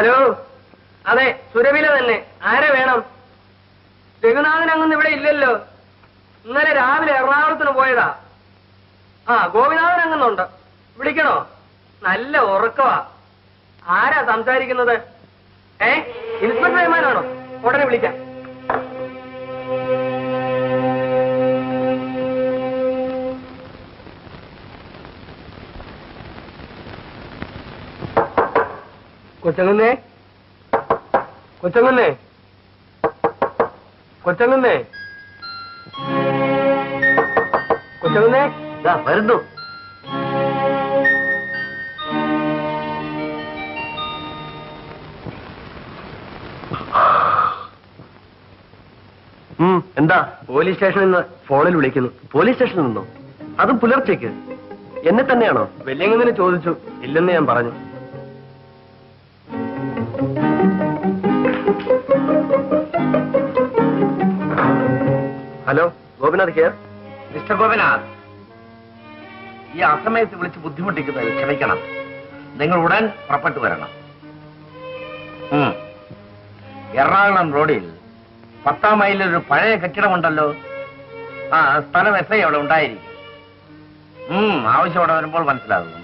Hello അതെ സുരവില തന്നെ ആരെ വേണം രഘുനാഥൻ അങ്ങൊന്നും ഇവിടെ ഇല്ലല്ലോ ഇന്നലെ രാവിലെ എറണാകുളത്തിന് പോയതാ ആ ഗോപിനാഥൻ അങ്ങുന്നുണ്ട് വിളിക്കണോ നല്ല ഉറക്കവാ ആരാ സംസാരിക്കുന്നത് ഏ ഇൻസ്പെക്ടർ റഹ്മാനാണോ ഉടനെ വിളിക്കാം കൊച്ചങ്ങന്നേ കൊച്ചങ്ങന്നേ കൊച്ചങ്ങന്നേ കൊച്ചങ്ങന്നേ ദാ വരുന്നു ഉം, എന്താ പോലീസ് സ്റ്റേഷനിൽ നിന്ന് ഫോണിൽ വിളിക്കുന്നു പോലീസ് സ്റ്റേഷനിൽ നിന്നോ അതും പുലർച്ചയ്ക്ക് എന്നെ തന്നെയാണോ വെല്ലിങ്ങനെ ചോദിച്ചു ഇല്ലെന്ന് ഞാൻ പറഞ്ഞു hello Gopinath care mister Gopinath ഈ അസമയത്ത് വിളിച്ച് ബുദ്ധിമുട്ടിക്കുന്നതിൽ ക്ഷമിക്കണം നിങ്ങൾ ഉടൻ പുറപ്പെട്ടു വരണം ഉം. എറണാകുളം റോഡിൽ പത്താം മൈലിൽ ഒരു പഴയ കെട്ടിടമുണ്ടല്ലോ ആ സ്ഥലം എസ് ഐ അവിടെ ഉണ്ടായിരിക്കും ഉം, ആവശ്യം അവിടെ വരുമ്പോൾ മനസ്സിലാകും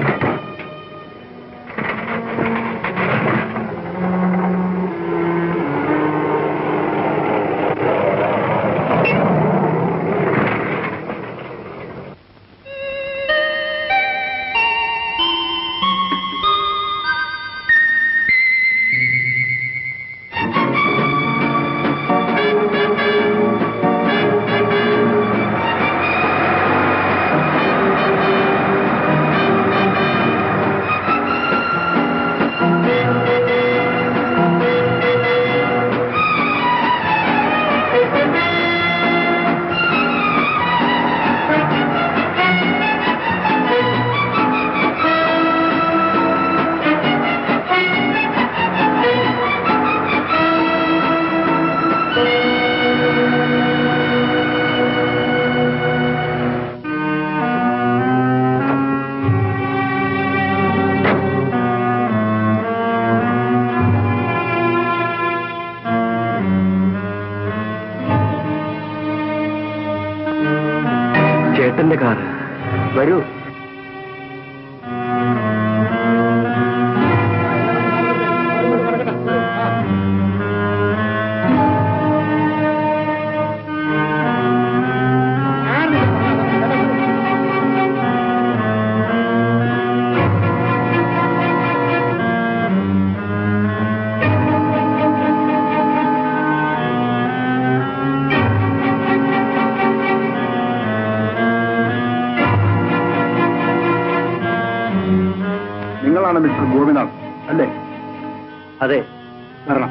ചേട്ടന്റെ കാറ് വരൂ നിങ്ങളാണ് മിസ്റ്റർ ഗോപിനാഥ് അല്ലേ അതെ വരണം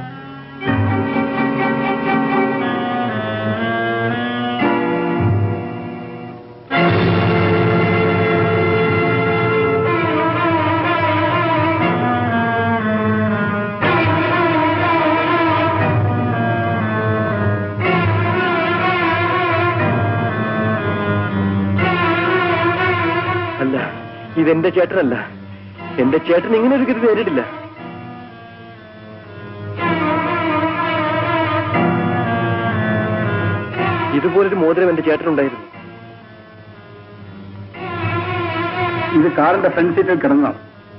അല്ല ഇതെന്റെ ചേട്ടനല്ല എന്റെ ചേട്ടൻ ഇങ്ങനെ ഒരു ഗതി നേരിടില്ല ഇതുപോലൊരു മോതിരം എന്റെ ചേട്ടനുണ്ടായിരുന്നു ഇത് കാറിന്റെ ഫ്രണ്ട് സീറ്റിൽ കിടന്നതാണ്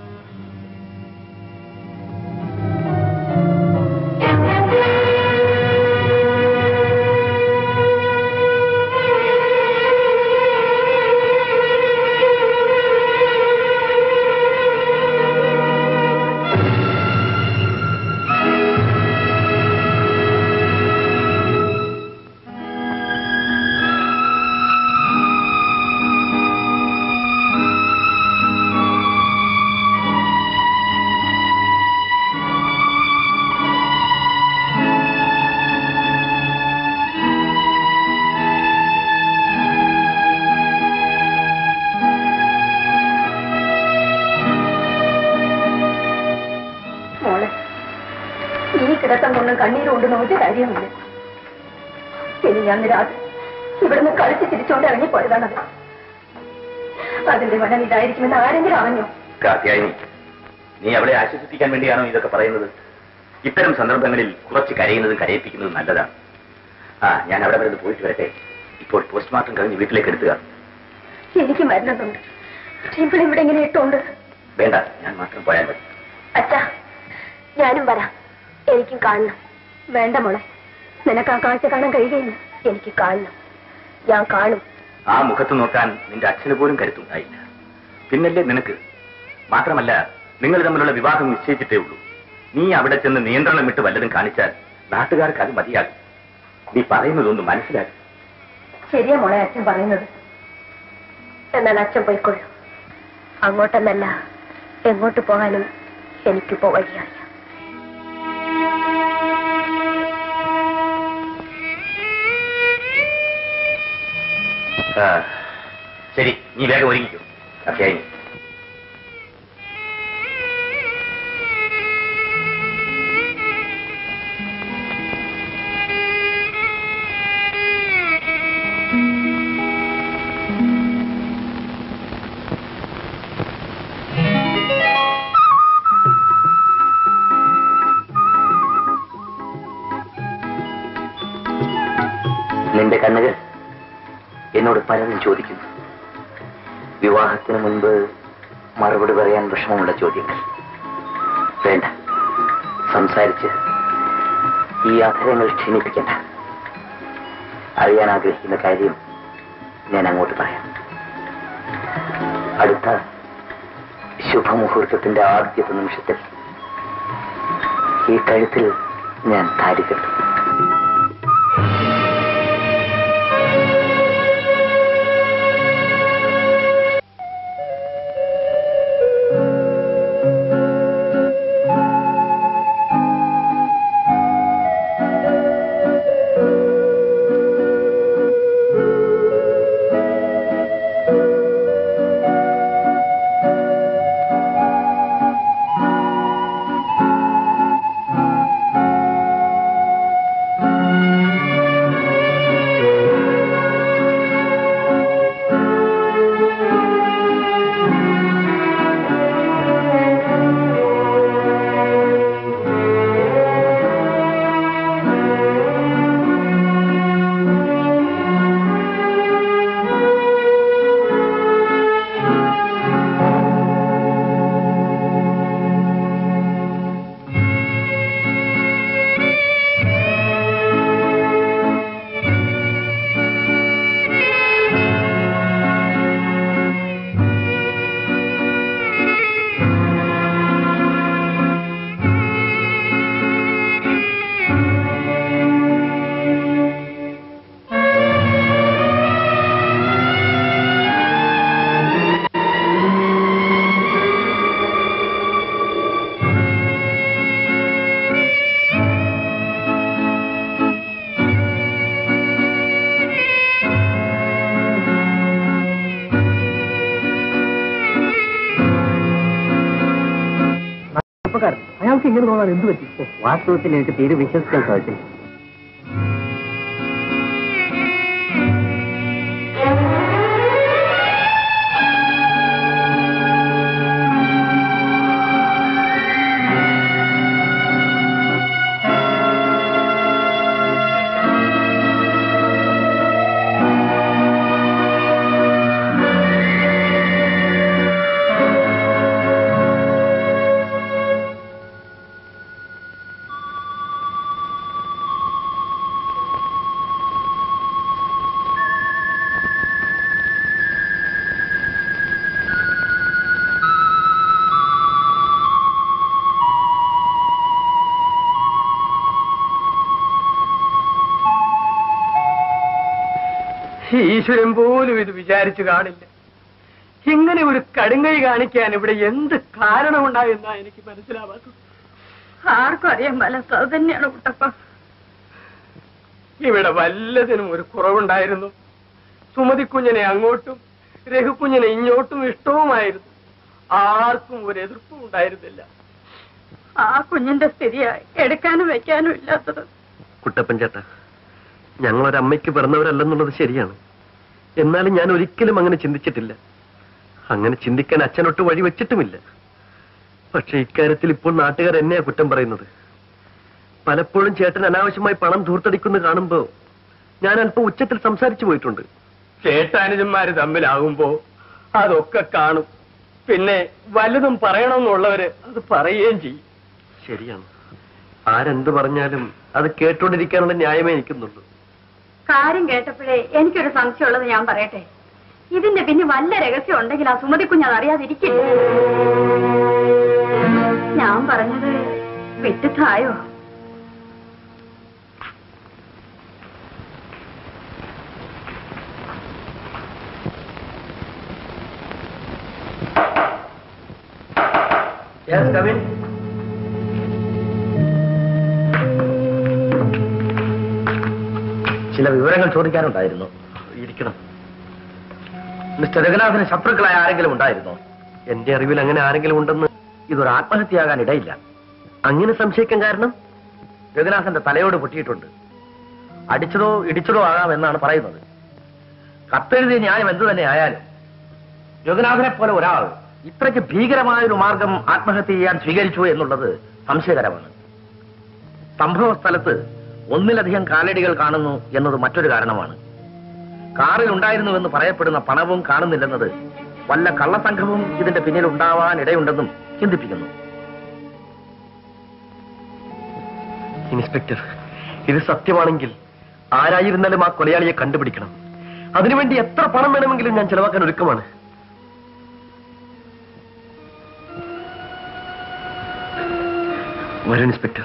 മോളെ ഈ കിടത്തം കൊണ്ടും കണ്ണീരുകൊണ്ടും ഒരു കാര്യമില്ല ഇനി ഞാൻ രാത്രി ഇവിടുന്ന് കളിച്ച് തിരിച്ചോണ്ട് ഇറങ്ങിപ്പോയതാണത് അതിന്റെ വനം ഇതായിരിക്കുമെന്ന് ആരെങ്കിലും അറിഞ്ഞോ കാത്യായനി നീ അവളെ ആശ്വസിപ്പിക്കാൻ വേണ്ടിയാണോ ഇതൊക്കെ പറയുന്നത് ഇത്തരം സന്ദർഭങ്ങളിൽ കുറച്ച് കരയുന്നതും കരയിപ്പിക്കുന്നതും നല്ലതാണ് ആ ഞാൻ അവിടെ വരെ ഒന്ന് പോയിട്ട് വരട്ടെ ഇപ്പോൾ പോസ്റ്റ്മോർട്ടം കഴിഞ്ഞ് വീട്ടിലേക്ക് എടുത്തുക എനിക്ക് മരുന്നുണ്ട് പക്ഷെ ഇവിടെ ഇവിടെ ഇങ്ങനെ ഇട്ടുണ്ട് വേണ്ട ഞാൻ മാത്രം പോയാൽ മതി അച്ഛാ ഞാനും വരാം എനിക്കും കാണണം വേണ്ട മോളെ നിനക്ക് ആ കാഴ്ച കാണാൻ കഴിയുകയില്ല എനിക്ക് കാണണം ഞാൻ കാണും ആ മുഖത്ത് നോക്കാൻ നിന്റെ അച്ഛന് പോലും കരുത്തുണ്ടായില്ല പിന്നല്ലേ നിനക്ക് മാത്രമല്ല നിങ്ങൾ തമ്മിലുള്ള വിവാഹം നിശ്ചയിച്ചിട്ടേ ഉള്ളൂ നീ അവിടെ ചെന്ന് നിയന്ത്രണം വിട്ട് വല്ലതും കാണിച്ചാൽ നാട്ടുകാർക്ക് അത് മതിയാകും നീ പറയുന്നതൊന്ന് മനസ്സിലാക്കും ശരിയാ മോളെ അച്ഛൻ പറയുന്നത് എന്നാൽ അച്ഛൻ പോയിക്കൊള്ളു അങ്ങോട്ടെന്നല്ല എങ്ങോട്ട് പോകാനും എനിക്കിപ്പോ വഴിയറിയാം ആ, ശരി നീ വേഗം ഒരുങ്ങിക്കോ അത്യായി നിന്റെ കണ്ണുകൾ എന്നോട് പലതും ചോദിക്കുന്നു വിവാഹത്തിന് മുൻപ് മറുപടി പറയാൻ വിഷമമുള്ള ചോദ്യങ്ങൾ വേണ്ട സംസാരിച്ച് ഈ അധരങ്ങൾ ക്ഷീണിപ്പിക്കണ്ട അറിയാൻ ആഗ്രഹിക്കുന്ന കാര്യം ഞാൻ അങ്ങോട്ട് പറയാം അടുത്ത ശുഭമുഹൂർത്തത്തിന്റെ ആദ്യത്തെ നിമിഷത്തിൽ ഈ കഴുത്തിൽ ഞാൻ താരി കെട്ടും അയാൾക്ക് ഇങ്ങനെ തോന്നാൻ എന്ത് പറ്റി വാസ്തവത്തിൽ എനിക്ക് തീരെ വിശ്വസിക്കാൻ സാധിച്ചില്ല ഈശ്വരൻ പോലും ഇത് വിചാരിച്ചു കാണില്ല ഇങ്ങനെ ഒരു കടുങ്കൈ കാണിക്കാൻ ഇവിടെ എന്ത് കാരണമുണ്ടായെന്നാ എനിക്ക് മനസ്സിലാവാത്തത് ആർക്കും അറിയാൻ മേലാത്ത അത് തന്നെയാണ് കുട്ടപ്പ ഇവിടെ വല്ലതിനും ഒരു കുറവുണ്ടായിരുന്നു സുമതിക്കുഞ്ഞിനെ അങ്ങോട്ടും രഘുക്കുഞ്ഞിനെ ഇങ്ങോട്ടും ഇഷ്ടവുമായിരുന്നു ആർക്കും ഒരു എതിർപ്പും ഉണ്ടായിരുന്നില്ല ആ കുഞ്ഞിന്റെ സ്ഥിതിയായി എടുക്കാനും വെക്കാനും ഇല്ലാത്തത് കുട്ടപ്പൻ ചേട്ടാ ഞങ്ങളൊരമ്മയ്ക്ക് പിറന്നവരല്ലെന്നുള്ളത് ശരിയാണ് എന്നാലും ഞാൻ ഒരിക്കലും അങ്ങനെ ചിന്തിച്ചിട്ടില്ല അങ്ങനെ ചിന്തിക്കാൻ അച്ഛനൊട്ട് വഴി വെച്ചിട്ടുമില്ല പക്ഷെ ഇക്കാര്യത്തിൽ ഇപ്പോൾ നാട്ടുകാർ എന്നെയാ കുറ്റം പറയുന്നത് പലപ്പോഴും ചേട്ടൻ അനാവശ്യമായി പണം ധൂർത്തടിക്കുന്നു കാണുമ്പോ ഞാൻ അല്പം ഉച്ചത്തിൽ സംസാരിച്ചു പോയിട്ടുണ്ട് ചേട്ടാനുജന്മാര് തമ്മിലാകുമ്പോ അതൊക്കെ കാണും പിന്നെ വലുതും പറയണമെന്നുള്ളവര് അത് പറയുകയും ചെയ്യും ശരിയാണ് ആരെന്ത് പറഞ്ഞാലും അത് കേട്ടോണ്ടിരിക്കാനുള്ള ന്യായമേ എനിക്കുന്നുള്ളൂ കാര്യം കേട്ടപ്പോഴേ എനിക്കൊരു സംശയമുള്ളത് ഞാൻ പറയട്ടെ ഇതിന്റെ പിന്നെ വല്ല രഹസ്യം ഉണ്ടെങ്കിൽ ആ സുമതി കുഞ്ഞ് അത് അറിയാതിരിക്കില്ല ഞാൻ പറഞ്ഞത് വിട്ടിത്തായോ ചില വിവരങ്ങൾ ചോദിക്കാനുണ്ടായിരുന്നു ഇരിക്കണം മിസ്റ്റർ രഘുനാഥന് ശത്രുക്കളായ ആരെങ്കിലും ഉണ്ടായിരുന്നോ എന്റെ അറിവിൽ അങ്ങനെ ആരെങ്കിലും ഉണ്ടെന്ന് ഇതൊരു ആത്മഹത്യയാകാൻ ഇടയില്ല അങ്ങനെ സംശയിക്കാൻ കാരണം രഘുനാഥന്റെ തലയോട് പൊട്ടിയിട്ടുണ്ട് അടിച്ചതോ ഇടിച്ചതോ ആകാം എന്നാണ് പറയുന്നത് കത്തെഴുതിയ ന്യായം എന്തു തന്നെ ആയാലും രഘുനാഥനെ പോലെ ഒരാൾ ഇത്രയ്ക്ക് ഭീകരമായ ഒരു മാർഗം ആത്മഹത്യ ചെയ്യാൻ സ്വീകരിച്ചു എന്നുള്ളത് സംശയകരമാണ് സംഭവ സ്ഥലത്ത് ഒന്നിലധികം കാലടികൾ കാണുന്നു എന്നത് മറ്റൊരു കാരണമാണ് കാറിൽ ഉണ്ടായിരുന്നുവെന്ന് പറയപ്പെടുന്ന പണവും കാണുന്നില്ലെന്നത് വല്ല കള്ളസംഘവും ഇതിന്റെ പിന്നിൽ ഉണ്ടാവാൻ ഇടയുണ്ടെന്നും ചിന്തിപ്പിക്കുന്നു ഇൻസ്പെക്ടർ ഇത് സത്യമാണെങ്കിൽ ആരായിരുന്നാലും ആ കൊലയാളിയെ കണ്ടുപിടിക്കണം അതിനുവേണ്ടി എത്ര പണം വേണമെങ്കിലും ഞാൻ ചെലവാക്കാൻ ഒരുക്കമാണ് വരൂ ഇൻസ്പെക്ടർ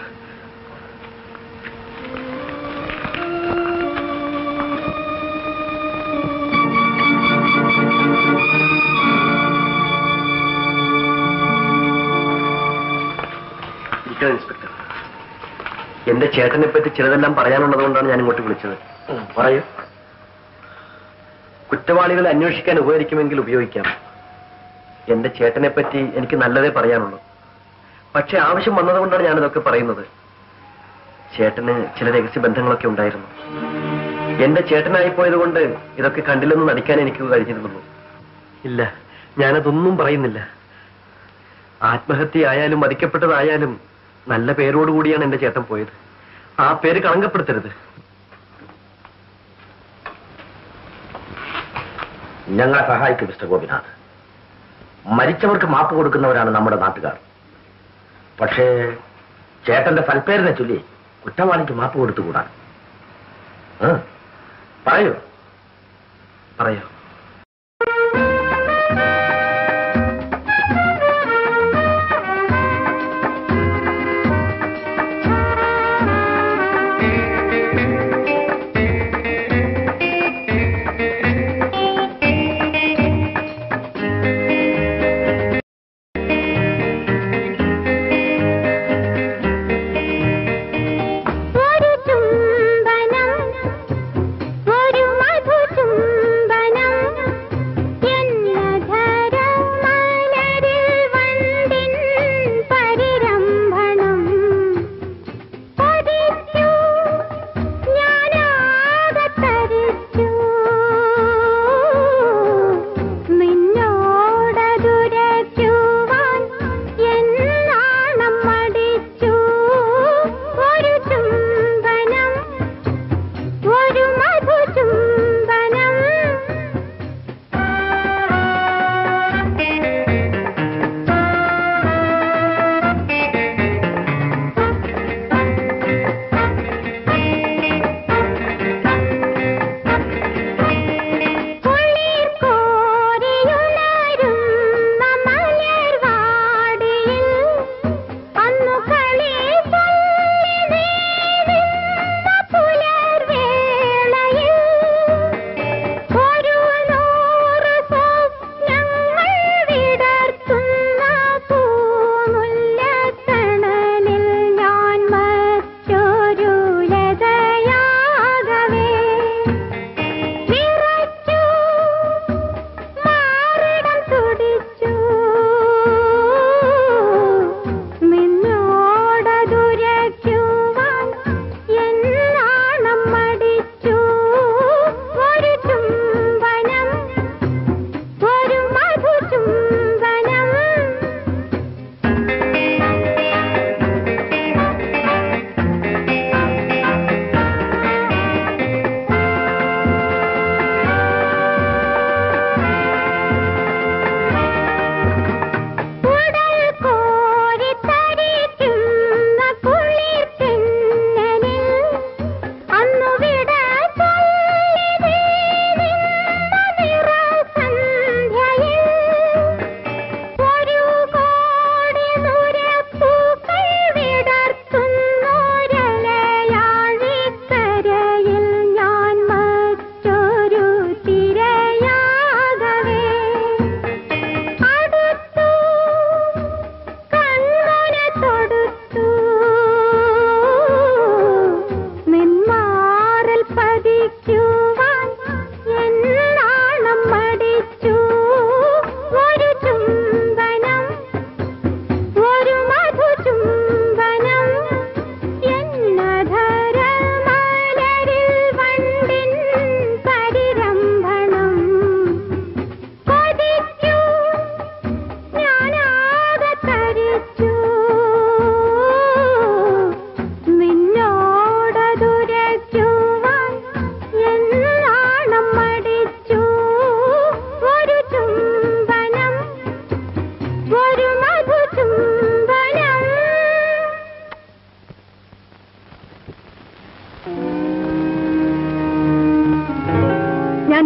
ഇരിക്കണം ഇൻസ്പെക്ടർ എന്റെ ചേട്ടനെ പറ്റി ചിലതെല്ലാം പറയാനുള്ളത് കൊണ്ടാണ് ഞാൻ ഇങ്ങോട്ട് വിളിച്ചത് പറയൂ കുറ്റവാളികളെ അന്വേഷിക്കാൻ ഉപകരിക്കുമെങ്കിൽ ഉപയോഗിക്കാം എന്റെ ചേട്ടനെ പറ്റി എനിക്ക് നല്ലതേ പറയാനുള്ളൂ പക്ഷെ ആവശ്യം വന്നതുകൊണ്ടാണ് ഞാനിതൊക്കെ പറയുന്നത് ചേട്ടന് ചില രഹസ്യ ബന്ധങ്ങളൊക്കെ ഉണ്ടായിരുന്നു എന്റെ ചേട്ടനായി പോയത് കൊണ്ട് ഇതൊക്കെ കണ്ടില്ലെന്ന് നടിക്കാൻ എനിക്ക് കഴിഞ്ഞിരുന്നുള്ളൂ ഇല്ല ഞാനതൊന്നും പറയുന്നില്ല ആത്മഹത്യ ആയാലും വധിക്കപ്പെട്ടതായാലും നല്ല പേരോടുകൂടിയാണ് എന്റെ ചേട്ടൻ പോയത് ആ പേര് കളങ്കപ്പെടുത്തരുത് ഞങ്ങളെ സഹായിക്കും മിസ്റ്റർ ഗോപിനാഥ് മരിച്ചവർക്ക് മാപ്പ് കൊടുക്കുന്നവരാണ് നമ്മുടെ നാട്ടുകാർ പക്ഷേ ചേട്ടന്റെ സൽപ്പേരിനെ ചൊല്ലി കുറ്റവാളിക്ക് മാപ്പ് കൊടുത്തുകൂടാ ആ, പറയൂ പറയാം ഒരു ചുംബനം ഒരു മധുചുംബനം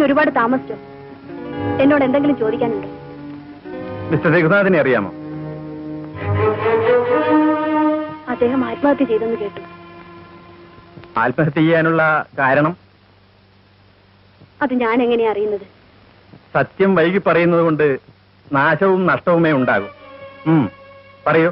ഒരുപാട് താമസിച്ചോ എന്നോട് എന്തെങ്കിലും ചോദിക്കാനുണ്ടോ മിസ്റ്റർ രഘുനാഥിനെ അറിയാമോ അദ്ദേഹം ആത്മഹത്യ ചെയ്തെന്ന് കേട്ടു ആത്മഹത്യ ചെയ്യാനുള്ള കാരണം അത് ഞാൻ എങ്ങനെയാ അറിയുന്നത് സത്യം വൈകി പറയുന്നത് കൊണ്ട് നാശവും നഷ്ടവുമേ ഉണ്ടാകും ഉം, പറയൂ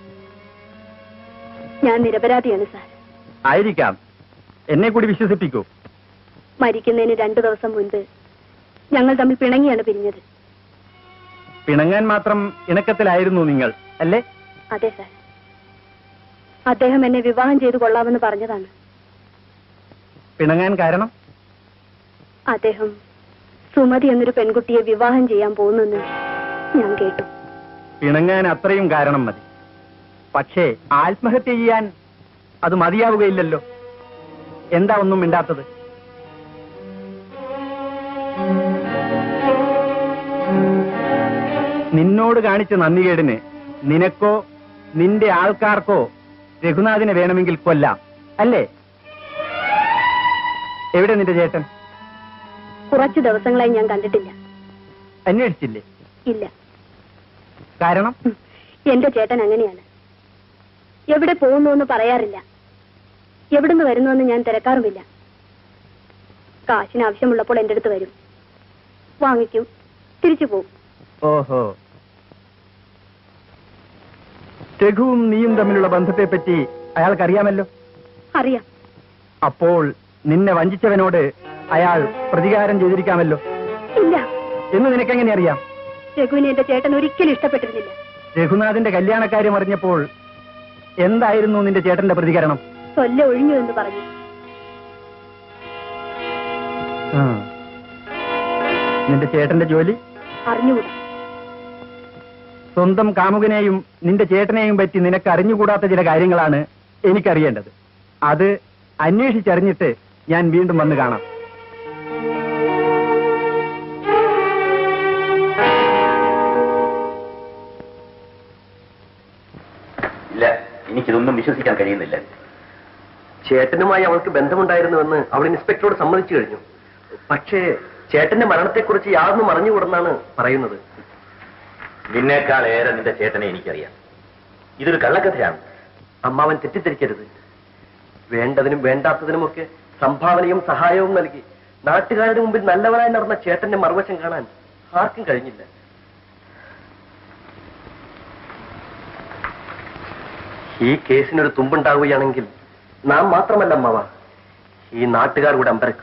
ഞാൻ നിരപരാധിയാണ് സാർ ആയിരിക്കാം എന്നെ കൂടി വിശ്വസിപ്പിക്കൂ മരിക്കുന്നതിന് രണ്ടു ദിവസം മുൻപ് ഞങ്ങൾ തമ്മിൽ പിണങ്ങിയാണ് പിരിഞ്ഞത് പിണങ്ങാൻ മാത്രം ഇണക്കത്തിലായിരുന്നു നിങ്ങൾ അല്ലേ അതെ സാർ അദ്ദേഹം എന്നെ വിവാഹം ചെയ്തു കൊള്ളാമെന്ന് പറഞ്ഞതാണ് പിണങ്ങാൻ കാരണം അദ്ദേഹം സുമതി എന്നൊരു പെൺകുട്ടിയെ വിവാഹം ചെയ്യാൻ പോകുന്നെന്ന് ഞാൻ കേട്ടു പിണങ്ങാൻ അത്രയും കാരണം മതി പക്ഷേ ആത്മഹത്യ ചെയ്യാൻ അത് മതിയാവുകയില്ലല്ലോ എന്താ ഒന്നും മിണ്ടാത്തത് നിന്നോട് കാണിച്ച നന്ദികേടിന് നിനക്കോ നിന്റെ ആൾക്കാർക്കോ രഘുനാഥിനെ വേണമെങ്കിൽ കൊല്ലാം അല്ലേ എവിടെ നിന്റെ ചേട്ടൻ കുറച്ചു ദിവസങ്ങളായി ഞാൻ കണ്ടിട്ടില്ല അന്വേഷിച്ചില്ലേ ഇല്ല കാരണം ഉം. എന്റെ ചേട്ടൻ അങ്ങനെയാണ് എവിടെ പോകുന്നു എന്ന് പറയാറില്ല എവിടുന്ന് വരുന്നുവെന്ന് ഞാൻ തിരക്കാറുമില്ല കാശിന് ആവശ്യമുള്ളപ്പോൾ എന്റെ അടുത്ത് വരും വാങ്ങിക്കും തിരിച്ചു പോകും ഓഹോ രഘുവും നീയും തമ്മിലുള്ള ബന്ധത്തെപ്പറ്റി അയാൾക്കറിയാമല്ലോ അറിയാം അപ്പോൾ നിന്നെ വഞ്ചിച്ചവനോട് അയാൾ പ്രതികാരം ചെയ്തിരിക്കാമല്ലോ ഇല്ല എന്ന് നിനക്കെങ്ങനെ അറിയാം രഘുവിനെ എന്റെ ചേട്ടൻ ഒരിക്കലും ഇഷ്ടപ്പെട്ടിരുന്നില്ല രഘുനാഥിന്റെ കല്യാണക്കാര്യം അറിഞ്ഞപ്പോൾ എന്തായിരുന്നു നിന്റെ ചേട്ടന്റെ പ്രതികരണം തൊല്ല ഒഴിഞ്ഞു എന്ന് പറഞ്ഞു ആ. നിന്റെ ചേട്ടന്റെ ജോലി അറിഞ്ഞുകൂടാ സ്വന്തം കാമുകനെയും നിന്റെ ചേട്ടനെയും പറ്റി നിനക്ക് അറിഞ്ഞുകൂടാത്ത ചില കാര്യങ്ങളാണ് എനിക്കറിയേണ്ടത് അത് അന്വേഷിച്ചറിഞ്ഞിട്ട് ഞാൻ വീണ്ടും വന്ന് കാണാം ഇല്ല എനിക്കിതൊന്നും വിശ്വസിക്കാൻ കഴിയുന്നില്ല ചേട്ടനുമായി അവൾക്ക് ബന്ധമുണ്ടായിരുന്നുവെന്ന് അവൾ ഇൻസ്പെക്ടറോട് സമ്മതിച്ചു കഴിഞ്ഞു പക്ഷേ ചേട്ടന്റെ മരണത്തെക്കുറിച്ച് യാതൊന്നും അറിഞ്ഞുകൂടെന്നാണ് പറയുന്നത് നിന്നേക്കാൾ ഏറെ നിന്റെ ചേട്ടനെ എനിക്കറിയാം ഇതൊരു കള്ളക്കഥയാണ് അമ്മാവൻ തെറ്റിദ്ധരിക്കരുത് വേണ്ടതിനും വേണ്ടാത്തതിനുമൊക്കെ സംഭാവനയും സഹായവും നൽകി നാട്ടുകാരുടെ മുമ്പിൽ നല്ലവനായി നടന്ന ചേട്ടന്റെ മറുവശം കാണാൻ ആർക്കും കഴിഞ്ഞില്ല ഈ കേസിനൊരു തുമ്പുണ്ടാവുകയാണെങ്കിൽ നാം മാത്രമല്ല അമ്മാവ ഈ നാട്ടുകാർ കൂടെ അമ്പരക്കും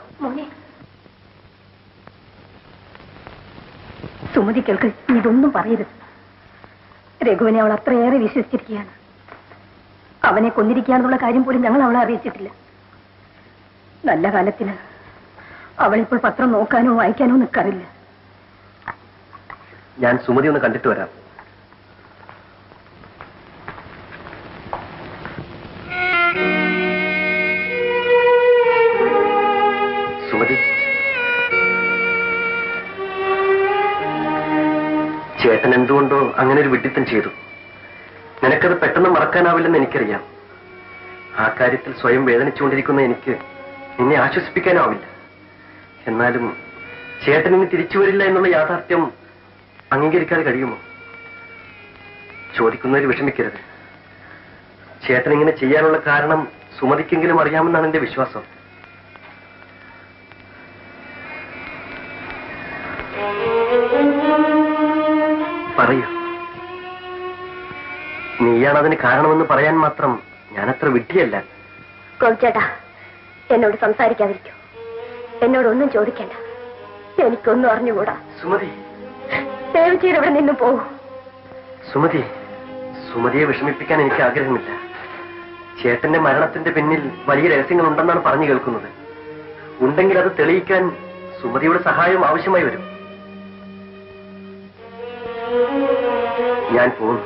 സുമതി കേൾക്ക് ഇതൊന്നും പറയരുത് രഘുവിനെ അവൾ അത്രയേറെ വിശ്വസിച്ചിരിക്കുകയാണ് അവനെ കൊന്നിരിക്കുകയാണെന്നുള്ള കാര്യം പോലും ഞങ്ങൾ അവളെ അറിയിച്ചിട്ടില്ല നല്ല കാലത്തിന് അവളിപ്പോൾ പത്രം നോക്കാനോ വായിക്കാനോ നിൽക്കാറില്ല ഞാൻ സുമതി ഒന്ന് കണ്ടിട്ട് വരാം സുമതി ചേട്ടൻ എന്തുകൊണ്ടോ അങ്ങനെ ഒരു വിഡിത്തം ചെയ്തു നിനക്കത് പെട്ടെന്ന് മറക്കാനാവില്ലെന്ന് എനിക്കറിയാം ആ കാര്യത്തിൽ സ്വയം വേദനിച്ചുകൊണ്ടിരിക്കുന്ന എനിക്ക് നിന്നെ ആശ്വസിപ്പിക്കാനാവില്ല എന്നാലും ചേട്ടൻ ഇനി തിരിച്ചു വരില്ല എന്നുള്ള യാഥാർത്ഥ്യം അംഗീകരിക്കാതെ കഴിയുമോ ചോദിക്കുന്നവര് വിഷമിക്കരുത് ചേട്ടൻ ഇങ്ങനെ ചെയ്യാനുള്ള കാരണം സുമതിക്കെങ്കിലും അറിയാമെന്നാണ് എന്റെ വിശ്വാസം പറയൂ നീയാണ് അതിന് കാരണമെന്ന് പറയാൻ മാത്രം ഞാനത്ര വിഡ്ഢിയല്ല കോവിച്ചേട്ടാ എന്നോട് സംസാരിക്കാതിരിക്കൂ എന്നോടൊന്നും ചോദിക്കണ്ട എനിക്കൊന്നും അറിഞ്ഞുകൂടാ സുമതി സേവിച്ചീർ ഇവിടെ നിന്ന് പോകൂ സുമതി സുമതിയെ വിഷമിപ്പിക്കാൻ എനിക്ക് ആഗ്രഹമില്ല ചേട്ടന്റെ മരണത്തിന്റെ പിന്നിൽ വലിയ രഹസ്യങ്ങൾ ഉണ്ടെന്നാണ് പറഞ്ഞു കേൾക്കുന്നത് ഉണ്ടെങ്കിൽ അത് തെളിയിക്കാൻ സുമതിയുടെ സഹായം ആവശ്യമായി വരും ഞാൻ പോകുന്നു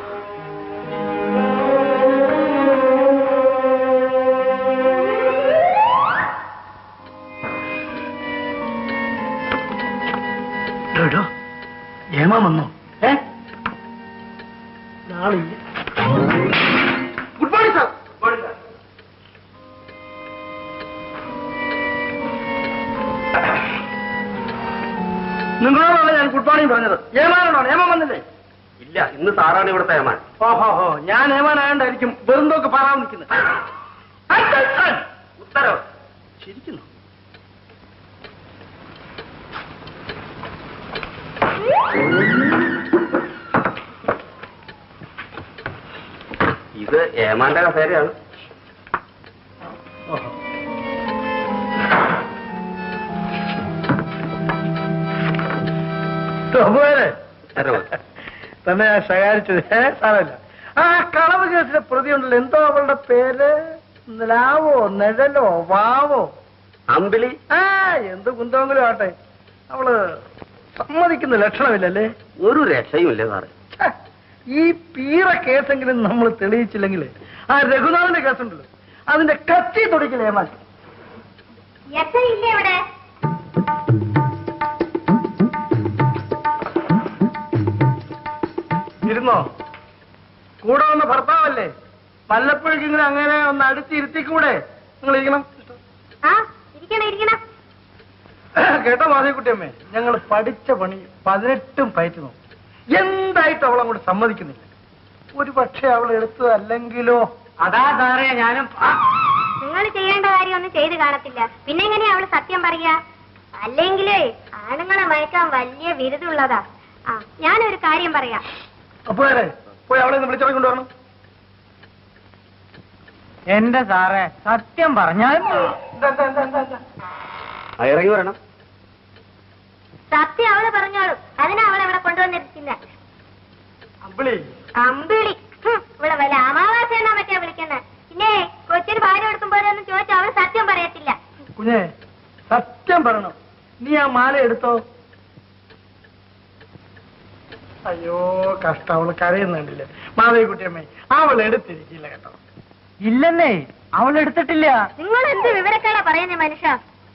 ഏമാ വന്നോ ഏ നാളില്ല ഗുഡ് മോർണിംഗ് സാർ നിങ്ങളോടാണ് ഞാൻ ഗുഡ് മോർണിംഗ് പറഞ്ഞത് ഏമാനാണോ ഏമാൻ വന്നില്ലേ ഇല്ല ഇന്ന് സാറാണ് ഇവിടുത്തെ ഏമാൻ ഓഹോ ഹോ ഞാൻ ഏമാനായോണ്ടായിരിക്കും വെറും തോക്ക് പറയാൻ നിൽക്കുന്നത് ഉത്തരവ് ശരിക്കുന്നു ഇത് ഏമാന്റെ കസേരയാണ് പ്രഭുവരെ ഉത്തരവ് തന്നെ ഞാൻ ശകാരിച്ചത് ഏ സാറല്ല ആ കളവ് കേസിലെ പ്രതി ഉണ്ടല്ലോ എന്തോ അവളുടെ പേര് നിലാവോ നിഴലോ വാവോ അമ്പിളി ആ എന്ത് കുന്തമെങ്കിലും ആട്ടെ അവള് സമ്മതിക്കുന്ന ലക്ഷണമില്ലല്ലേ ഒരു രക്ഷയുമില്ല സാറേ ഛെ, ഈ പീറ കേസെങ്കിലും നമ്മൾ തെളിയിച്ചില്ലെങ്കിൽ ആ രഘുനാഥന്റെ കേസുണ്ടല്ലോ അതിന്റെ കത്തി തൊടിക്കില്ലേ മാറ്റി എത്രയില്ലേ ഇവിടെ ഇരുന്നോ കൂടെ വന്ന ഭർത്താവല്ലേ വല്ലപ്പോഴേക്കിങ്ങനെ അങ്ങനെ ഒന്ന് അടുത്തിരുത്തിക്കൂടെ നിങ്ങൾ ഇരിക്കണം ആ ഇരിക്കണം ഇരിക്കണം കേട്ടോ മാധവിക്കുട്ടിയമ്മേ ഞങ്ങൾ പഠിച്ച പണി പതിനെട്ടും പയറ്റി നോക്കും എന്തായിട്ട് അവൾ അങ്ങോട്ട് സമ്മതിക്കുന്നില്ല ഒരു പക്ഷേ അവൾ എടുത്തതല്ലെങ്കിലോ അതാ സാറേ ഞാനും നിങ്ങൾ ചെയ്യേണ്ട കാര്യം ഒന്നും ചെയ്ത് കാണത്തില്ല പിന്നെ എങ്ങനെയാ അവള് സത്യം പറയാ അല്ലെങ്കിലേ ആണുങ്ങളെ മയക്കാൻ വലിയ വിരുദുള്ളതാ ആ ഞാനൊരു കാര്യം പറയാം അപ്പൊ പോയി അവളെ ഒന്ന് വിളിച്ചിറങ്ങി കൊണ്ടുവരണം എന്റെ സാറേ സത്യം പറഞ്ഞാൽ എന്താ, എന്താ, എന്താ, എന്താ, എന്താ? ആ, ഇറങ്ങി വരണം സത്യം അവള് പറഞ്ഞോളൂ അതിനാ അവളെ ഇവിടെ കൊണ്ടുവന്നിരിക്കുന്നത് അമ്പിളി അമ്പിളി ഹും, ഇവിടെ വല്ല അമാവാസ എന്നാ മറ്റേ വിളിക്കുന്നത് പിന്നെ കൊച്ചിന് ഭാര്യ കൊടുക്കുമ്പോഴൊന്നും ചോദിച്ചാൽ അവള് സത്യം പറയത്തില്ല കുഞ്ഞെ സത്യം പറയണം നീ ആ മാല എടുത്തോ അയ്യോ കഷ്ടം അവള് കരയുന്നുണ്ടല്ലേ മാധവിക്കുട്ടിയമ്മേ അവൾ എടുത്തിരിക്കില്ല കേട്ടോ ഇല്ലെന്നേ അവൾ എടുത്തിട്ടില്ല നിങ്ങൾ എന്ത് വിവരക്കേടാ പറയുന്നേ മനുഷ്യ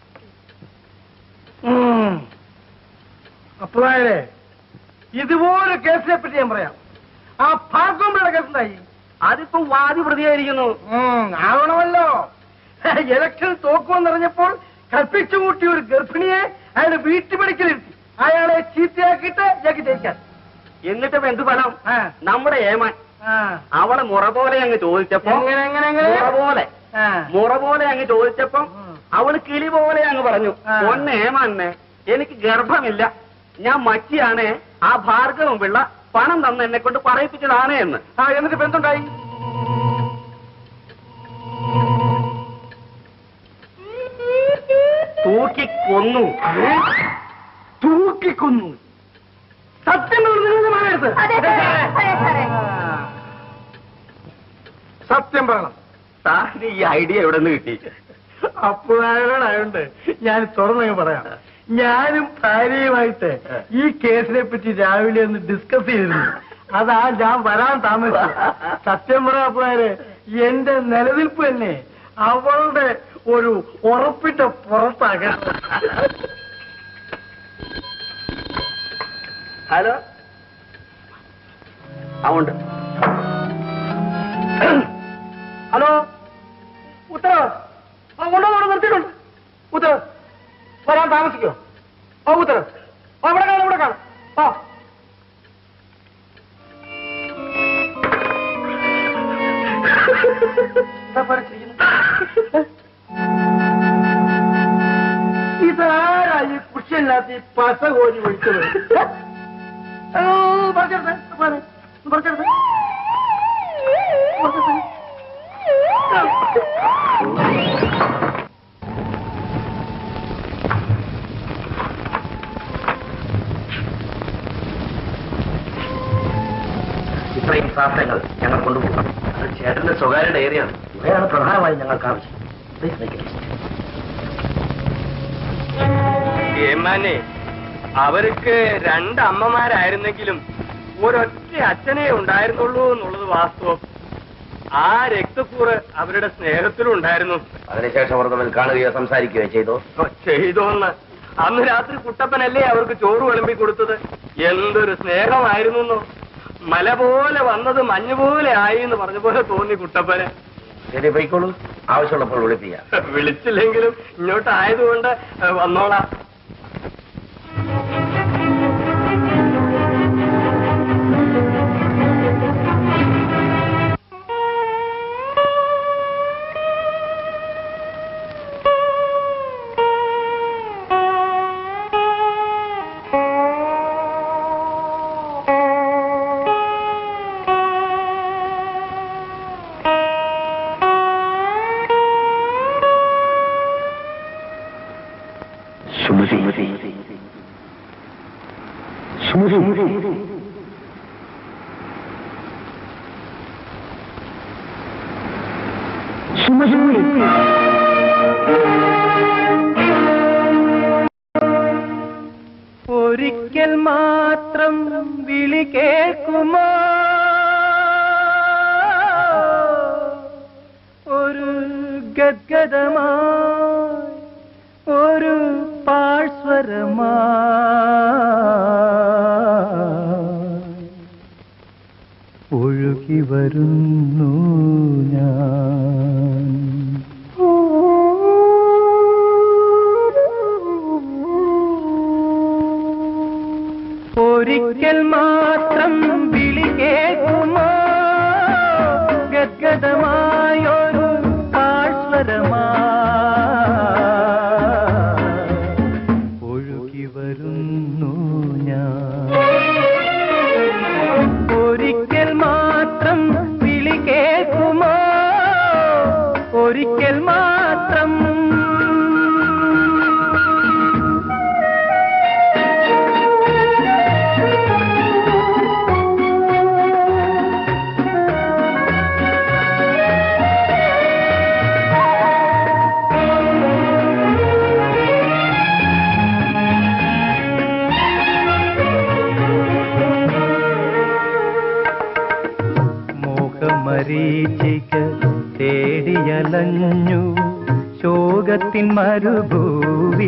അപ്പോഴേ ഇതുപോലെ കേസിനെ പറ്റി ഞാൻ പറയാം ആ ഭാർഗവയുടെ കേസ് എന്തായി അതിപ്പോ വാദി പ്രതിയായിരിക്കുന്നു ഉം, ആവണമല്ലോ ഇലക്ഷൻ തോക്കുമെന്നറിഞ്ഞപ്പോൾ കൽപ്പിച്ചു കൂട്ടിയ ഒരു ഗർഭിണിയെ അയാള് വീട്ടുപടിക്കലിരുത്തി അയാളെ ചീത്തയാക്കിയിട്ട് ഇയാൾക്ക് ജയിക്കാൻ എന്നിട്ട് ഇപ്പൊ എന്ത് ഫലം ആ, നമ്മുടെ ഏമാൻ ആ. അവളെ മുറ പോലെ അങ്ങ് ചോദിച്ചപ്പോ എങ്ങനെ എങ്ങനെ എങ്ങനെ മുറ പോലെ ആ. മുറ പോലെ അങ്ങ് ചോദിച്ചപ്പം ഉം. അവള് കിളി പോലെ അങ്ങ് പറഞ്ഞു ആ. ഒന്ന് ഏമാന്നെ എനിക്ക് ഗർഭമില്ല ഞാൻ മച്ചിയാണ് ആ ഭാർഗവം പിള്ള പണം തന്ന് എന്നെ കൊണ്ട് പറയിപ്പിച്ചതാണ് എന്ന് ആ എന്നിട്ട് ഇപ്പൊ എന്തുണ്ടായി തൂക്കി കൊന്നു തൂക്കിക്കൊന്നു സത്യം പറഞ്ഞു നിങ്ങൾ മാറരുത്. അതെ സാറേ, അതെ സാറേ. സത്യം പറയണം സാറിന് ഈ ഐഡിയ എവിടെ നിന്ന് കിട്ടി അപ്പോഴായോണ്ട് ഞാൻ തുറന്നു പറയാം ഞാനും ഭാര്യയുമായിട്ട് ഈ കേസിനെ പറ്റി രാവിലെ ഒന്ന് ഡിസ്കസ് ചെയ്തിരുന്നു അതാ ഞാൻ വരാൻ താമസിച്ചു സത്യം പറയാപ്പോഴേ എന്റെ നിലനിൽപ്പ് തന്നെ അവളുടെ ഒരു ഉറപ്പിട്ട പുറത്താകണം ഹലോ അതുകൊണ്ട് ഹലോ ഉത്തരവ് ആ കൊണ്ടുവന്നോട് നിർത്തിയിട്ടുണ്ട് ഉത്തരവ് വരാൻ താമസിക്കോ ആ ഉത്തരവ് ആ ഇവിടെ കാണും ഇവിടെ കാണും ആ എന്താ പഠിച്ചിരിക്കുന്നത് ഇതാരാ ഈ കുഷ്യല്ലാത്ത ഈ പസ കോരി ഒഴിച്ചത് ഓ പറഞ്ഞെടുത്തേ പറഞ്ഞെടുത്തേ പറഞ്ഞെടുത്തേ ഇത്രയും സാധനങ്ങൾ ഞങ്ങൾ കൊണ്ടുപോകണം അത് ചേട്ടന്റെ സ്വകാര്യ ഡയറിയാണ് ഇവയാണ് പ്രധാനമായും ഞങ്ങൾക്ക് ആവശ്യം Please make a list. ഏമാനെ അവർക്ക് രണ്ട് അമ്മമാരായിരുന്നെങ്കിലും ഒരൊറ്റ അച്ഛനെ ഉണ്ടായിരുന്നുള്ളൂ എന്നുള്ളത് വാസ്തവം ആ രക്തക്കൂറ് അവരുടെ സ്നേഹത്തിലും ഉണ്ടായിരുന്നു അതിനുശേഷം അവർ തമ്മിൽ കാണുകയോ സംസാരിക്കുകയോ ചെയ്തോ ചെയ്തോന്ന് അന്ന് രാത്രി കുട്ടപ്പനല്ലേ അവർക്ക് ചോറ് വിളമ്പി കൊടുത്തത് എന്തൊരു സ്നേഹമായിരുന്നു മല പോലെ വന്നത് മഞ്ഞ് പോലെ ആയി എന്ന് പറഞ്ഞ പോലെ തോന്നി കുട്ടപ്പന് ശരി പോയിക്കോളൂ ആവശ്യമുള്ളപ്പോൾ വിളിപ്പിക്കാം വിളിച്ചില്ലെങ്കിലും ഇങ്ങോട്ടായതുകൊണ്ട് വന്നോളാം ആ സുമതി സുമതി സുമതി ഒരിക്കൽ മാത്രം വിളി കേൾക്കുമോ ഒരു ഗദ്ഗതമായി ഒരു പാഴ്സ്വരമായി ഒഴുകി വരുന്നു ഞാൻ ഒരിക്കൽ മാത്രം വിളി കേൾക്കുമോ ഗദ്ഗതമായൊരു പാഴ്സ്വരമായി ഒഴുകി വരുന്നു ഞാൻ ഒരിക്കൽ മാത്രം വിളി കേൾക്കുമോ ഒരിക്കൽ മാത്രം മോഹമരീചിക തേടിയലഞ്ഞു ശോകത്തിൻ മരുഭൂവി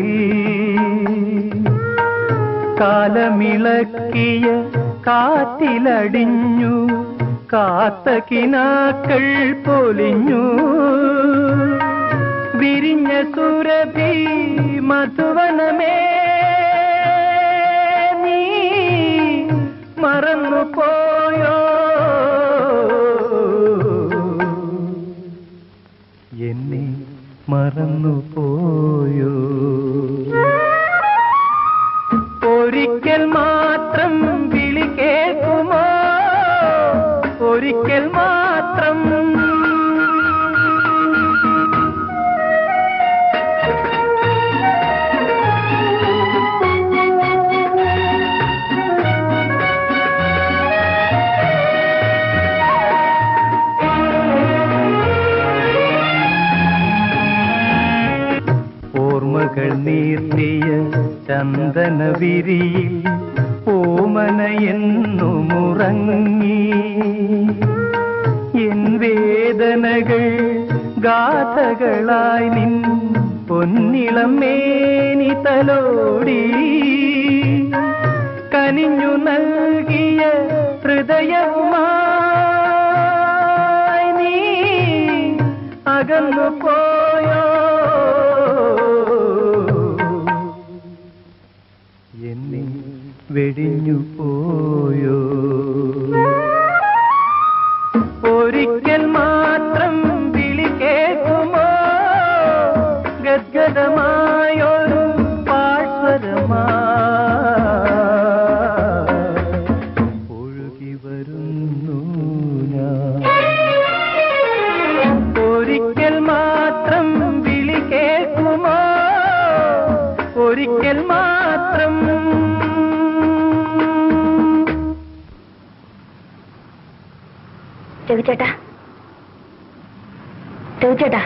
കാലമിളക്കിയ കാറ്റിലടിഞ്ഞു കാത്ത കിനാക്കൾ പൊലിഞ്ഞു വിരിഞ്ഞ സുരഭി മധുവനമേ നീ മറന്നു പോയോ എന്നെ മറന്നു പോയോ ഒരിക്കൽ മാത്രം വിളി കേൾക്കുമോ ഒരിക്കൽ മാത്രം ഓർമ്മകൾ നീർത്തിയ ചന്ദന വിരിയിൽ ഓമനയെന്നുമുറങ്ങി എൻ വേദനകൾ ഗാഥകളായി നിൻ പൊന്നിളം മേനി തലോടി കനിഞ്ഞു നൽകിയ ഹൃദയവുമായി നീ അകന്നു പോയോ എന്നെ വെടിഞ്ഞു പോയോ ഒരിക്കൽ മാത്രം വിളി കേൾക്കുമോ ഗദ്ഗതമായൊരു പാഴ്സ്വരമായി ഒഴുകി വരുന്നു ഞാൻ ഒരിക്കൽ മാത്രം വിളി കേൾക്കുമോ ഒരിക്കൽ മാത്രം രവിചേട്ടാ രവിചേട്ടാ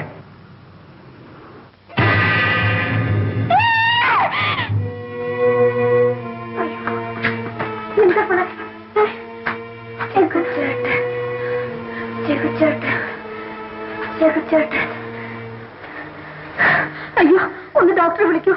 എന്താ പണ ചേട്ടൻ ചേട്ടൻ ചേട്ടൻ അയ്യോ ഒന്ന് ഡോക്ടറെ വിളിക്കൂ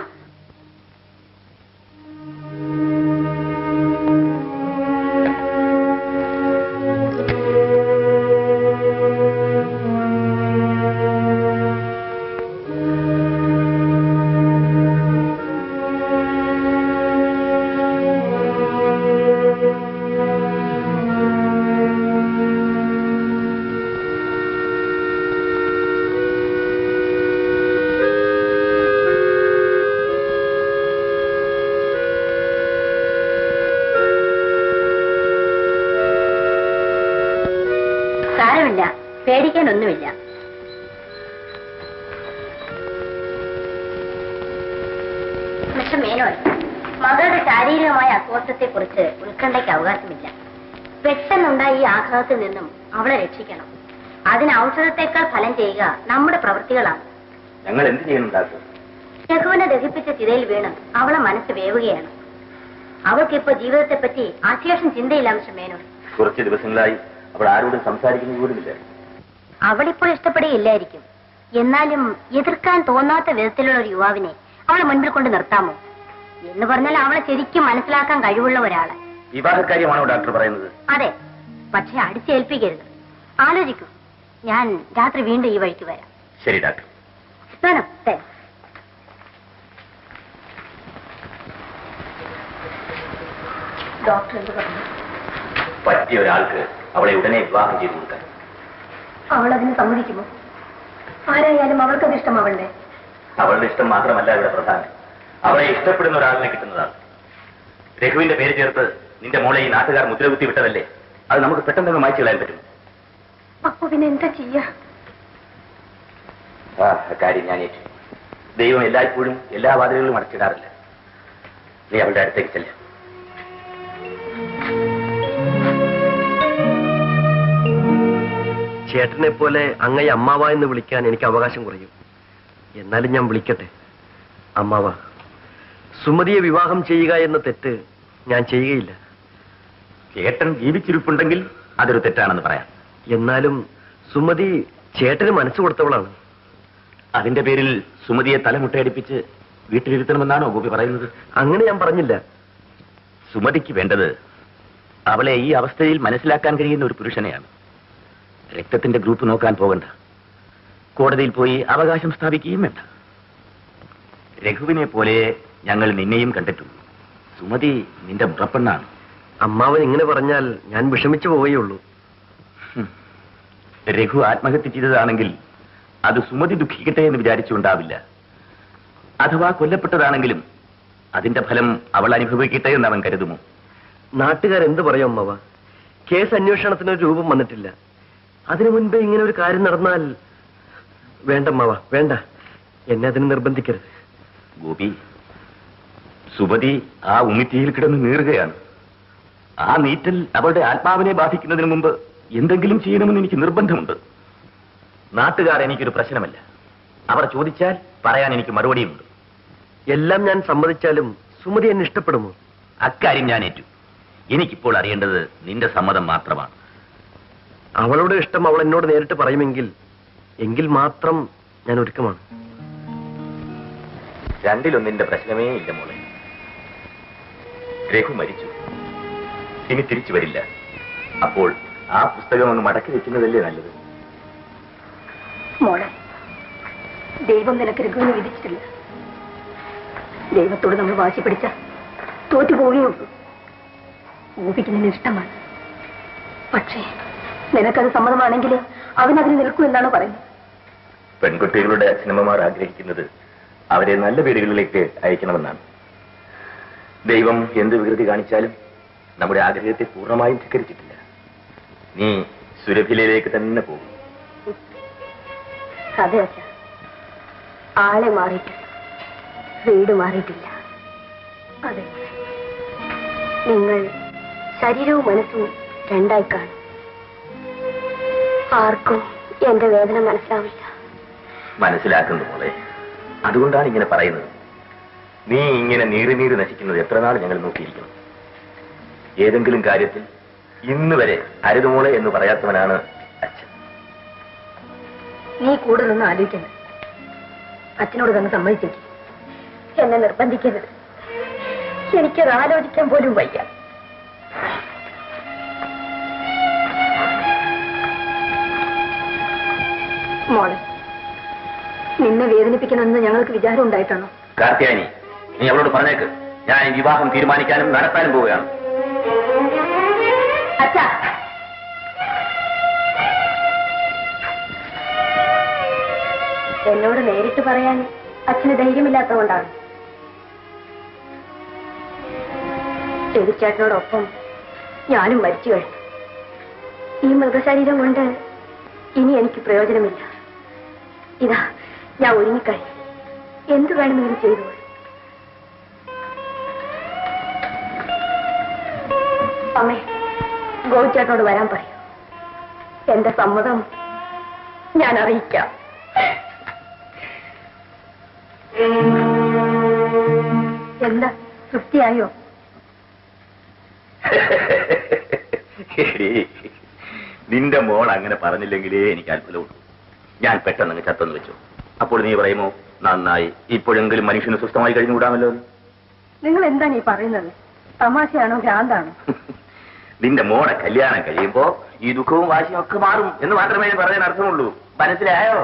സാരമില്ല പേടിക്കാനൊന്നുമില്ല മിസ്റ്റർ മിസ്റ്റർ മേനോൻ മകളുടെ ശാരീരികമായ അസ്വസ്ഥത്തെക്കുറിച്ച് ഉത്കണ്ഠയ്ക്ക് അവകാശമില്ല പെട്ടെന്നുണ്ടായ ഈ ആഘാതത്തിൽ നിന്നും അവളെ രക്ഷിക്കണം അതിന് ഔഷധത്തെക്കാൾ ഫലം ചെയ്യുക നമ്മുടെ പ്രവൃത്തികളാണ് ഞങ്ങൾ എന്ത് ചെയ്യണം ഡാക്ടർ രഘുവിനെ ദഹിപ്പിച്ച ചിതയിൽ വീണ് അവളെ മനസ്സ് വേവുകയാണ് അവൾക്കിപ്പോ ജീവിതത്തെപ്പറ്റി അശേഷം ചിന്തയില്ല മിസ്റ്റർ മേനോൻ കുറച്ച് ദിവസങ്ങളായി അവൾ ആരോടും സംസാരിക്കുന്നത് പോലുമില്ല അവളിപ്പോൾ ഇഷ്ടപ്പെടുകയില്ലായിരിക്കും എന്നാലും എതിർക്കാൻ തോന്നാത്ത വിധത്തിലുള്ള ഒരു യുവാവിനെ അവളെ മുൻപിൽ കൊണ്ട് നിർത്താമോ എന്ന് പറഞ്ഞാൽ അവളെ ശരിക്കും മനസ്സിലാക്കാൻ കഴിവുള്ള ഒരാള് വിവാഹക്കാര്യമാണോ ഡോക്ടർ പറയുന്നത് അതെ പക്ഷെ അടിച്ചേൽപ്പിക്കരുത് ആലോചിക്കൂ ഞാൻ രാത്രി വീണ്ടും ഈ വഴിക്ക് വരാം ശരി ഡോക്ടർ വേണം താങ്ക്സ്. ഡോക്ടർ എന്ത് പറഞ്ഞു പറ്റിയ ഒരാൾക്ക് അവളെ ഉടനെ വിവാഹം ചെയ്തു കൊടുക്കാൻ അവൾ അതിന് സമ്മതിക്കുമോ ആരായാലും അവൾക്കത് ഇഷ്ടമാവണ്ടേ അവളുടെ ഇഷ്ടം മാത്രമല്ല ഇവിടെ പ്രധാനം അവളെ ഇഷ്ടപ്പെടുന്ന ഒരാളിനെ കിട്ടുന്നതാണ് രഘുവിന്റെ പേര് ചേർത്ത് നിന്റെ മോളെ ഈ നാട്ടുകാർ മുദ്രകുത്തി വിട്ടതല്ലേ അത് നമുക്ക് പെട്ടെന്ന് മായ്ച്ചു കളയാൻ പറ്റും അപ്പൊ പിന്നെ എന്താ ചെയ്യാ ആ കാര്യം ഞാൻ ഏറ്റു ദൈവം എല്ലായ്പ്പോഴും എല്ലാ വാതിലുകളും അടച്ചിടാറില്ല നീ അവളുടെ അടുത്തേക്ക് ചെല്ല ചേട്ടനെ പോലെ അങ്ങയെ അമ്മാവ എന്ന് വിളിക്കാൻ എനിക്ക് അവകാശം കുറയും എന്നാലും ഞാൻ വിളിക്കട്ടെ അമ്മാവ സുമതിയെ വിവാഹം ചെയ്യുക എന്ന തെറ്റ് ഞാൻ ചെയ്യുകയില്ല ചേട്ടൻ ജീവിച്ചിരിപ്പുണ്ടെങ്കിൽ അതൊരു തെറ്റാണെന്ന് പറയാം എന്നാലും സുമതി ചേട്ടന് മനസ്സ് കൊടുത്തവളാണ് അതിന്റെ പേരിൽ സുമതിയെ തലമുട്ടയടിപ്പിച്ച് വീട്ടിലിരുത്തണമെന്നാണോ ഗോപി പറയുന്നത് അങ്ങനെ ഞാൻ പറഞ്ഞില്ല സുമതിക്ക് വേണ്ടത് അവളെ ഈ അവസ്ഥയിൽ മനസ്സിലാക്കാൻ കഴിയുന്ന ഒരു പുരുഷനെയാണ് രക്തത്തിന്റെ ഗ്രൂപ്പ് നോക്കാൻ പോകണ്ട കോടതിയിൽ പോയി അവകാശം സ്ഥാപിക്കുകയും വേണ്ട രഘുവിനെ പോലെ ഞങ്ങൾ നിന്നെയും കണ്ടിട്ടുള്ളൂ സുമതി നിന്റെ മുറപ്പെണ്ണാണ് അമ്മാവൻ ഇങ്ങനെ പറഞ്ഞാൽ ഞാൻ വിഷമിച്ചു പോവുകയുള്ളൂ ഹും. രഘു ആത്മഹത്യ ചെയ്തതാണെങ്കിൽ അത് സുമതി ദുഃഖിക്കട്ടെ എന്ന് വിചാരിച്ചുണ്ടാവില്ല അഥവാ കൊല്ലപ്പെട്ടതാണെങ്കിലും അതിന്റെ ഫലം അവൾ അനുഭവിക്കട്ടെ എന്ന് അവൻ കരുതുമോ നാട്ടുകാരെന്ത് പറയും അമ്മാവ കേസ് അന്വേഷണത്തിന് ഒരു രൂപം വന്നിട്ടില്ല അതിനു മുൻപേ ഇങ്ങനെ ഒരു കാര്യം നടന്നാൽ വേണ്ട അമ്മാവ വേണ്ട എന്നെ അതിന് നിർബന്ധിക്കരുത് ഗോപി സുമതി ആ ഉമിത്തിയിൽ കിടന്ന് നീറുകയാണ് ആ നീറ്റൽ അവളുടെ ആത്മാവിനെ ബാധിക്കുന്നതിന് മുമ്പ് എന്തെങ്കിലും ചെയ്യണമെന്ന് എനിക്ക് നിർബന്ധമുണ്ട് നാട്ടുകാർ എനിക്കൊരു പ്രശ്നമല്ല അവർ ചോദിച്ചാൽ പറയാൻ എനിക്ക് മറുപടിയുമുണ്ട് എല്ലാം ഞാൻ സമ്മതിച്ചാലും സുമതി എന്നെ ഇഷ്ടപ്പെടുമോ അക്കാര്യം ഞാൻ ഏറ്റു എനിക്കിപ്പോൾ അറിയേണ്ടത് നിന്റെ സമ്മതം മാത്രമാണ് അവളുടെ ഇഷ്ടം അവൾ എന്നോട് നേരിട്ട് പറയുമെങ്കിൽ എങ്കിൽ മാത്രം ഞാൻ ഒരുക്കമാണ് രണ്ടിലൊന്നിന്റെ പ്രശ്നമേ ഇല്ല മോളെ രഘു മരിച്ചു ഇനി തിരിച്ചു വരില്ല അപ്പോൾ ആ പുസ്തകം ഒന്ന് മടക്കി വെക്കുന്നതല്ലേ നല്ലത് മോളെ ദൈവം നിനക്ക് രഘുവിന് വിധിച്ചിട്ടില്ല ദൈവത്തോട് നമ്മൾ വാശി പിടിച്ച തോറ്റു പോവുകയുള്ളൂ ഊപിക്ക് നിന്നെ ഇഷ്ടമാണ് പക്ഷേ നിനക്കത് സമ്മതമാണെങ്കിൽ അവനതിന് നിൽക്കൂ എന്നാണ് പറയുന്നത് പെൺകുട്ടികളുടെ അച്ഛനമ്മമാർ ആഗ്രഹിക്കുന്നത് അവരെ നല്ല വീടുകളിലേക്ക് അയക്കണമെന്നാണ് ദൈവം എന്ത് വികൃതി കാണിച്ചാലും നമ്മുടെ ആഗ്രഹത്തെ പൂർണ്ണമായും ധിക്കരിച്ചിട്ടില്ല നീ സുരഭിലയിലേക്ക് തന്നെ പോകും അതെ അച്ഛ ആളെ മാറിയിട്ടില്ല വീട് മാറിയിട്ടില്ല അതെ നിങ്ങൾ ശരീരവും മനസ്സും രണ്ടായി കാണും ആർക്കും എന്റെ വേദന മനസ്സിലാവില്ല മനസ്സിലാക്കുന്നു മോളെ അതുകൊണ്ടാണ് ഇങ്ങനെ പറയുന്നത് നീ ഇങ്ങനെ നീറി നീറി നശിക്കുന്നത് എത്ര നാൾ ഞങ്ങൾ നോക്കിയിരിക്കണം ഏതെങ്കിലും കാര്യത്തിൽ ഇന്ന് വരെ അരുതുമോളെ എന്ന് പറയാത്തവനാണ് അച്ഛൻ നീ കൂടുതലൊന്നും ആലോചിക്കണ്ട അച്ഛനോട് തന്നെ സമ്മതിച്ചേക്ക് എന്നെ നിർബന്ധിക്കരുത് എനിക്കത് ആലോചിക്കാൻ പോലും വയ്യ മോളെ നിന്നെ വേദനിപ്പിക്കണമെന്ന് ഞങ്ങൾക്ക് വിചാരം ഉണ്ടായിട്ടാണോ കാർത്തിയാനി നീ അവളോട് പറഞ്ഞേക്ക് ഞാൻ ഈ വിവാഹം തീരുമാനിക്കാനും നടത്താനും പോവുകയാണ് അച്ഛാ എന്നോട് നേരിട്ട് പറയാൻ അച്ഛന് ധൈര്യമില്ലാത്തതുകൊണ്ടാണ് ചേച്ചിച്ചേട്ടനോടൊപ്പം ഞാനും മരിച്ചു കഴിഞ്ഞു ഈ മൃഗശരീരം കൊണ്ട് ഇനി എനിക്ക് പ്രയോജനമില്ല ഇതാ ഞാൻ ഒരുങ്ങിക്കഴിഞ്ഞു എന്തു വേണമെങ്കിലും ചെയ്തു അമ്മേ ഗോവിച്ചേട്ടനോട് വരാൻ പറയൂ എന്റെ സമ്മതം ഞാൻ അറിയിക്കാം എന്താ തൃപ്തിയായോ എടീ, നിന്റെ മോൾ അങ്ങനെ പറഞ്ഞില്ലെങ്കിലേ എനിക്ക് അത്ഭുതമുള്ളൂ ഞാൻ പെട്ടെന്ന് അങ്ങ് ചത്തെന്ന് വെച്ചു അപ്പോൾ നീ പറയുമോ നന്നായി ഇപ്പോഴെങ്കിലും മനുഷ്യന് സ്വസ്ഥമായി കഴിഞ്ഞുകൂടാമല്ലോ എന്ന്. നിങ്ങൾ എന്താണ് ഈ പറയുന്നത് തമാശയാണോ ഭ്രാന്താണോ നിന്റെ മോളെ കല്യാണം കഴിയുമ്പോ ഈ ദുഃഖവും വാശിയും ഒക്കെ മാറും എന്ന് മാത്രമേ ഞാൻ പറയാൻ അർത്ഥമുള്ളൂ മനസ്സിലായോ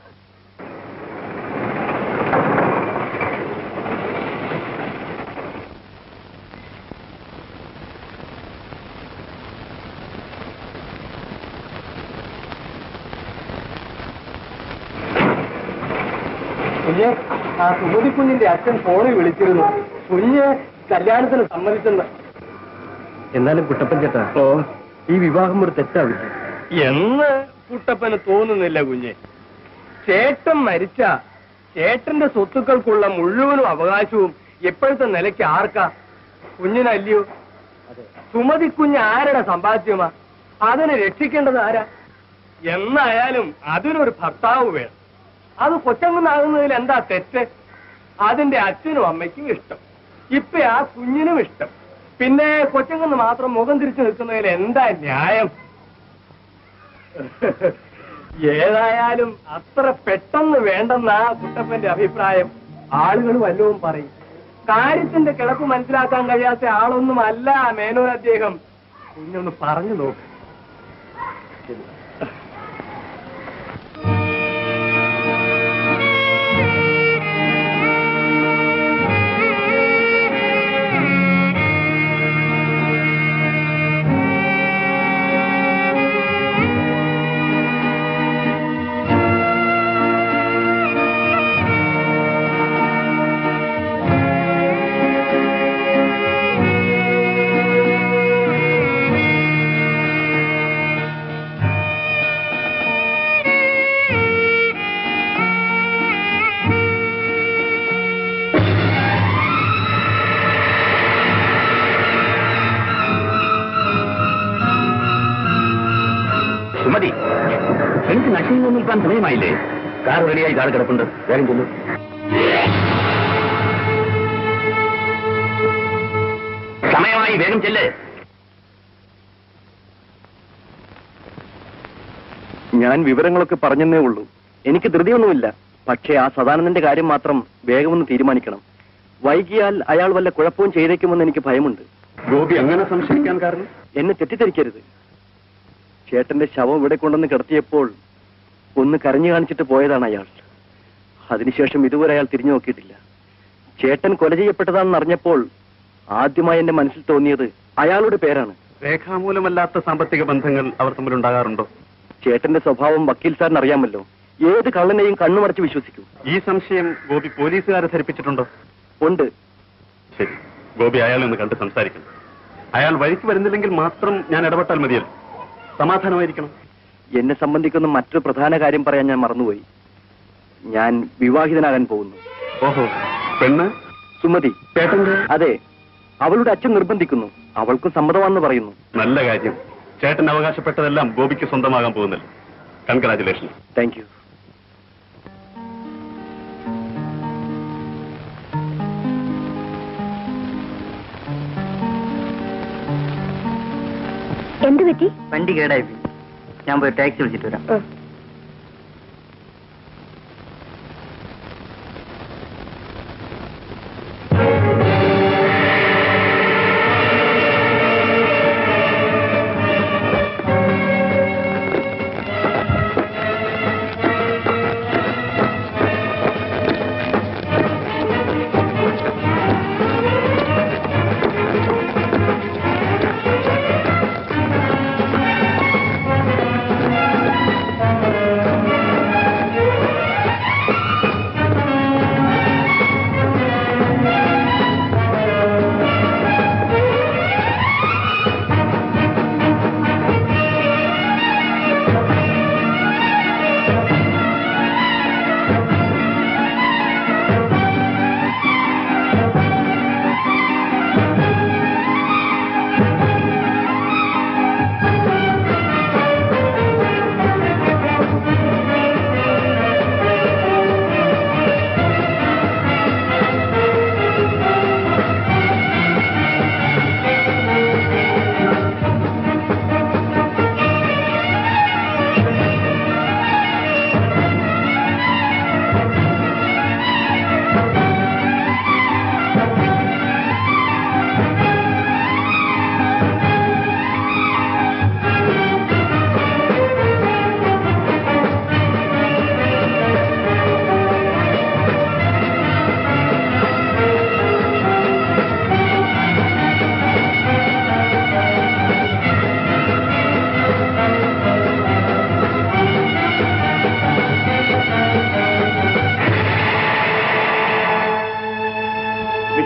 കുഞ്ഞെ ആ സുമതി കുഞ്ഞിന്റെ അച്ഛൻ ഫോണിൽ വിളിച്ചിരുന്നു കുഞ്ഞ് കല്യാണത്തിന് സമ്മതിച്ചെന്ന് എന്നാലും കുട്ടപ്പൻ ചേട്ടാ ഓ ഈ വിവാഹം ഒരു തെറ്റാവില്ല എന്ന് കുട്ടപ്പന് തോന്നുന്നില്ല കുഞ്ഞെ ചേട്ടൻ മരിച്ച ചേട്ടന്റെ സ്വത്തുക്കൾക്കുള്ള മുഴുവനും അവകാശവും ഇപ്പോഴത്തെ നിലയ്ക്ക് ആർക്കാ കുഞ്ഞിനല്ലയോ സുമതി കുഞ്ഞ് ആരുടെ സമ്പാദ്യമാ അതിനെ രക്ഷിക്കേണ്ടത് ആരാ എന്നായാലും അതിനൊരു ഭർത്താവ് വേണം അത് കൊച്ചങ്ങനാകുന്നതിൽ എന്താ തെറ്റ് അതിന്റെ അച്ഛനും അമ്മയ്ക്കും ഇഷ്ടം ഇപ്പൊ ആ കുഞ്ഞിനും ഇഷ്ടം പിന്നെ കൊച്ചങ്ങന്ന് മാത്രം മുഖം തിരിച്ചു നിൽക്കുന്നതിൽ എന്താ ന്യായം ഏതായാലും അത്ര പെട്ടെന്ന് വേണ്ടെന്നാ കുട്ടപ്പന്റെ അഭിപ്രായം ആളുകൾ വല്ലതും പറയും കാര്യത്തിന്റെ കിടപ്പ് മനസ്സിലാക്കാൻ കഴിയാത്ത ആളൊന്നും അല്ല മേനോൻ അദ്ദേഹം കുഞ്ഞൊന്ന് പറഞ്ഞു നോക്ക് സുമതി എനിക്ക് നശിച്ചു നിൽക്കാൻ സമയമായില്ലേ കാർ റെഡിയായി കാർ കിടപ്പുണ്ട് വേഗം ചെല്ലു സമയമായി വേഗം ചെല്ല് ഞാൻ വിവരങ്ങളൊക്കെ പറഞ്ഞെന്നേ ഉള്ളൂ എനിക്ക് ധൃതിയൊന്നുമില്ല പക്ഷേ ആ സദാനന്ദന്റെ കാര്യം മാത്രം വേഗമൊന്ന് തീരുമാനിക്കണം വൈകിയാൽ അയാൾ വല്ല കുഴപ്പവും ചെയ്തേക്കുമെന്ന് എനിക്ക് ഭയമുണ്ട് ഗോപി അങ്ങനെ സംശയിക്കാൻ കാരണം എന്നെ തെറ്റിദ്ധരിക്കരുത് ചേട്ടന്റെ ശവം ഇവിടെ കൊണ്ടുവന്ന് കിടത്തിയപ്പോൾ ഒന്ന് കരഞ്ഞു കാണിച്ചിട്ട് പോയതാണ് അയാൾ അതിനുശേഷം ഇതുവരെ അയാൾ തിരിഞ്ഞു നോക്കിയിട്ടില്ല ചേട്ടൻ കൊല ചെയ്യപ്പെട്ടതാണെന്ന് അറിഞ്ഞപ്പോൾ ആദ്യമായി എന്റെ മനസ്സിൽ തോന്നിയത് അയാളുടെ പേരാണ് രേഖാമൂലമല്ലാത്ത സാമ്പത്തിക ബന്ധങ്ങൾ അവർ തമ്മിലുണ്ടാകാറുണ്ടോ ചേട്ടന്റെ സ്വഭാവം വക്കീൽ സാറിന് അറിയാമല്ലോ ഏത് കള്ളനെയും കണ്ണുമടച്ച് വിശ്വസിക്കൂ ഈ സംശയം ഗോപി പോലീസുകാരെ ധരിപ്പിച്ചിട്ടുണ്ടോ ഉണ്ട് ശരി ഗോപി അയാളെ ഒന്ന് കണ്ട് സംസാരിക്കണം അയാൾ വഴിക്ക് വരുന്നില്ലെങ്കിൽ മാത്രം ഞാൻ ഇടപെട്ടാൽ മതിയല്ലോ സമാധാനമായിരിക്കണം എന്നെ സംബന്ധിക്കുന്ന മറ്റൊരു പ്രധാന കാര്യം പറയാൻ ഞാൻ മറന്നുപോയി ഞാൻ വിവാഹിതനാകാൻ പോകുന്നു ഓഹോ പെണ്ണ് സുമതി ചേട്ടന്റെ അതെ അവളുടെ അച്ഛൻ നിർബന്ധിക്കുന്നു അവൾക്ക് സമ്മതമാണെന്ന് പറയുന്നു നല്ല കാര്യം ചേട്ടൻ അവകാശപ്പെട്ടതെല്ലാം ഗോപിക്ക് സ്വന്തമാകാൻ പോകുന്നില്ല കൺഗ്രാചുലേഷൻ താങ്ക് യു എന്ത് പറ്റി വണ്ടി കേടായി പോയി. ഞാൻ പോയി ടാക്സി വിളിച്ചിട്ട് വരാം ആ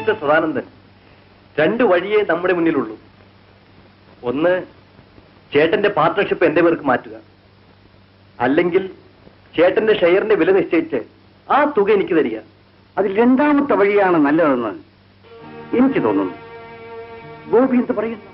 മിസ്റ്റർ സദാനന്ദൻ രണ്ട് വഴിയേ നമ്മുടെ മുന്നിലുള്ളൂ ഒന്ന് ചേട്ടന്റെ പാർട്ട്ണർഷിപ്പ് എന്റെ പേർക്ക് മാറ്റുക അല്ലെങ്കിൽ ചേട്ടന്റെ ഷെയറിന്റെ വില നിശ്ചയിച്ച് ആ തുക എനിക്ക് തരിക അതിൽ രണ്ടാമത്തെ വഴിയാണ് നല്ലതെന്ന് എനിക്ക് തോന്നുന്നു ഗോപി എന്ത് പറയുന്നു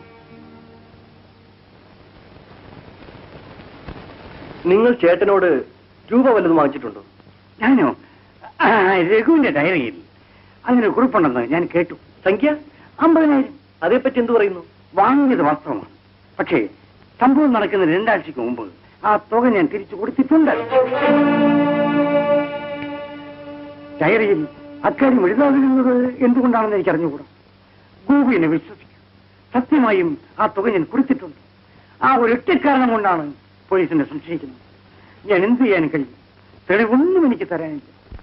നിങ്ങൾ ചേട്ടനോട് രൂപ വല്ലതും വാങ്ങിച്ചിട്ടുണ്ടോ ഞാനോ ആ, രഘുവിന്റെ ഡയറിയിൽ അങ്ങനെ ഒരു കുറിപ്പുണ്ടെന്ന് ഞാൻ കേട്ടു സംഖ്യ അമ്പതിനായിരം അതേപ്പറ്റി എന്ത് പറയുന്നു വാങ്ങിയത് വാസ്തവമാണ് പക്ഷേ സംഭവം നടക്കുന്ന രണ്ടാഴ്ചക്ക് മുമ്പ് ആ തുക ഞാൻ തിരിച്ചു കൊടുത്തിട്ടുണ്ട് ഡയറിയിൽ അക്കാര്യം എഴുതാതിരുന്നത് എന്തുകൊണ്ടാണെന്ന് എനിക്ക് അറിഞ്ഞുകൂടാ ഗോപി എന്നെ വിശ്വസിക്കും സത്യമായും ആ തുക ഞാൻ കൊടുത്തിട്ടുണ്ട് ആ ഒരു ഒറ്റ കാരണം കൊണ്ടാണ് പോലീസിനെ സംശയിക്കുന്നത് ഞാൻ എന്ത് ചെയ്യാൻ കഴിയും തെളിവൊന്നും എനിക്ക് തരാനില്ല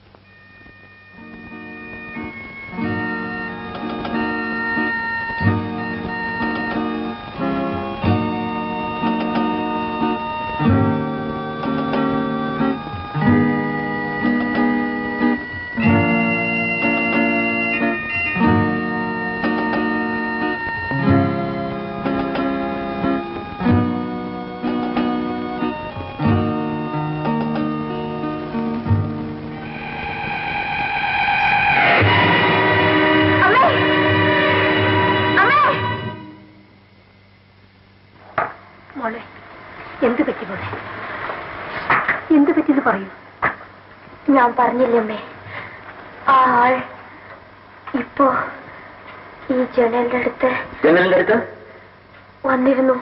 മോളെ എന്ത് പറ്റി മോളെ എന്ത് പറ്റിയെന്ന് പറയൂ ഞാൻ പറഞ്ഞില്ലേ അമ്മേ ആ ആൾ ഇപ്പോ ഈ ജനലിന്റെ അടുത്ത് ജനലിന്റെ അടുത്ത് വന്നിരുന്നു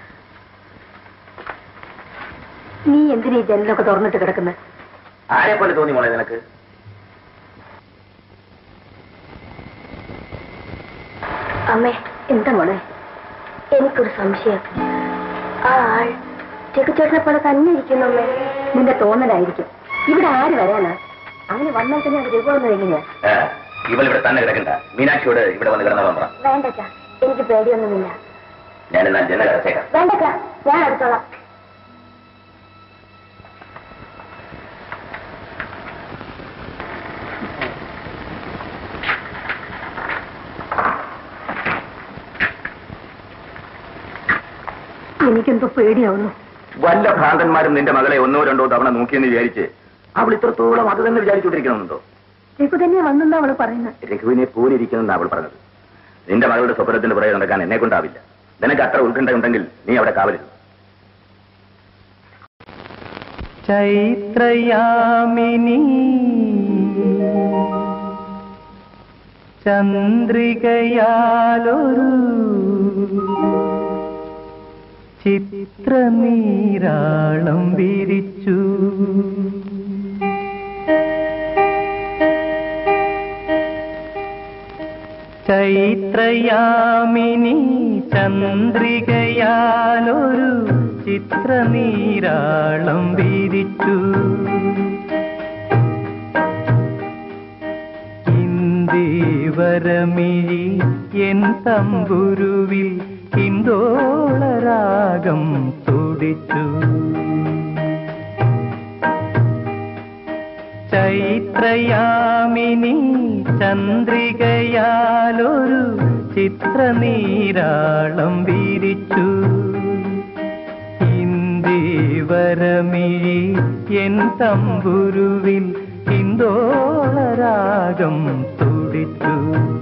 നീ എന്തിനാ ഈ ജനലൊക്കെ തുറന്നിട്ട് കിടക്കുന്നത് ആരെ പോലെ തോന്നി മോളെ നിനക്ക് അമ്മേ എന്താ മോളെ എനിക്കൊരു സംശയം ആ ആൾ ചെക്കുചേട്ടനെ പോലെ തന്നെ ഇരിക്കുന്നു അമ്മേ നിന്റെ തോന്നലായിരിക്കും ഇവിടെ ആര് വരാനാ അങ്ങനെ വന്നാൽ തന്നെ അത് രൂപമെന്ന് എങ്ങനെയാ ഏ, ഇവൾ ഇവിടെ തന്നെ കിടക്കണ്ട മീനാക്ഷിയോട് ഇവിടെ വന്ന് കിടന്നോളാൻ പറ വേണ്ടച്ചാ എനിക്ക് പേടിയൊന്നുമില്ല ഞാൻ എന്നാൽ ജനൽ അടച്ചേക്കാം വേണ്ടച്ചാ ഞാൻ അടുത്തോളാം എനിക്കെന്തോ പേടിയാവുന്നു വല്ല ഭ്രാന്തന്മാരും നിന്റെ മകളെ ഒന്നോ രണ്ടോ തവണ നോക്കിയെന്ന് വിചാരിച്ച് അവൾ ഇത്രത്തോളം അത് തന്നെ വിചാരിച്ചുകൊണ്ടിരിക്കണമെന്നുണ്ടോ രഘു തന്നെ വന്നെന്നാ അവള് പറയുന്നത് രഘുവിനെ പോലിരിക്കുന്നെന്ന് അവൾ പറഞ്ഞത് നിന്റെ മകളുടെ സ്വപ്നത്തിന്റെ പുറകെ നടക്കാൻ എന്നെ കൊണ്ടാവില്ല നിനക്ക് അത്ര ഉത്കണ്ഠ ഉണ്ടെങ്കിൽ നീ അവിടെ കാവലിരുന്നു ചൈത്രയാമിനി ചന്ദ്രികയാലൊരു ചിത്രനീരാളം വിരിച്ചു ചൈത്രയാമിനി ചന്ദ്രികയാലൊരു ചിത്രനീരാളം വിരിച്ചു ഇന്ദീവരമിഴി എൻ തമ്പുരുവിൽ ഹിന്ദോളരാഗം തുടിച്ചു ചൈത്രയാമിനി ചന്ദ്രികയാലൊരു ചിത്രനീരാളം വിരിച്ചു ഇന്ദീവരമിഴി എൻ തമ്പുരുവിൽ ഹിന്ദോളരാഗം തുടിച്ചു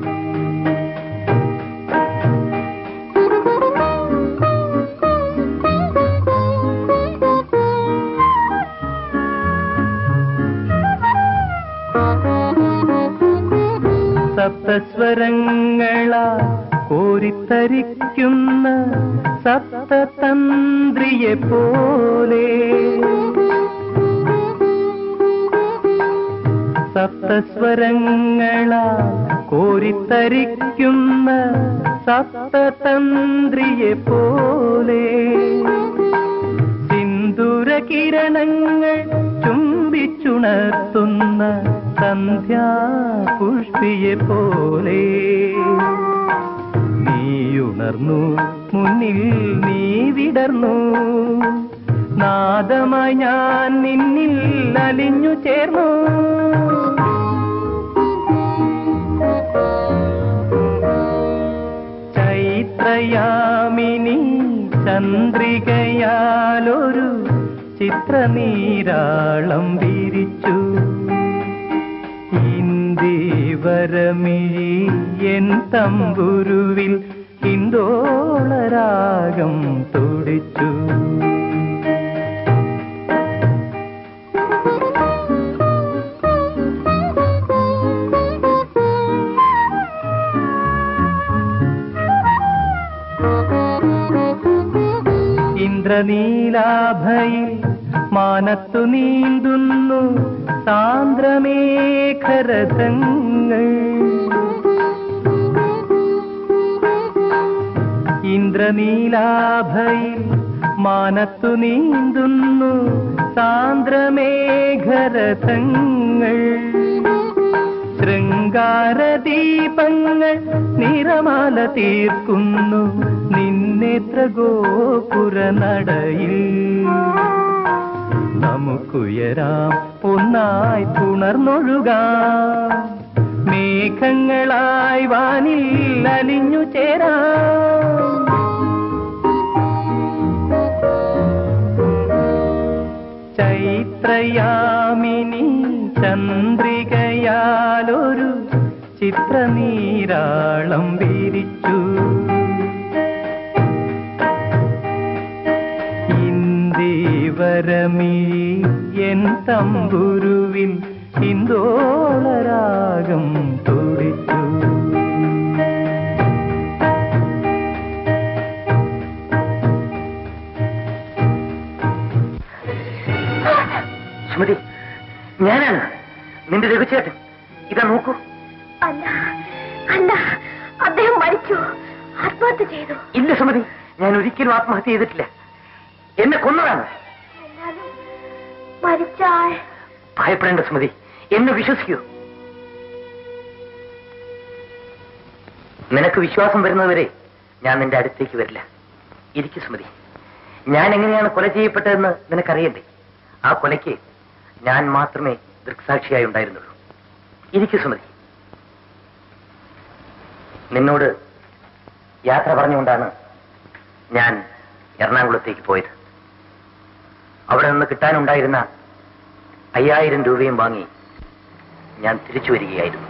സപ്തസ്വരങ്ങളാ കോരിത്തരിക്കുന്ന സപ്തതന്ത്രിയെ പോലെ സപ്തസ്വരങ്ങളാ കോരിത്തരിക്കുന്ന സപ്തതന്ത്രിയെ പോലെ സിന്ദൂര കിരണങ്ങൾ ചുംബിച്ചുണർത്തുന്ന സന്ധ്യാ പുഷ്പിയെ പോലെ നീയുണർന്നു മുന്നിൽ നീ വിടർന്നു നാദമായി ഞാൻ നിന്നിൽ അലിഞ്ഞു ചേർന്നു ചിത്രനീരാളം വിരിച്ചു ഇന്ദീവരമിഴി എൻ തമ്പുരുവിൽ ഹിന്ദോളരാഗം തുടിച്ചു ഇന്ദ്രനീലാഭയിൽ മാനത്തു നീന്തുന്നു സാന്ദ്രമേഖരഥങ്ങൾ ഇന്ദ്രനീലാഭയിൽ മാനത്തു നീന്തുന്നു സാന്ദ്രമേഘരഥങ്ങൾ ശൃംഗാരദീപങ്ങൾ നിറമാല തീർക്കുന്നു നിന്നേത്ര ഗോപുര നടയിൽ നമുക്കുയരാം ഒന്നായി പുണർന്നൊഴുകാം മേഘങ്ങളായി വാനിൽ അലിഞ്ഞു ചേരാം ചൈത്രയാമിനി ചന്ദ്രികയാലൊരു ചിത്രനീരാളം വിരിച്ചു ഇന്ദീവരമീ എൻ തമ്പുരുവിൽ ഹിന്ദോളരാഗം തുടിച്ചു സുമതി ഞാനാണ് നിന്റെ രഘുചേട്ടൻ ഇതാ നോക്കൂ അല്ല അല്ല അദ്ദേഹം മരിച്ചു ആത്മഹത്യ ചെയ്തു ഇല്ല സുമതി ഞാൻ ഒരിക്കലും ആത്മഹത്യ ചെയ്തിട്ടില്ല എന്നെ കൊന്നതാണ് എന്നാലും മരിച്ചാൽ ഭയപ്പെടേണ്ട സുമതി എന്നെ വിശ്വസിക്കൂ നിനക്ക് വിശ്വാസം വരുന്നതുവരെ ഞാൻ നിന്റെ അടുത്തേക്ക് വരില്ല ഇരിക്കു സുമതി ഞാൻ എങ്ങനെയാണ് കൊല ചെയ്യപ്പെട്ടതെന്ന് നിനക്കറിയണ്ടേ ആ കൊലയ്ക്ക് ഞാൻ മാത്രമേ ദൃക്സാക്ഷിയായി ഉണ്ടായിരുന്നുള്ളൂ ഇരിക്കു സുമതി നിന്നോട് യാത്ര പറഞ്ഞുകൊണ്ടാണ് ഞാൻ എറണാകുളത്തേക്ക് പോയത് അവിടെ നിന്ന് കിട്ടാനുണ്ടായിരുന്ന അയ്യായിരം രൂപയും വാങ്ങി ഞാൻ തിരിച്ചു വരികയായിരുന്നു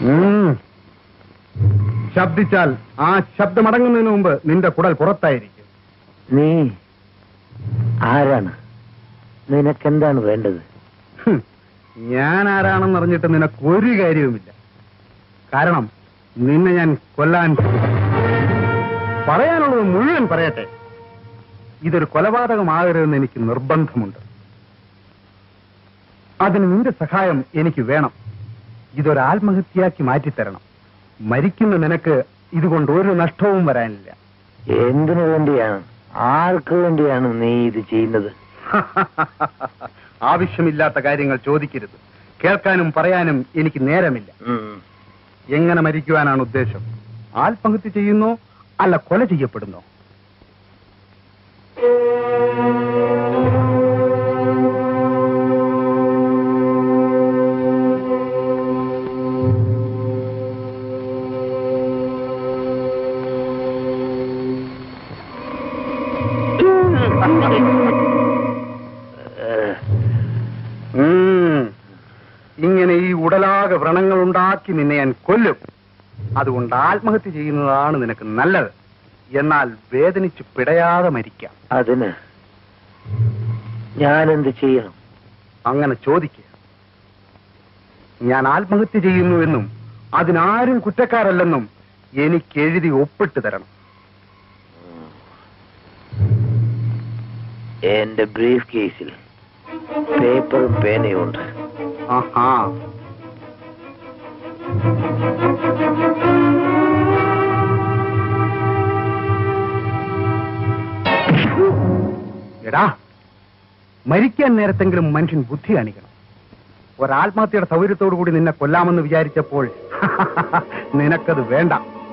ശബ്ദിച്ചാൽ ആ ശബ്ദമടങ്ങുന്നതിന് മുമ്പ് നിന്റെ കുടൽ പുറത്തായിരിക്കും നീ ആരാണ് നിനക്കെന്താണ് വേണ്ടത് ഹും, ഞാൻ ആരാണെന്ന് അറിഞ്ഞിട്ട് നിനക്ക് ഒരു കാര്യവുമില്ല കാരണം നിന്നെ ഞാൻ കൊല്ലാൻ പറയാനുള്ളത് മുഴുവൻ പറയട്ടെ ഇതൊരു കൊലപാതകമാകരുതെന്ന് എനിക്ക് നിർബന്ധമുണ്ട് അതിന് നിന്റെ സഹായം എനിക്ക് വേണം ഇതൊരു ആത്മഹത്യയാക്കി മാറ്റിത്തരണം മരിക്കുന്ന നിനക്ക് ഇതുകൊണ്ട് ഒരു നഷ്ടവും വരാനില്ല എന്തിനു വേണ്ടിയാണ് ആർക്ക് വേണ്ടിയാണ് നീ ഇത് ചെയ്യുന്നത് ആവശ്യമില്ലാത്ത കാര്യങ്ങൾ ചോദിക്കരുത് കേൾക്കാനും പറയാനും എനിക്ക് നേരമില്ല ഉം. എങ്ങനെ മരിക്കുവാനാണ് ഉദ്ദേശം ആത്മഹത്യ ചെയ്യുന്നോ അല്ല കൊല ചെയ്യപ്പെടുന്നോ ഉം. ഇങ്ങനെ ഈ ഉടലാകെ വ്രണങ്ങൾ ഉണ്ടാക്കി നിന്നെ ഞാൻ കൊല്ലും അതുകൊണ്ട് ആത്മഹത്യ ചെയ്യുന്നതാണ് നിനക്ക് നല്ലത് എന്നാൽ വേദനിച്ച് പിടയാതെ മരിക്കാം അതിന് ഞാൻ എന്ത് ചെയ്യണം അങ്ങനെ ചോദിക്കുക ഞാൻ ആത്മഹത്യ ചെയ്യുന്നുവെന്നും അതിനാരും കുറ്റക്കാരല്ലെന്നും എനിക്ക് എഴുതി ഒപ്പിട്ട് തരണം എന്റെ ബ്രീഫ് കേസിൽ പേപ്പറും പേനയും ഉണ്ട് ആഹാ എടാ മരിക്കാൻ നേരത്തെങ്കിലും മനുഷ്യൻ ബുദ്ധി കാണിക്കണം ഒരാത്മഹത്യയുടെ സൗകര്യത്തോടു കൂടി നിന്നെ കൊല്ലാമെന്ന് വിചാരിച്ചപ്പോൾ നിനക്കത് വേണ്ട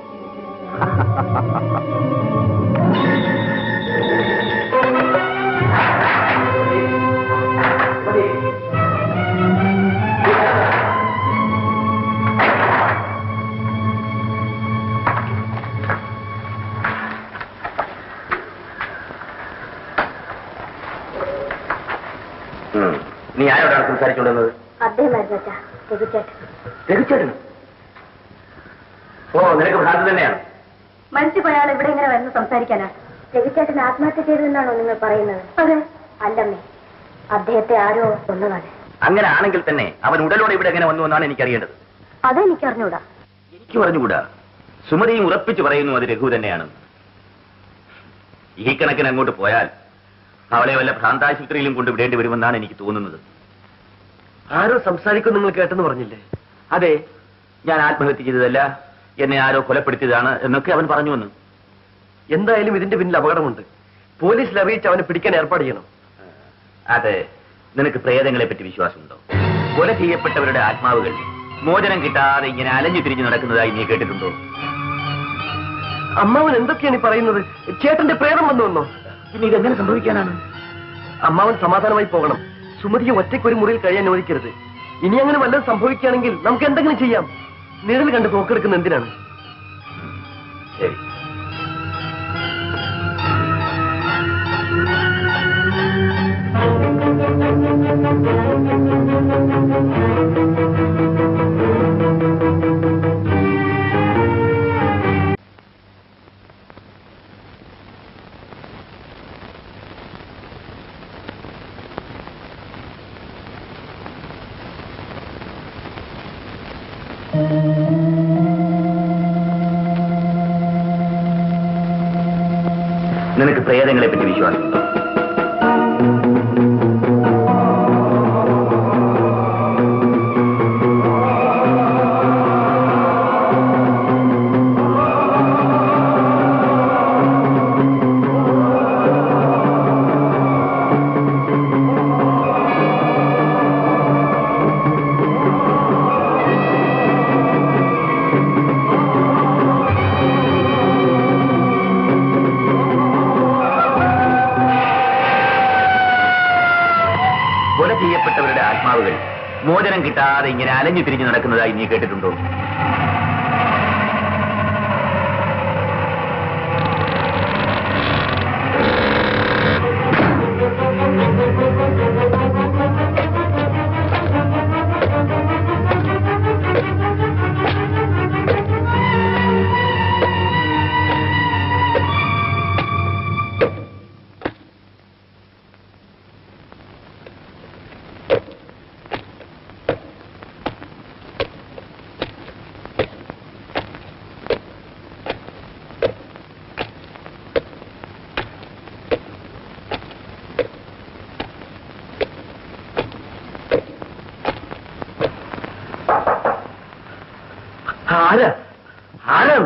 ഉം. നീ ആരോടാണ് സംസാരിച്ചുകൊണ്ടിരുന്നത് അദ്ദേഹമായിരുന്നു അച്ഛാ രഘുചേട്ടൻ രഘുചേട്ടൻ ഓ നിനക്ക് ഭ്രാന്ത് തന്നെയാണ് മരിച്ചുപോയ ആൾ ഇവിടെ ഇങ്ങനെ വരുന്ന സംസാരിക്കാനാ രഘുചേട്ടൻ ആത്മഹത്യ ചെയ്തതെന്നാണോ നിങ്ങൾ പറയുന്നത് അതെ അല്ലമ്മേ അദ്ദേഹത്തെ ആരോ കൊന്നതാണ് അങ്ങനെ ആണെങ്കിൽ തന്നെ അവൻ ഉടലോടെ ഇവിടെ എങ്ങനെ വന്നു എന്നാണ് എനിക്കറിയേണ്ടത് അതെനിക്ക് അറിഞ്ഞൂടാ എനിക്ക് പറഞ്ഞുകൂടാ സുമതിയും ഉറപ്പിച്ചു പറയുന്നു അത് രഘു തന്നെയാണ് ഈ കണക്കിന് അങ്ങോട്ട് പോയാൽ അവളെ വല്ല ഭ്രാന്താശുപത്രിയിലും കൊണ്ട് വിടേണ്ടി വരുമെന്നാണ് എനിക്ക് തോന്നുന്നത് ആരോ സംസാരിക്കും നിങ്ങൾ കേട്ടെന്ന് പറഞ്ഞില്ലേ അതെ ഞാൻ ആത്മഹത്യ ചെയ്തതല്ല എന്നെ ആരോ കൊലപ്പെടുത്തിയതാണ് എന്നൊക്കെ അവൻ പറഞ്ഞു വന്നു എന്തായാലും ഇതിന്റെ പിന്നിൽ അപകടമുണ്ട് പോലീസിൽ അറിയിച്ച് അവനെ പിടിക്കാൻ ഏർപ്പാട് ചെയ്യണം അതെ നിനക്ക് പ്രേതങ്ങളെ പറ്റി വിശ്വാസമുണ്ടോ കൊല ചെയ്യപ്പെട്ടവരുടെ ആത്മാവുകൾ മോചനം കിട്ടാതെ ഇങ്ങനെ അലഞ്ഞു തിരിഞ്ഞു നടക്കുന്നതായി നീ കേട്ടിട്ടുണ്ടോ അമ്മാവൻ എന്തൊക്കെയാണ് ഈ പറയുന്നത് ചേട്ടന്റെ പ്രേതം വന്നു വന്നോ പിന്നെ ഇതെങ്ങനെ സംഭവിക്കാനാണ് അമ്മാവൻ സമാധാനമായി പോകണം സുമതിയെ ഒറ്റയ്ക്ക് ഒരു മുറിയിൽ കഴിയാൻ അനുവദിക്കരുത് ഇനി അങ്ങനെ വല്ലതും സംഭവിക്കുകയാണെങ്കിൽ നമുക്ക് എന്തെങ്കിലും ചെയ്യാം നിഴൽ കണ്ട് നോക്കെടുക്കുന്ന എന്തിനാണ് ശരി നിനക്ക് പ്രേതങ്ങളെ പറ്റി വിശ്വാസമുണ്ടോ കൊല ചെയ്യപ്പെട്ടവരുടെ ആത്മാവുകൾ മോചനം കിട്ടാതെ ഇങ്ങനെ അലഞ്ഞു തിരിഞ്ഞു നടക്കുന്നതായി നീ കേട്ടിട്ടുണ്ടോ ആരാ ആരാണ്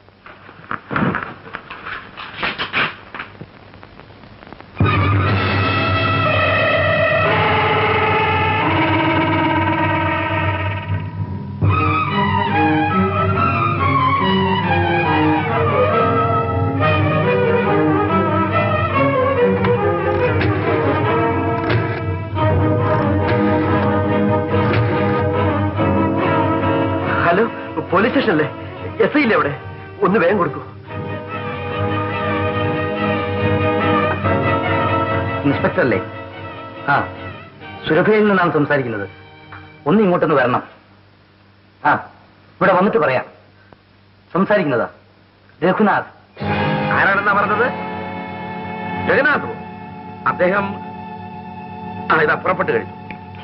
ഹലോ പോലീസ് സ്റ്റേഷനല്ലേ എസ് ഐ ഇല്ലേ അവിടെ ഒന്ന് വേഗം കൊടുക്കൂ ഇൻസ്പെക്ടർ അല്ലേ ആ സുരഭയിൽ നിന്നാണ് സംസാരിക്കുന്നത് ഒന്ന് ഇങ്ങോട്ടൊന്ന് വരണം ആ ഇവിടെ വന്നിട്ട് പറയാം സംസാരിക്കുന്നതാ രഘുനാഥ് ആരാണെന്നാ പറഞ്ഞത് ജഗന്നാഥോ അദ്ദേഹം ആ ഇതാ പുറപ്പെട്ടു കഴിഞ്ഞു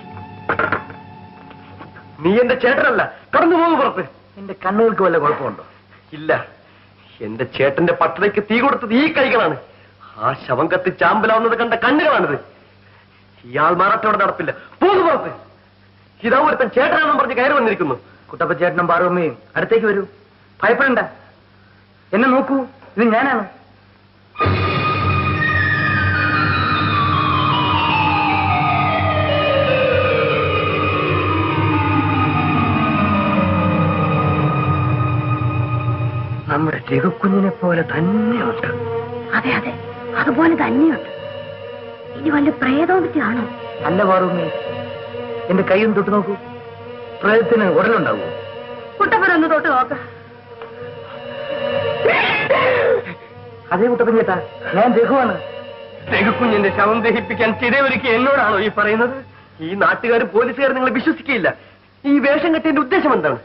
നീ എന്റെ ചേട്ടനല്ല കടന്നു പോകും പുറത്ത് എന്റെ കണ്ണുകൾക്ക് വല്ല കുഴപ്പമുണ്ടോ ഇല്ല എന്റെ ചേട്ടന്റെ പട്ടണയ്ക്ക് തീ കൊടുത്തത് ഈ കൈകളാണ് ആ ശവം കത്തി ചാമ്പലാവുന്നത് കണ്ട കണ്ണുകളാണിത് ഇയാൾ മാറത്തോടെ നടപ്പില്ല പോകും പുറത്ത് ഇതാ ഒരുത്തൻ ചേട്ടനാണെന്ന് പറഞ്ഞ് കയറി വന്നിരിക്കുന്നു കുട്ടപ്പച്ചേട്ടനും പാർവമ്മയും അടുത്തേക്ക് വരൂ ഭയപ്പെടണ്ട എന്നെ നോക്കൂ ഇത് ഞാനാണ് നമ്മുടെ രഘുക്കുഞ്ഞിനെ പോലെ തന്നെയുണ്ട് അതെ അതെ അതുപോലെ തന്നെയുണ്ട് ഇനി വല്ല പ്രേതോമിറ്റാണോ അല്ല പാർവമ്മേ എന്റെ കൈയൊന്ന് തൊട്ട് നോക്കൂ പ്രേതത്തിന് ഉടലുണ്ടാവൂ കുട്ടപ്പനൊന്ന് തൊട്ട് നോക്ക അതേ കുട്ടപ്പഞ്ഞേട്ടാ ഞാൻ രഘുവാണ് രഘുക്കുഞ്ഞിന്റെ ശവം ദഹിപ്പിക്കാൻ ചിതയൊരുക്കി എന്നോടാണോ ഈ പറയുന്നത് ഈ നാട്ടുകാരും പോലീസുകാരും നിങ്ങളെ വിശ്വസിക്കുകയില്ല ഈ വേഷം കെട്ടിയതിന്റെ ഉദ്ദേശം എന്താണ്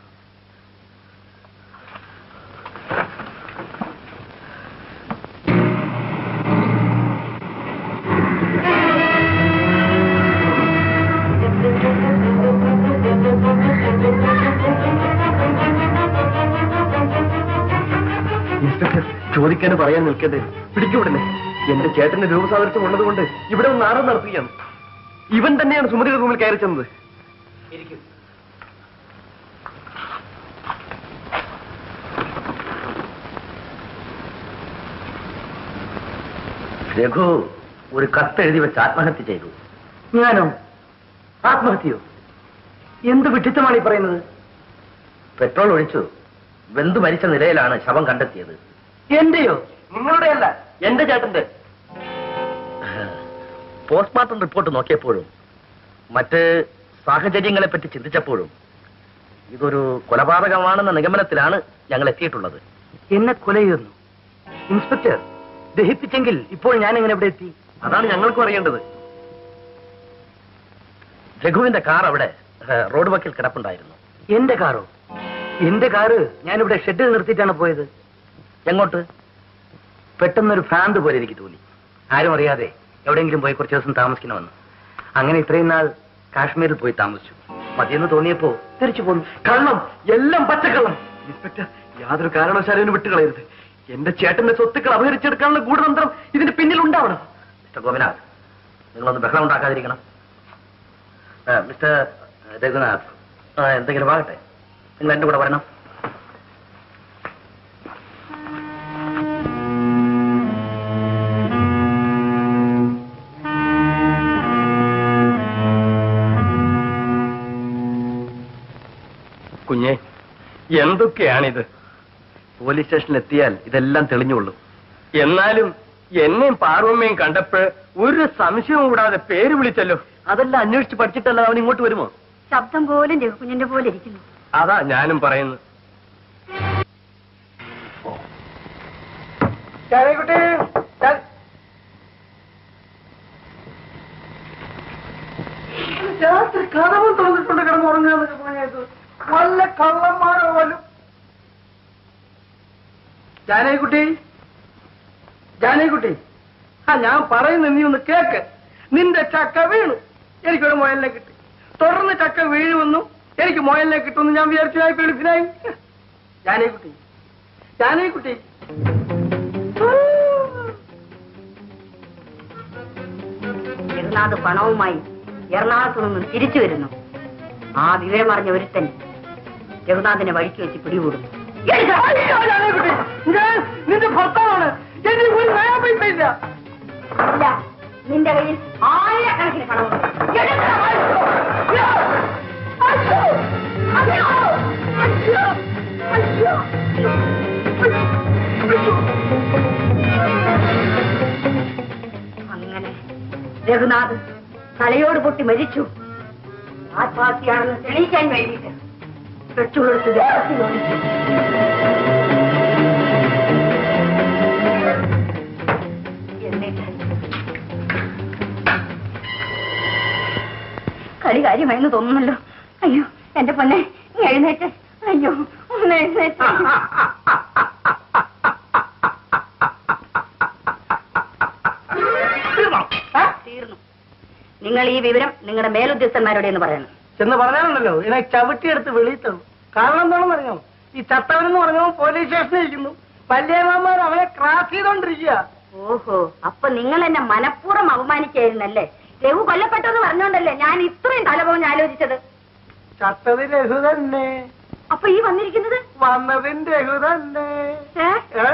ഇൻസ്പെക്ടർ ചോദിക്കാനും പറയാൻ നിൽക്കരുത് പിടിക്കുവിടുന്നേ എന്റെ ചേട്ടന്റെ രൂപസാദൃശ്യം ഉള്ളതുകൊണ്ട് ഇവിടെ ഒന്ന് ആരം നടത്തുകയാണ് ഇവൻ തന്നെയാണ് സുമതിയുടെ റൂമിൽ കയറി ചെന്നത് രഘു ഒരു കത്ത് എഴുതി വെച്ച് ആത്മഹത്യ ചെയ്തു ഞാനോ ആത്മഹത്യയോ എന്ത് വിഡിത്തമാണ് ഈ പറയുന്നത് പെട്രോൾ ഒഴിച്ചു വെന്തു മരിച്ച നിലയിലാണ് ശവം കണ്ടെത്തിയത് എന്റെയോ നിങ്ങളുടെ അല്ല എന്റെ ചേട്ടന്റെ പോസ്റ്റ്മോർട്ടം റിപ്പോർട്ട് നോക്കിയപ്പോഴും മറ്റ് സാഹചര്യങ്ങളെ പറ്റി ചിന്തിച്ചപ്പോഴും ഇതൊരു കൊലപാതകമാണെന്ന നിഗമനത്തിലാണ് ഞങ്ങൾ എത്തിയിട്ടുള്ളത് എന്നെ കൊല ചെയ്യുന്നു ഇൻസ്പെക്ടർ ദഹിപ്പിച്ചെങ്കിൽ ഇപ്പോൾ ഞാൻ എങ്ങനെ ഇവിടെ എത്തി അതാണ് ഞങ്ങൾക്കും അറിയേണ്ടത് രഘുവിന്റെ കാർ അവിടെ ഏഹ്, റോഡ് വക്കിൽ കിടപ്പുണ്ടായിരുന്നു എന്റെ കാറോ എന്റെ കാറ് ഞാനിവിടെ ഷെഡിൽ നിർത്തിയിട്ടാണ് പോയത് എങ്ങോട്ട് പെട്ടെന്നൊരു ഭ്രാന്ത് പോലെ എനിക്ക് തോന്നി ആരും അറിയാതെ എവിടെയെങ്കിലും പോയി കുറച്ച് ദിവസം താമസിക്കണമെന്ന് അങ്ങനെ ഇത്രയും നാൾ കാശ്മീരിൽ പോയി താമസിച്ചു മതിയെന്ന് തോന്നിയപ്പോ തിരിച്ചു പോന്നു കള്ളം എല്ലാം പച്ചക്കള്ളം ഇൻസ്പെക്ടർ യാതൊരു കാരണവശാലും ഇതിന് വിട്ടുകളയരുത് എന്റെ ചേട്ടന്റെ സ്വത്തുക്കൾ അപഹരിച്ചെടുക്കാനുള്ള ഗൂഢതന്ത്രം ഇതിന് പിന്നിൽ ഉണ്ടാവണം മിസ്റ്റർ ഗോപിനാഥ് നിങ്ങളൊന്ന് ബഹളം ഉണ്ടാക്കാതിരിക്കണം ആ, മിസ്റ്റർ രഘുനാഥ് ആ, എന്തെങ്കിലും ആകട്ടെ നിങ്ങൾ എന്റെ കൂടെ വരണം കുഞ്ഞെ എന്തൊക്കെയാണിത് പോലീസ് സ്റ്റേഷനിൽ എത്തിയാൽ ഇതെല്ലാം തെളിഞ്ഞുള്ളൂ എന്നാലും എന്നെയും പാർവമ്മയും കണ്ടപ്പോൾ ഒരു സംശയവും കൂടാതെ പേര് വിളിച്ചല്ലോ അതെല്ലാം അന്വേഷിച്ച് പഠിച്ചിട്ടല്ല അവൻ ഇങ്ങോട്ട് വരുമോ ശബ്ദം പോലും രഘുകുഞ്ഞിന്റെ പോലെ ഇരിക്കുന്നു അതാ ഞാനും പറയുന്നത് ചാരക്കുട്ടി രാത്രി കഥവും തുറന്നിട്ടുണ്ട് കിടന്നുറങ്ങാന്നൊക്കെ പറഞ്ഞത് വല്ല കള്ളന്മാരോ പോലും ജാനകിക്കുട്ടി ജാനകിക്കുട്ടി ആ ഞാൻ പറയുന്ന നീ ഒന്ന് കേക്ക് നിന്റെ ചക്ക വീണു എനിക്കൊരു മുയലിനെ കിട്ടി തുടർന്ന് ചക്ക വീഴുമെന്നു എനിക്ക് മുയലിനെ കിട്ടുമെന്ന് ഞാൻ വിചാരിച്ചു ഞാൻ പിടിപ്പിനായി ജാനകിക്കുട്ടി ജാനകിക്കുട്ടി രഘുനാഥ് പണവുമായി എറണാകുളത്തു നിന്നും തിരിച്ചു വരുന്നു ആ വിവരം അറിഞ്ഞ ഒരുത്തൻ രഘുനാഥനെ വഴിക്ക് വെച്ച് പിടികൂടുന്നു അയ്യോ, ജാനകുട്ടി, ഞാൻ നിന്റെ ഭർത്താവാണ് എന്റെ ഒരു നയാ പൈസ ഇല്ല ഇല്ല നിന്റെ കയ്യിൽ ആയിരക്കണക്കിന് പണമുണ്ട് എടുക്കണം, വാങ്ങിക്കോ. അയ്യോ, അയ്യോ, അയ്യോ, അയ്യോ, അയ്യോ, അങ്ങനെ രഘുനാഥ് തലയോട് പൊട്ടി മരിച്ചു ആത്മഹത്യയാണെന്ന് തെളിയിക്കാൻ വേണ്ടിയിട്ട് പെട്രോൾ എടുത്ത് ദേഹത്തിൽ ഒഴിച്ചു എന്നിട്ട് കളി കാര്യമായെന്ന് തോന്നുന്നല്ലോ അയ്യോ എന്റെ പൊന്നെ നീ എഴുന്നേറ്റ് അയ്യോ ഒന്ന് എഴുന്നേറ്റ് തീർന്നു നിങ്ങൾ ഈ വിവരം നിങ്ങളുടെ മേലുദ്യോഗസ്ഥന്മാരോട് എന്ന് പറയണം ചെന്ന് പറഞ്ഞാലുണ്ടല്ലോ ഇതിനെ ചവിട്ടിയെടുത്ത് വെളിയിത്തള്ളു കാരണം എന്താണെന്ന് അറിയാമോ ഈ ചത്തവനെന്ന് പറഞ്ഞവൻ പോലീസ് സ്റ്റേഷനിൽ ഇരിക്കുന്നു വല്യമാന്മാർ അവനെ ക്രാസ് ചെയ്തോണ്ടിരിക്കുക ഓഹോ അപ്പൊ നിങ്ങൾ എന്നെ മനഃപൂർവ്വം അപമാനിക്കായിരുന്നല്ലേ രഘു കൊല്ലപ്പെട്ടെന്ന് പറഞ്ഞോണ്ടല്ലേ ഞാൻ ഇത്രയും തലപോഞ്ഞ് ആലോചിച്ചത് ചത്തത് രഘു തന്നെ അപ്പൊ ഈ വന്നിരിക്കുന്നത് വന്നതിന്റെ രഘു തന്നെ ഏ? ഏ?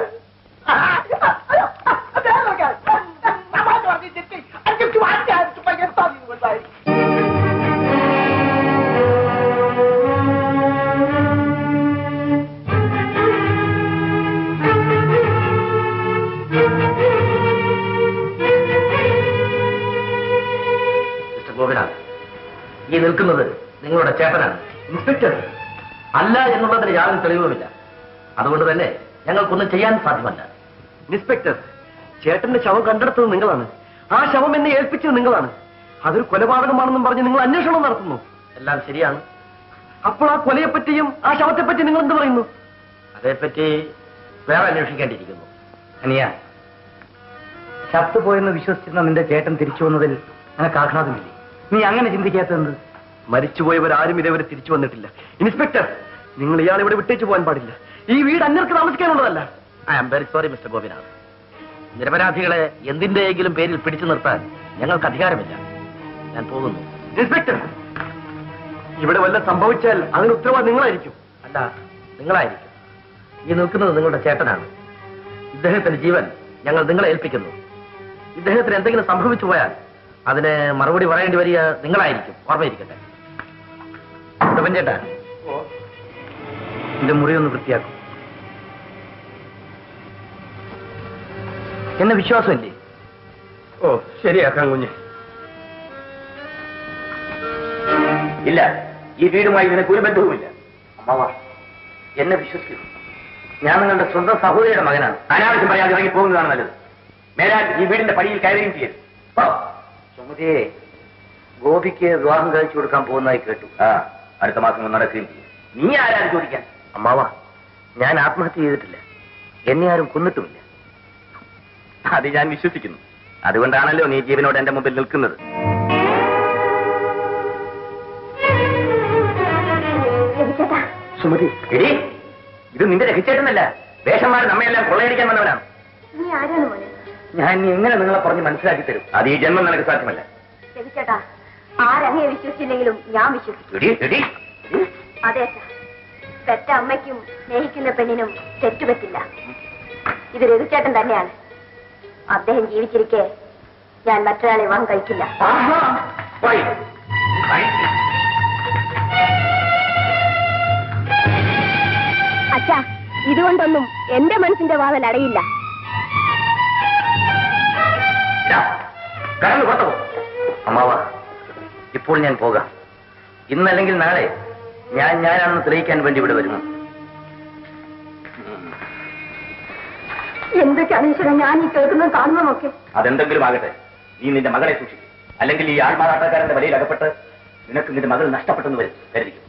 മിസ്റ്റർ ഗോപിനാഥ് ഈ നിൽക്കുന്നത് നിങ്ങളുടെ ചേട്ടനാണ് ഇൻസ്പെക്ടർ അല്ല എന്നുള്ളതിന് യാതൊരു തെളിവുമില്ല അതുകൊണ്ട് തന്നെ ഞങ്ങൾക്കൊന്നും ചെയ്യാൻ സാധ്യമല്ല ഇൻസ്പെക്ടർ ചേട്ടന്റെ ശവം കണ്ടെടുത്തത് നിങ്ങളാണ് ആ ശവം എന്നെ ഏൽപ്പിച്ചത് നിങ്ങളാണ് അതൊരു കൊലപാതകമാണെന്നും പറഞ്ഞ് നിങ്ങൾ അന്വേഷണം നടത്തുന്നു എല്ലാം ശരിയാണ് അപ്പോൾ ആ കൊലയെപ്പറ്റിയും ആ ശവത്തെപ്പറ്റി നിങ്ങൾ എന്ത് പറയുന്നു അതേപ്പറ്റി വേറെ അന്വേഷിക്കേണ്ടിയിരിക്കുന്നു അനിയ ചത്തുപോയെന്ന് വിശ്വസിച്ചിരുന്ന നിന്റെ ചേട്ടൻ തിരിച്ചു വന്നതിൽ നിനക്ക് ആഘാതമില്ലേ നീ അങ്ങനെ ചിന്തിക്കാത്തത് മരിച്ചുപോയവരാരും ഇതേവരെ തിരിച്ചു വന്നിട്ടില്ല ഇൻസ്പെക്ടർ നിങ്ങൾ ഇയാൾ ഇവിടെ വിട്ടേച്ചു പോകാൻ പാടില്ല ഈ വീട് അന്യർക്ക് താമസിക്കാനുള്ളതല്ല I am very sorry mister Gopinath നിരപരാധികളെ എന്തിന്റെയെങ്കിലും പേരിൽ പിടിച്ചു നിർത്താൻ ഞങ്ങൾക്ക് അധികാരമില്ല ഞാൻ പോകുന്നു ഇൻസ്പെക്ടർ ഇവിടെ വല്ല സംഭവിച്ചാൽ അതിന് ഉത്തരവാദി നിങ്ങളായിരിക്കും അല്ല നിങ്ങളായിരിക്കും ഈ നിൽക്കുന്നത് നിങ്ങളുടെ ചേട്ടനാണ് ഇദ്ദേഹത്തിന്റെ ജീവൻ ഞങ്ങൾ നിങ്ങളെ ഏൽപ്പിക്കുന്നു ഇദ്ദേഹത്തിന് എന്തെങ്കിലും സംഭവിച്ചു പോയാൽ അതിന് മറുപടി പറയേണ്ടി വരിക നിങ്ങളായിരിക്കും ഓർമ്മയിരിക്കട്ടെ ഉത്തമൻ ചേട്ടാ എന്റെ മുറി ഒന്ന് വൃത്തിയാക്കും എന്നെ വിശ്വാസമല്ലേ ഓ ശരിയാക്കാം കുഞ്ഞ് ഇല്ല ഈ വീടുമായി നിനക്ക് ഒരു ബന്ധവുമില്ല അമ്മാവ എന്നെ വിശ്വസിക്കൂ ഞാൻ നിങ്ങളുടെ സ്വന്തം സഹോദരിയുടെ മകനാണ് അനാവശ്യം പറയാതെ ഇറങ്ങി പോകുന്നതാണ് നല്ലത് മേലാൽ ഈ വീടിന്റെ പടിയിൽ കയറുകയും ചെയ്യരുത് ഓ, സുമതിയെ ഗോപിക്ക് വിവാഹം കഴിച്ചു കൊടുക്കാൻ പോകുന്നതായി കേട്ടു ആ അടുത്ത മാസം നടക്കുകയും ചെയ്യും നീ ആരാണ് ചോദിക്കാൻ അമ്മാവ ഞാൻ ആത്മഹത്യ ചെയ്തിട്ടില്ല എന്നെ ആരും കൊന്നിട്ടുമില്ല അത് ഞാൻ വിശ്വസിക്കുന്നു അതുകൊണ്ടാണല്ലോ നീ ജീവനോട് എന്റെ മുമ്പിൽ നിൽക്കുന്നത് രവിചേട്ടാ സുമതി എടി ഇത് നിന്റെ രഹിച്ചേട്ടനല്ല വേഷന്മാർ നമ്മയെല്ലാം കൊള്ളയടിക്കാൻ വന്നവരാണ് നീ ആരാണ് മോനെ ഞാൻ ഇനി എങ്ങനെ നിങ്ങളെ പറഞ്ഞ് മനസ്സിലാക്കി തരും അത് ഈ ജന്മം നിനക്ക് സാധ്യമല്ല രവിചേട്ടാ ആരങ്ങയെ വിശ്വസിച്ചില്ലെങ്കിലും ഞാൻ വിശ്വസിക്കും എടി എടി എടി. അതെ അച്ഛാ പെറ്റ അമ്മയ്ക്കും സ്നേഹിക്കുന്ന പെണ്ണിനും തെറ്റുപറ്റില്ല ഇത് രഘുചേട്ടൻ തന്നെയാണ് അദ്ദേഹം ജീവിച്ചിരിക്കെ ഞാൻ മറ്റൊരാളെ വിവാഹം കഴിക്കില്ല ആഹാ. പോയി. പോയി. അച്ഛാ ഇതുകൊണ്ടൊന്നും എന്റെ മനസ്സിന്റെ വാതൽ അടയില്ല ഇതാ, കടന്നു പുറത്തു പോ. അമ്മാവ ഇപ്പോൾ ഞാൻ പോകാം ഇന്നല്ലെങ്കിൽ നാളെ ഞാൻ ഞാനാണെന്ന് തെളിയിക്കാൻ വേണ്ടി ഇവിടെ വരുന്നു എന്തൊക്കെയാണ് ഈശ്വരൻ ഞാൻ ഈ കേൾക്കുന്നത് കാണുന്നതൊക്കെ അതെന്തെങ്കിലും ആകട്ടെ നീ നിന്റെ മകളെ സൂക്ഷിക്കും അല്ലെങ്കിൽ ഈ ആൾമാറാട്ടക്കാരന്റെ വലയിൽ അകപ്പെട്ട് നിനക്ക് നിന്റെ മകൾ നഷ്ടപ്പെട്ടെന്ന് വരും കരുതിക്കും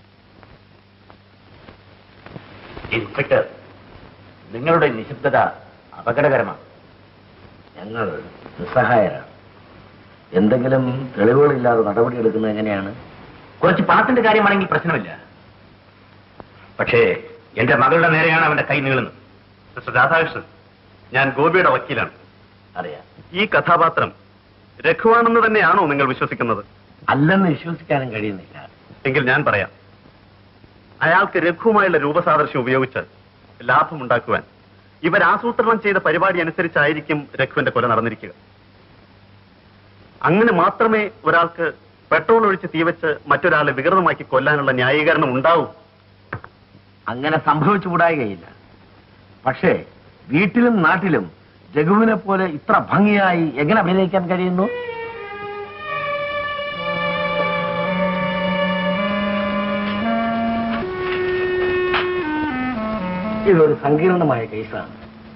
ഇൻസ്പെക്ടർ നിങ്ങളുടെ നിശബ്ദത അപകടകരമാണ് ഞങ്ങൾ നിസ്സഹായരാണ് എന്തെങ്കിലും തെളിവുകളില്ലാതെ നടപടിയെടുക്കുന്നത് എങ്ങനെയാണ് കുറച്ച് പണത്തിന്റെ കാര്യമാണെങ്കിൽ പ്രശ്നമില്ല പക്ഷേ എന്റെ മകളുടെ നേരെയാണ് അവന്റെ കൈ നീളുന്നത് മിസ്റ്റർ രാധാകൃഷ്ണൻ ഞാൻ ഗോപിയുടെ വക്കീലാണ് അറിയാം ഈ കഥാപാത്രം രഘുവാണെന്ന് തന്നെയാണോ നിങ്ങൾ വിശ്വസിക്കുന്നത് അല്ലെന്ന് വിശ്വസിക്കാനും കഴിയുന്നില്ല എങ്കിൽ ഞാൻ പറയാം അയാൾക്ക് രഘുവുമായുള്ള രൂപസാദൃശ്യം ഉപയോഗിച്ച് ലാഭമുണ്ടാക്കുവാൻ ഇവർ ആസൂത്രണം ചെയ്ത പരിപാടി അനുസരിച്ചായിരിക്കും രഘുവിന്റെ കൊല നടന്നിരിക്കുക അങ്ങനെ മാത്രമേ ഒരാൾക്ക് പെട്രോൾ ഒഴിച്ച് തീവച്ച് മറ്റൊരാളെ വികൃതമാക്കി കൊല്ലാനുള്ള ന്യായീകരണം ഉണ്ടാവൂ അങ്ങനെ സംഭവിച്ചുകൂടായികയില്ല പക്ഷേ വീട്ടിലും നാട്ടിലും രഘുവിനെ പോലെ ഇത്ര ഭംഗിയായി എങ്ങനെ അഭിനയിക്കാൻ കഴിയുന്നു ഇതൊരു സങ്കീർണമായ കേസാണ്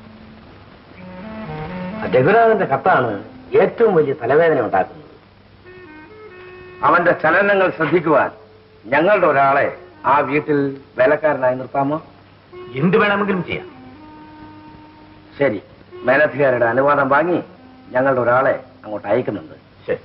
രഘുനാഥന്റെ കത്താണ് ഏറ്റവും വലിയ തലവേദന ഉണ്ടാക്കുന്നത് അവന്റെ ചലനങ്ങൾ ശ്രദ്ധിക്കുവാൻ ഞങ്ങളുടെ ഒരാളെ ആ വീട്ടിൽ വേലക്കാരനായി നിർത്താമോ എന്ത് വേണമെങ്കിലും ചെയ്യാം ശരി മേലധികാരിയുടെ അനുവാദം വാങ്ങി ഞങ്ങളുടെ ഒരാളെ അങ്ങോട്ട് അയക്കുന്നുണ്ട് ശരി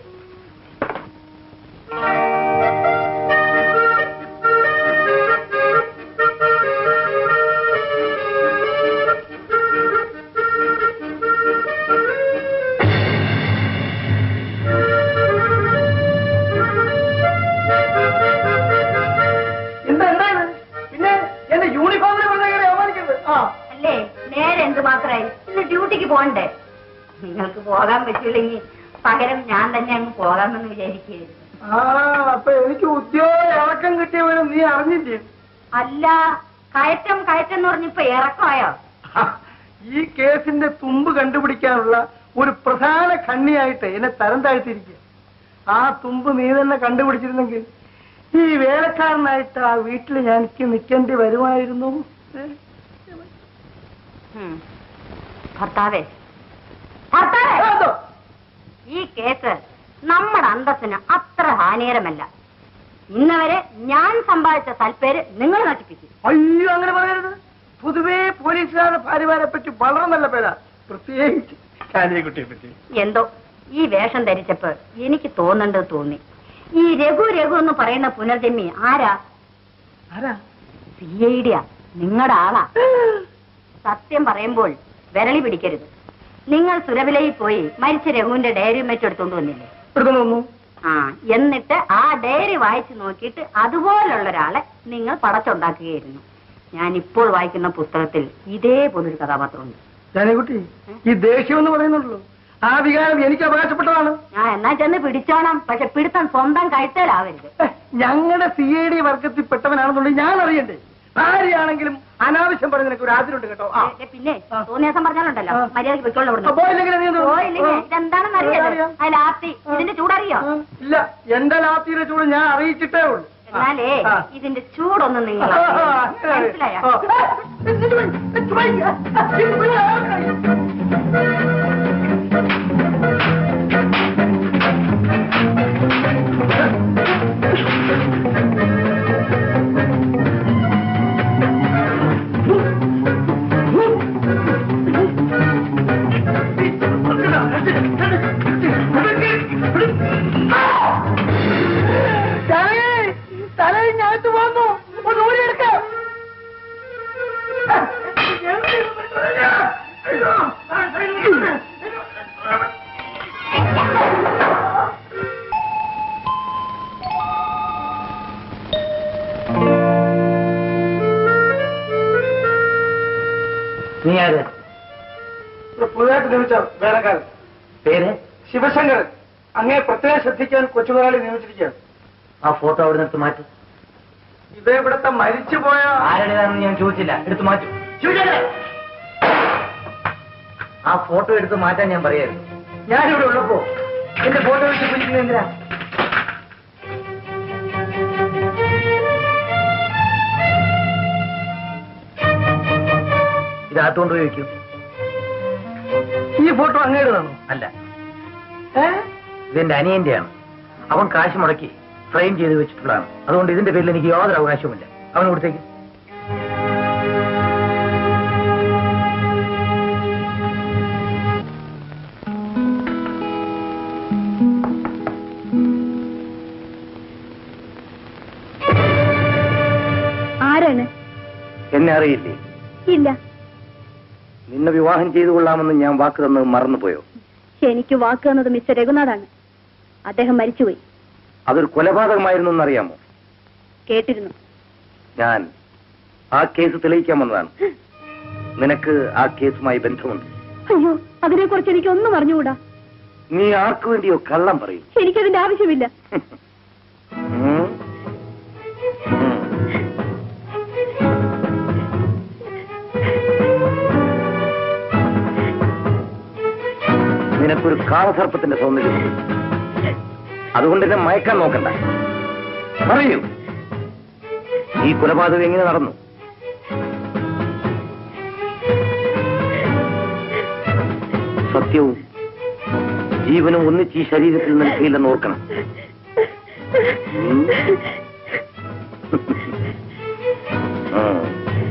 എന്താ എന്താണ് പിന്നെ എന്റെ യൂണിഫോമിനെ വെറുതെ അവമാനിക്കരുത് ആ അല്ലേ നേരെ എന്ത് മാത്രമായി ഇന്ന് ഡ്യൂട്ടിക്ക് പോകണ്ടേ നിങ്ങൾക്ക് പോകാൻ പറ്റില്ലെങ്കിൽ പകരം ഞാൻ തന്നെ അങ്ങ് പോകാമെന്ന് വിചാരിക്കുകയായിരുന്നു ആ അപ്പൊ എനിക്ക് ഉദ്യോഗ ഇറക്കം കിട്ടിയവരും നീ അറിഞ്ഞില്ലേ അല്ല കയറ്റം കയറ്റം എന്ന് പറഞ്ഞിപ്പോ ഇറക്കമായോ ആ, ഈ കേസിന്റെ തുമ്പ് കണ്ടുപിടിക്കാനുള്ള ഒരു പ്രധാന കണ്ണിയായിട്ട് എന്നെ തരം താഴ്ത്തിയിരിക്കുക ആ തുമ്പ് നീ തന്നെ കണ്ടുപിടിച്ചിരുന്നെങ്കിൽ ഈ വേലക്കാരനായിട്ട് ആ വീട്ടിൽ എനിക്ക് നിൽക്കേണ്ടി വരുമായിരുന്നു ഏ? ഉം. ഭർത്താവേ ഭർത്താവേ അതോ? ഈ കേസ് നമ്മുടെ അന്തസ്സിന് അത്ര ഹാനികരമല്ല ഇന്നവരെ ഞാൻ സമ്പാദിച്ച സൽപ്പേര് നിങ്ങൾ നശിപ്പിക്കും അയ്യോ അങ്ങനെ പറയരുത് പൊതുവേ പോലീസുകാരുടെ ഭാര്യമാരെ പറ്റി വളരെ നല്ല പേരാ പ്രത്യേകിച്ച് കാനിയക്കുട്ടിയെ പറ്റി എന്തോ ഈ വേഷം ധരിച്ചപ്പോ എനിക്ക് തോന്നേണ്ടത് തോന്നി ഈ രഘു രഘു എന്ന് പറയുന്ന പുനർജന്മി ആരാ ആരാ സി ഐ ഡിയാ നിങ്ങളുടെ ആളാ സത്യം പറയുമ്പോൾ വിരളി പിടിക്കരുത് നിങ്ങൾ സുരവിലയിൽ പോയി മരിച്ച രഘുവിന്റെ ഡയറി മെച്ച് എടുത്തോണ്ട് വന്നില്ലേ എടുത്തോണ്ട് വന്നു ആ എന്നിട്ട് ആ ഡയറി വായിച്ചു നോക്കിയിട്ട് അതുപോലുള്ള ഒരാളെ നിങ്ങൾ പടച്ചുണ്ടാക്കുകയായിരുന്നു ഞാൻ ഇപ്പോൾ വായിക്കുന്ന പുസ്തകത്തിൽ ഇതേപോലൊരു കഥാപാത്രമുണ്ട് ജാനകുട്ടി ഈ ദേഷ്യം എന്ന് പറയുന്നുള്ളൂ ആ വികാരം എനിക്ക് അവകാശപ്പെട്ടതാണ് ഞാൻ എന്നാ ചെന്ന് പിടിച്ചോണം പക്ഷെ പിടുത്തം സ്വന്തം കഴുത്തേലാവരുത് ഞങ്ങളുടെ സി ഐ ഡി വർഗത്തിൽ പെട്ടവനാണെന്നുണ്ടെങ്കിൽ ഞാൻ അറിയണ്ടേ ഭാര്യയാണെങ്കിലും അനാവശ്യം പറഞ്ഞതിനൊക്കെ ഒരു ആദ്യമുണ്ട് കേട്ടോ ആ ഏ, പിന്നെ തോന്നിയാസം പറഞ്ഞാലുണ്ടല്ലോ ആ. മര്യാദക്ക് പൊയ്ക്കോളൂ ആ, പോയില്ലെങ്കിലേ നീ എന്ത് ചെയ്യും? പോയില്ലെങ്കിൽ ആ. ഇതെന്താണെന്ന് അറിയാലോ അറിയാം. അതിൽ ആർത്തി ഇതിന്റെ ചൂടറിയോ ആ, ഇല്ല എന്റെ ലാത്തിയുടെ ചൂട് ഞാൻ അറിയിച്ചിട്ടേ ഉള്ളൂ ആ. എന്നാലേ ആ. ഇതിന്റെ ചൂടൊന്നും നിങ്ങൾ ആ, അറിയണം. അങ്ങനെ. മനസ്സിലായോ ആ. തലയിഞ്ഞകത്ത് വന്നു ഒന്ന് ഊരിയെടുക്കാം നീ ആര് പുതുതായിട്ട് നിയമിച്ച വേലക്കാരൻ പേര് ശിവശങ്കരൻ അങ്ങേ പ്രത്യേകം ശ്രദ്ധിക്കാൻ കൊച്ചുമുതലാളി നിയമിച്ചിരിക്കുകയാണ് ആ ഫോട്ടോ അവിടെ നിന്ന് മാറ്റി ഇത് ഇവിടത്തെ മരിച്ചുപോയ ആരുടേതാണെന്ന് ഞാൻ ചോദിച്ചില്ല എടുത്ത് മാറ്റും ആ ഫോട്ടോ എടുത്ത് മാറ്റാൻ ഞാൻ പറയായിരുന്നു ഞാനിവിടെ ഉള്ളപ്പോ എന്റെ ഫോട്ടോ വെച്ച് പിടിക്കുന്നത് എന്തിനാ ഇത് അകത്തുകൊണ്ട് പോയി വെക്കൂ ഈ ഫോട്ടോ അങ്ങേടതാണോ അല്ല ഏ ഇതെന്റെ അനിയന്റെയാണ് അവൻ കാശ് മുടക്കി ഫ്രെയിം ചെയ്ത് വെച്ചിട്ടുള്ളതാണ് അതുകൊണ്ട് ഇതിന്റെ പേരിൽ എനിക്ക് യാതൊരു അവകാശവുമില്ല അവൻ കൊടുത്തേക്ക് ആരാണ് എന്നെ അറിയില്ലേ ഇല്ല നിന്നെ വിവാഹം ചെയ്തു കൊള്ളാമെന്ന് ഞാൻ വാക്ക് തന്നത് മറന്നുപോയോ എനിക്ക് വാക്ക് തന്നത് മിസ്റ്റർ രഘുനാഥാണ് അദ്ദേഹം മരിച്ചുപോയി അതൊരു കൊലപാതകമായിരുന്നു എന്നറിയാമോ കേട്ടിരുന്നു ഞാൻ ആ കേസ് തെളിയിക്കാൻ വന്നതാണ് നിനക്ക് ആ കേസുമായി ബന്ധമുണ്ട് അയ്യോ അതിനെക്കുറിച്ച് എനിക്കൊന്നും അറിഞ്ഞുകൂടാ നീ ആർക്കു വേണ്ടിയോ കള്ളം പറയും എനിക്കതിന്റെ ആവശ്യമില്ല ഉം? ഉം. നിനക്കൊരു കാളസർപ്പത്തിന്റെ സൗന്ദര്യം അതുകൊണ്ട് എന്നെ മയക്കാൻ നോക്കണ്ട പറയൂ ഈ കൊലപാതകം എങ്ങനെ നടന്നു സത്യവും ജീവനും ഒന്നിച്ച് ഈ ശരീരത്തിൽ നിൽക്കില്ലെന്ന് ഓർക്കണം ഉം. ഉം.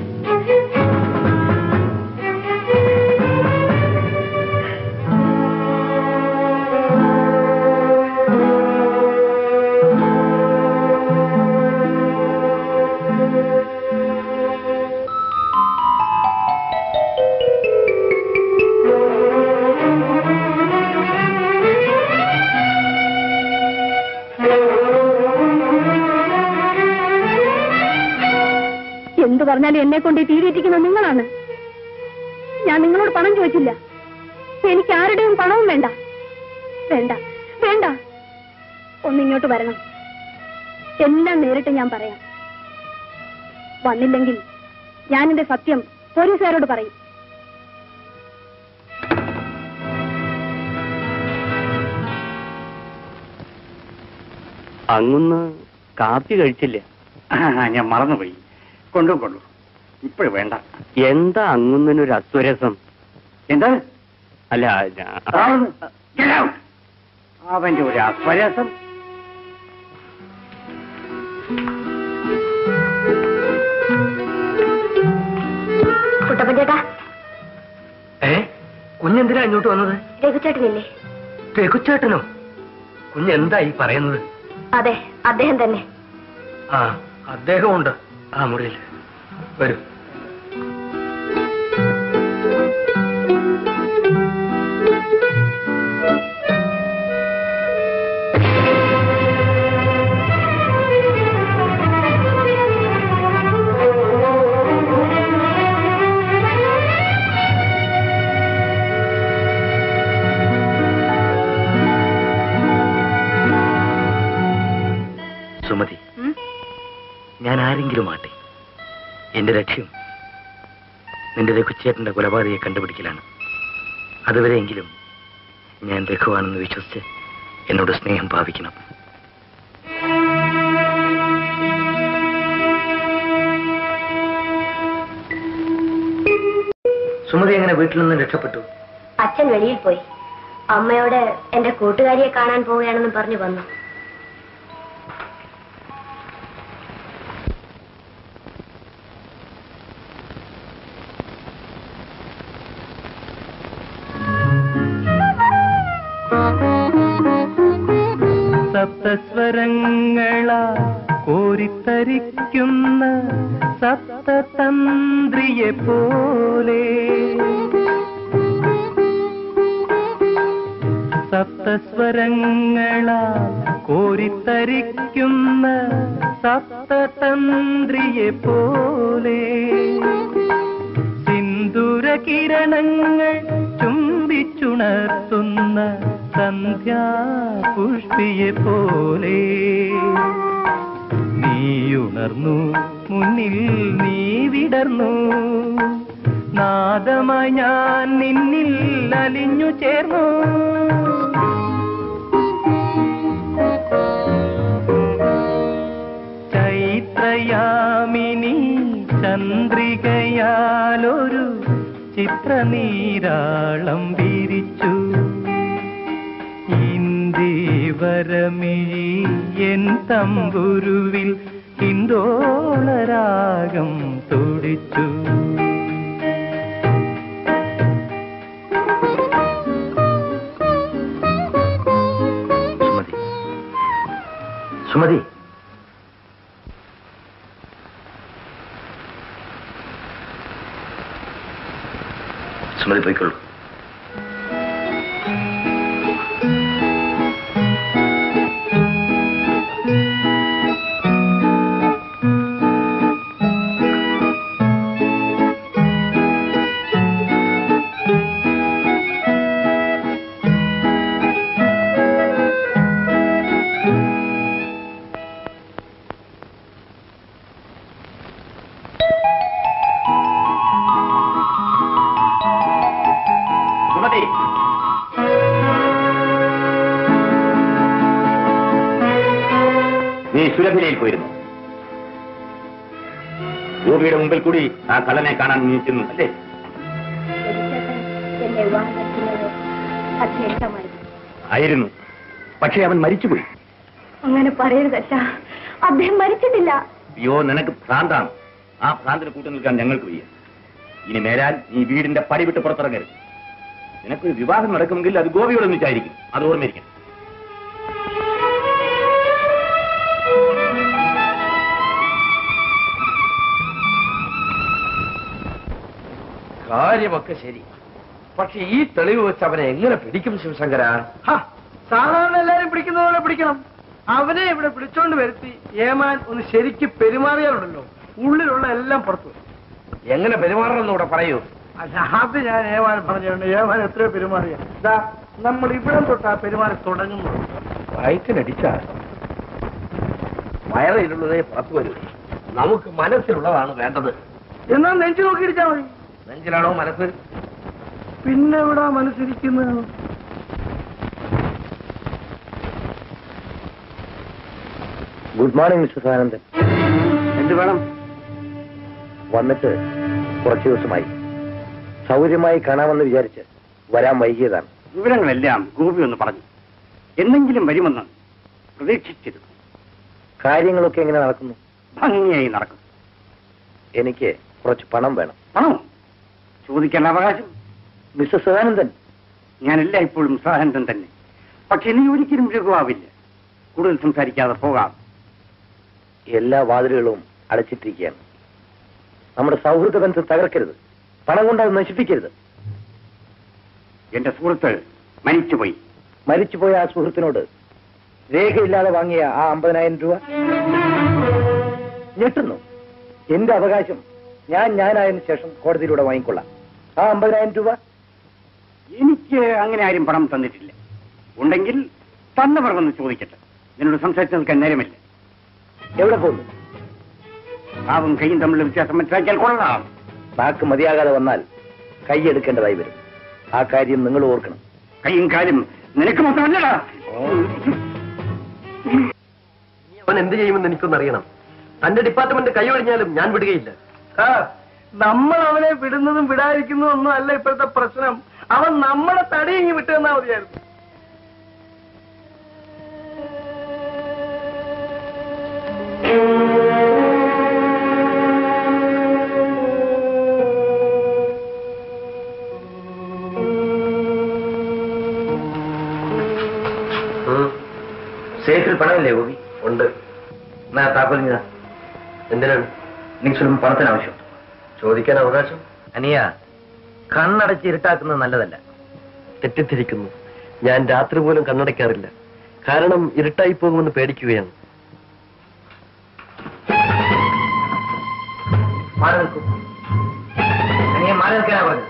എന്തു പറഞ്ഞാലും എന്നെ കൊണ്ട് തീരിയിരിക്കുന്നത് നിങ്ങളാണ് ഞാൻ നിങ്ങളോട് പണം ചോദിച്ചില്ല എനിക്ക് ആരുടെയും പണവും വേണ്ട വേണ്ട വേണ്ട ഒന്നിങ്ങോട്ട് വരണം എല്ലാം നേരിട്ട് ഞാൻ പറയാം വന്നില്ലെങ്കിൽ ഞാൻ എന്റെ സത്യം പോലീസുകാരോട് പറയും അങ്ങൊന്ന് കാപ്പി കഴിച്ചില്ലേ ആ, ഞാൻ മറന്നുപോയി കൊണ്ടു കൊണ്ടു ഇപ്പോഴും വേണ്ട എന്താ അങ്ങുന്നൊരു അസ്വരസം എന്താ അല്ല ഞാ- ആവുന്നു. Get out. അവന്റെ ഒരു അസ്വരസം കുട്ടപ്പൻ ചേട്ടാ ഏ കുഞ്ഞെന്തിനാ ഇങ്ങോട്ട് വന്നത് രഘുചേട്ടനില്ലേ രഘുച്ചേട്ടനോ കുഞ്ഞെന്താ ഈ പറയുന്നത് അതെ അദ്ദേഹം തന്നെ ആ അദ്ദേഹമുണ്ട് ആ മുറിയിൽ വരൂ സുമതി ഞാൻ ആരെങ്കിലും ആട്ടെ എന്റെ ലക്ഷ്യം നിന്റെ രഘുച്ചേട്ടന്റെ കൊലപാതകയെ കണ്ടുപിടിക്കലാണ് അതുവരെയെങ്കിലും ഞാൻ രഘുവാണെന്ന് വിശ്വസിച്ച് എന്നോട് സ്നേഹം ഭാവിക്കണം സുമതി എങ്ങനെ വീട്ടിൽ നിന്ന് രക്ഷപ്പെട്ടു അച്ഛൻ വെളിയിൽ പോയി അമ്മയോട് എന്റെ കൂട്ടുകാരിയെ കാണാൻ പോവുകയാണെന്ന് പറഞ്ഞു വന്നു സപ്തസ്വരങ്ങളാ കോരിത്തരിക്കുന്ന സപ്തതന്ത്രിയെ പോലെ സപ്തസ്വരങ്ങളാ കോരിത്തരിക്കുന്ന സപ്തതന്ത്രിയെ പോലെ സിന്ദൂര കിരണങ്ങൾ ചുംബിച്ചുണർത്തുന്ന സന്ധ്യാപുഷ്പിയെ പോലെ നീയുണർന്നു മുന്നിൽ നീ വിടർന്നു നാദമായി ഞാൻ നിന്നിൽ അലിഞ്ഞു ചേർന്നു ചൈത്രയാമിനി ചന്ദ്രികയാലൊരു ചിത്രനീരാളം വിരിച്ചു ഇന്ദീവരമിഴി എൻ തമ്പുരുവിൽ ഹിന്ദോളരാഗം തുടിച്ചു സുമതി സുമതി സുമതി പോയിക്കൊള്ളൂ സുരഭിലയിൽ പോയിരുന്നു ഗോപിയുടെ മുമ്പിൽ കൂടി ആ കള്ളനെ കാണാൻ നീ ചെന്നു അല്ലേ എന്നെ വിവാഹം കഴിക്കുന്നത് അതിനിഷ്ടമായിരുന്നു ആയിരുന്നു പക്ഷേ അവൻ മരിച്ചുപോയി അങ്ങനെ പറയരുതല്ല അദ്ദേഹം മരിച്ചിട്ടില്ല അയ്യോ നിനക്ക് ഭ്രാന്താണ് ആ ഭ്രാന്തിന് കൂട്ടു നിൽക്കാൻ ഞങ്ങൾക്ക് വയ്യ ഇനി മേലാൽ നീ വീടിന്റെ പടി വിട്ട് പുറത്തിറങ്ങരുത് നിനക്കൊരു വിവാഹം നടക്കുമെങ്കിൽ അത് ഗോപിയോട് ഒന്നിച്ചായിരിക്കും അത് ഓർമ്മയിരിക്കും കാര്യമൊക്കെ ശരി പക്ഷെ ഈ തെളിവ് വെച്ച് അവനെ എങ്ങനെ പിടിക്കും ശിവശങ്കര ഹ, സാധാരണ എല്ലാരും പിടിക്കുന്ന പോലെ പിടിക്കണം അവനെ ഇവിടെ പിടിച്ചോണ്ട് വരുത്തി ഏമാൻ ഒന്ന് ശരിക്ക് പെരുമാറിയാലുണ്ടല്ലോ ഉള്ളിലുള്ള എല്ലാം പുറത്തു വരും. എങ്ങനെ പെരുമാറണമെന്ന് ഇവിടെ പറയൂ അല്ല അത് ഞാൻ ഏമാൻ പറഞ്ഞുകൊണ്ട് ഏമാൻ എത്രയോ പെരുമാറിയ ഇതാ നമ്മൾ ഇവിടം തൊട്ടാ പെരുമാറി തുടങ്ങുന്നു വയറ്റിനടിച്ചാൽ വയറിലുള്ളതേ പുറത്തു വരൂ നമുക്ക് മനസ്സിലുള്ളതാണ് വേണ്ടത് എന്നാ നെഞ്ചു നോക്കിയിരിച്ചാ മതി നെഞ്ചിലാണോ മനസ്സ് പിന്നെ എവിടാ മനസ്സിരിക്കുന്നത് ഗുഡ് മോർണിംഗ് മിസ്റ്റർ സദാനന്ദൻ എന്ത് വേണം വന്നിട്ട് കുറച്ചു ദിവസമായി സൗകര്യമായി കാണാമെന്ന് വിചാരിച്ച് വരാൻ വൈകിയതാണ് വിവരങ്ങളെല്ലാം ഗോപി ഒന്ന് പറഞ്ഞു എന്തെങ്കിലും വരുമെന്ന് പ്രതീക്ഷിച്ചിരുന്നു കാര്യങ്ങളൊക്കെ എങ്ങനെ നടക്കുന്നു ഭംഗിയായി നടക്കും എനിക്ക് കുറച്ച് പണം വേണം പണമോ ചോദിക്കാൻ അവകാശം മിസ്റ്റർ സദാനന്ദൻ ഞാനല്ല ഇപ്പോഴും സഹനന്ദൻ തന്നെ പക്ഷെ നീ ഒരിക്കലും ലഘുവാവില്ല കൂടുതൽ സംസാരിക്കാതെ പോകാം എല്ലാ വാതിലുകളും അടച്ചിട്ടിരിക്കുകയാണ് നമ്മുടെ സൗഹൃദ ബന്ധം തകർക്കരുത് പണം കൊണ്ട് അത് നശിപ്പിക്കരുത് എന്റെ സുഹൃത്ത് മരിച്ചുപോയി മരിച്ചുപോയ ആ സുഹൃത്തിനോട് രേഖയില്ലാതെ വാങ്ങിയ ആ അമ്പതിനായിരം രൂപ ഞെട്ടുന്നു എന്റെ അവകാശം ഞാൻ ഞാനായതിനു ശേഷം കോടതിയിലൂടെ വാങ്ങിക്കൊള്ളാം ആ അമ്പതിനായിരം രൂപ എനിക്ക് അങ്ങനെ ആരും പണം തന്നിട്ടില്ല ഉണ്ടെങ്കിൽ തന്നവർ വന്ന് ചോദിക്കട്ടെ നിന്നോട് സംസാരിച്ചു നിൽക്കാൻ നേരമില്ല എവിടെ പോകുന്നു പാവും കൈയും തമ്മിലുള്ള വ്യത്യാസം മനസ്സിലാക്കിയാൽ കൊള്ളാം നാക്ക് മതിയാകാതെ വന്നാൽ കൈയെടുക്കേണ്ടതായി വരും ആ കാര്യം നിങ്ങൾ ഓർക്കണം കൈയും കാലും നിനക്ക് മാത്രമല്ലടാ അവൻ എന്ത് ചെയ്യുമെന്ന് എനിക്കൊന്ന് അറിയണം തന്റെ ഡിപ്പാർട്ട്മെന്റ് കൈയൊഴിഞ്ഞാലും ഞാൻ വിടുകയില്ല ആ, നമ്മൾ അവനെ വിടുന്നതും വിടാതിരിക്കുന്നതും ഒന്നും അല്ല ഇപ്പോഴത്തെ പ്രശ്നം അവൻ നമ്മളെ തടിയിങ്ങി വിട്ടു തന്നാ മതിയായിരുന്നു സേഫിൽ പണമില്ലേ ഗോപി ഉണ്ട് എന്നാ താക്കോൽ ഞാൻ എന്തിനാണ് നിങ്ങളും പണത്തിന് ആവശ്യം ചോദിക്കാൻ അവകാശം അനിയ കണ്ണടച്ച് ഇരുട്ടാക്കുന്നത് നല്ലതല്ല തെറ്റിദ്ധരിക്കുന്നു ഞാൻ രാത്രി പോലും കണ്ണടയ്ക്കാറില്ല കാരണം ഇരുട്ടായി പോകുമെന്ന് പേടിക്കുകയാണ് മാറി നിൽക്കൂ അനിയ മാറി നിൽക്കാനാ പറഞ്ഞത്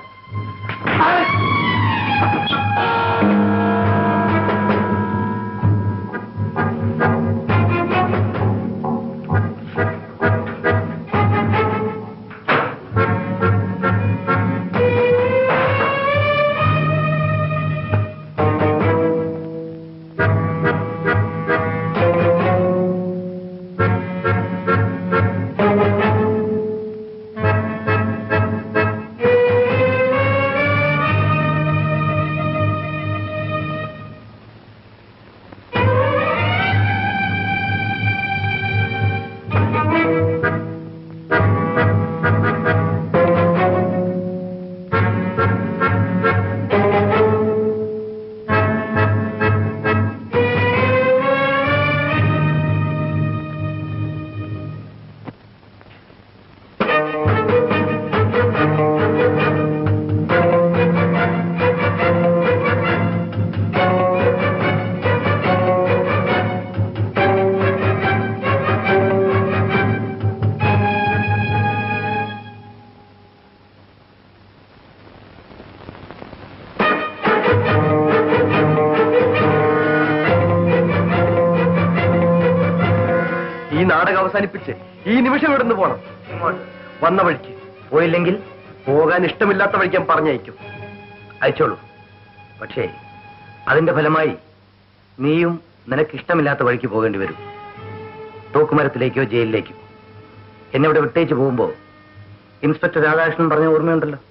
ഈ നാടകം അവസാനിപ്പിച്ച് ഈ നിമിഷം ഇവിടുന്ന് പോണം വന്ന വഴിക്ക് പോയില്ലെങ്കിൽ പോകാൻ ഇഷ്ടമില്ലാത്ത വഴിക്ക് ഞാൻ പറഞ്ഞയക്കും അയച്ചോളൂ പക്ഷേ അതിന്റെ ഫലമായി നീയും നിനക്ക് ഇഷ്ടമില്ലാത്ത വഴിക്ക് പോകേണ്ടി വരും തൂക്കുമരത്തിലേക്കോ ജയിലിലേക്കോ എന്നെ ഇവിടെ വിട്ടേച്ച് പോകുമ്പോ ഇൻസ്പെക്ടർ രാധാകൃഷ്ണൻ പറഞ്ഞ ഓർമ്മയുണ്ടല്ലോ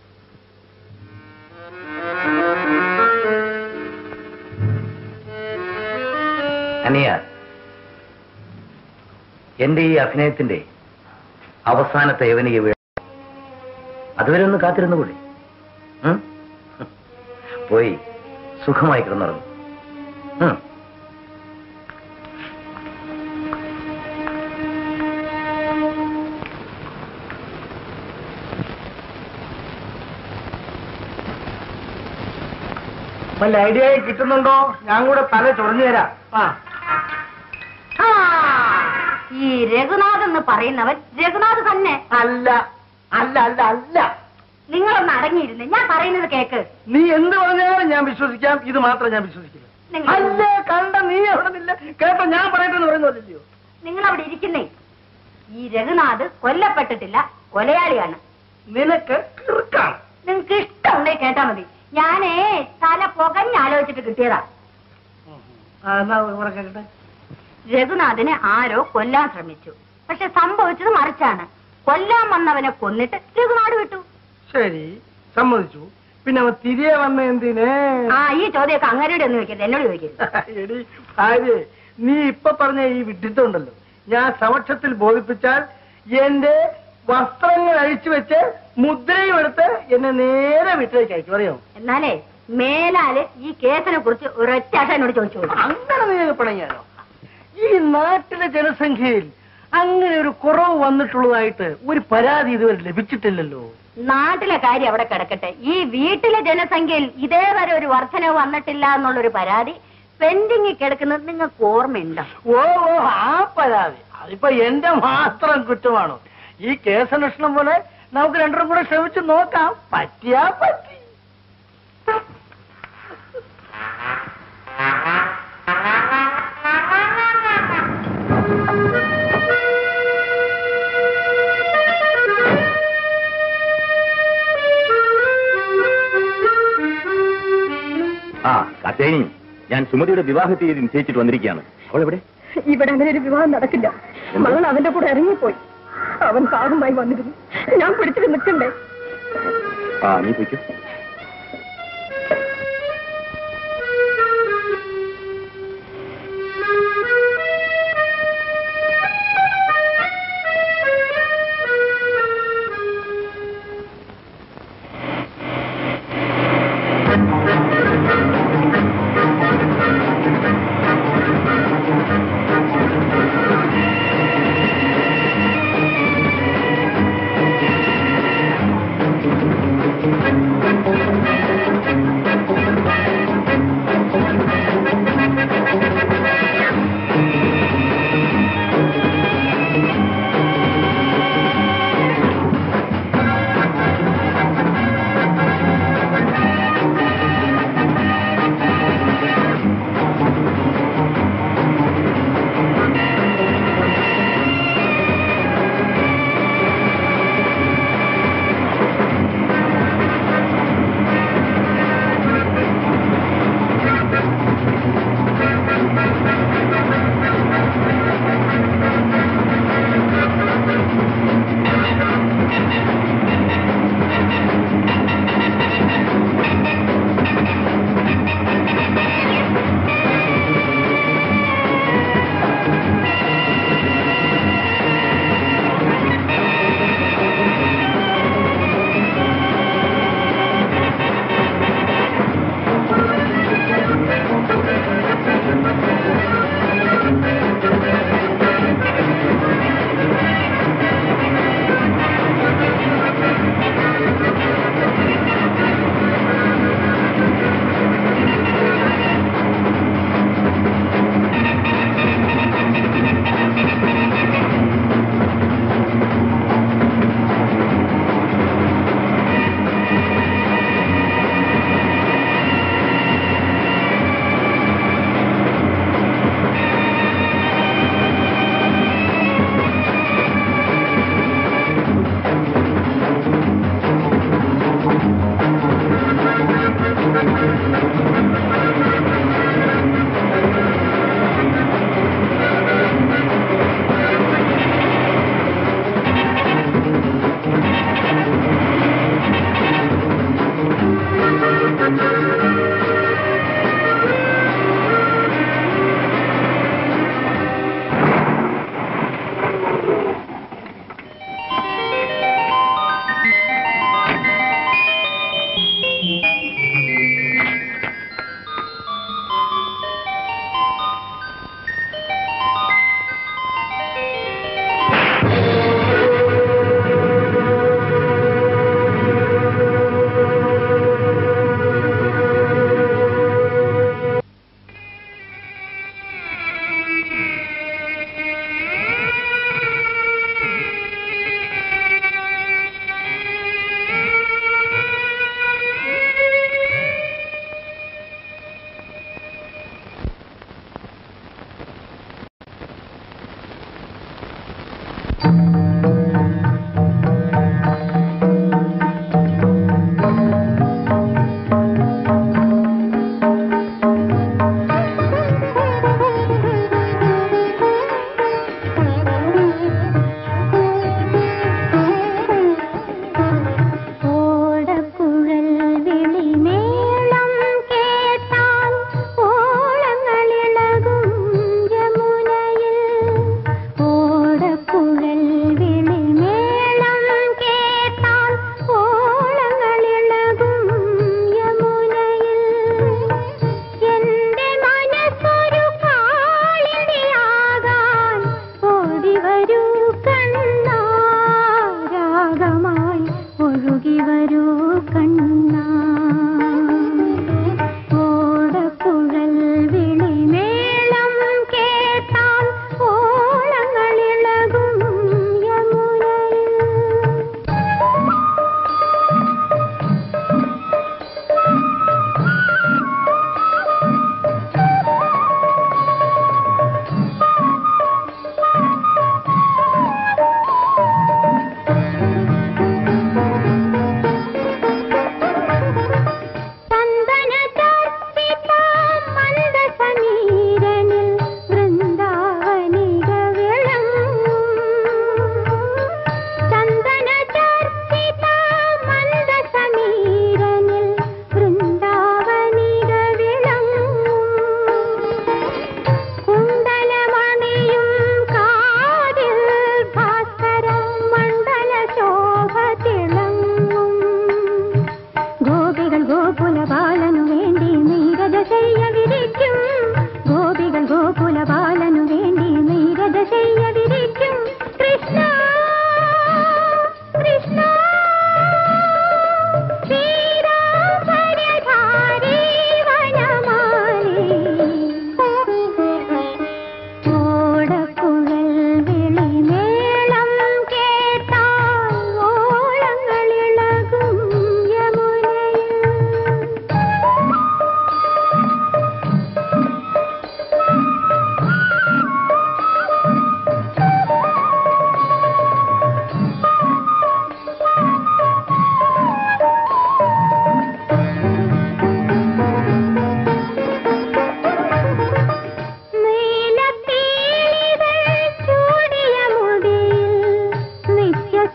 അനിയ എന്റെ ഈ അഭിനയത്തിന്റെ അവസാനത്തെ യവനിക വീഴ അതുവരെ ഒന്ന് കാത്തിരുന്നുകൂടെ ഉം? പോയി സുഖമായി കിടന്നുറങ്ങും ഉം. വല്ല ഐഡിയ കിട്ടുന്നുണ്ടോ ഞാൻ കൂടെ തല ചൊറിഞ്ഞു തരാം ആ ആ, ഈ രഘുനാഥ് എന്ന് പറയുന്നവൻ രഘുനാഥ് തന്നെ അല്ല അല്ല അല്ല അല്ല നിങ്ങളൊന്ന് അടങ്ങിയിരുന്ന് ഞാൻ പറയുന്നത് കേക്ക് നീ എന്ത് പറഞ്ഞാലും ഞാൻ വിശ്വസിക്കാം ഇത് മാത്രം ഞാൻ വിശ്വസിക്കില്ല നിങ്ങൾ- അല്ല കണ്ട നീ അവിടെ നില്ല കേട്ടോ ഞാൻ പറയട്ടെന്ന് പറയുന്നില്ലയോ നിങ്ങൾ അവിടെ ഇരിക്കുന്നേ ഈ രഘുനാഥ് കൊല്ലപ്പെട്ടിട്ടില്ല കൊലയാളിയാണ് നിനക്ക് കിറുക്കാണ് നിങ്ങൾക്ക് ഇഷ്ടമുണ്ടേ കേട്ടാ മതി ഞാനേ തല പുകഞ്ഞാലോചിച്ചിട്ട് കിട്ടിയതാ ആ, എന്നാ ഇവിടെ കേട്ടെ രഘുനാഥിനെ ആരോ കൊല്ലാൻ ശ്രമിച്ചു പക്ഷെ സംഭവിച്ചത് മറിച്ചാണ് കൊല്ലാൻ വന്നവനെ കൊന്നിട്ട് രഘുനാട് വിട്ടു ശരി സമ്മതിച്ചു പിന്നെ അവൻ തിരികെ വന്ന എന്തിനേ ആ ഈ ചോദ്യമൊക്കെ അങ്ങനെയുടെ ഒന്നും ചോദിക്കരുത് എന്നോട് ചോദിക്കരുത് എടി ഭാര്യ നീ ഇപ്പൊ പറഞ്ഞ ഈ വിഡിത്തം ഉണ്ടല്ലോ ഞാൻ സമക്ഷത്തിൽ ബോധിപ്പിച്ചാൽ എന്റെ വസ്ത്രങ്ങൾ അഴിച്ചു വെച്ച് മുദ്രയും എടുത്ത് എന്നെ നേരെ വീട്ടിലേക്ക് അയച്ചു അറിയോ എന്നാലേ മേലാല് ഈ കേസിനെ കുറിച്ച് ഒരൊറ്റ ആശ എന്നോട് ചോദിച്ചു അങ്ങനെ നീ പിണങ്ങിയാലോ ഈ നാട്ടിലെ ജനസംഖ്യയിൽ അങ്ങനെ ഒരു കുറവ് വന്നിട്ടുള്ളതായിട്ട് ഒരു പരാതി ഇതുവരെ ലഭിച്ചിട്ടില്ലല്ലോ നാട്ടിലെ കാര്യം അവിടെ കിടക്കട്ടെ ഈ വീട്ടിലെ ജനസംഖ്യയിൽ ഇതേവരെ ഒരു വർധനവ് വന്നിട്ടില്ല എന്നുള്ളൊരു പരാതി പെൻഡിങ്ങിൽ കിടക്കുന്നത് നിങ്ങൾക്ക് ഓർമ്മയുണ്ടോ ഓ ഓ ആ പരാതി അതിപ്പോ എന്റെ മാത്രം കുറ്റമാണോ ഈ കേസന്വേഷണം പോലെ നമുക്ക് രണ്ടും കൂടെ ശ്രമിച്ചു നോക്കാം പറ്റിയാ പറ്റി ആ കത്തേനി ഞാൻ സുമതിയുടെ വിവാഹ തീയതി നിശ്ചയിച്ചിട്ട് വന്നിരിക്കുകയാണ് അവൾ എവിടെ ഇവിടെ അങ്ങനെ ഒരു വിവാഹം നടക്കില്ല മകൾ അവന്റെ കൂടെ ഇറങ്ങിപ്പോയി അവൻ കാറുമായി വന്നിരുന്നു ഞാൻ പിടിച്ചിട്ട് നിൽക്കണ്ടേ ആ നീ പോയിക്കോ ആ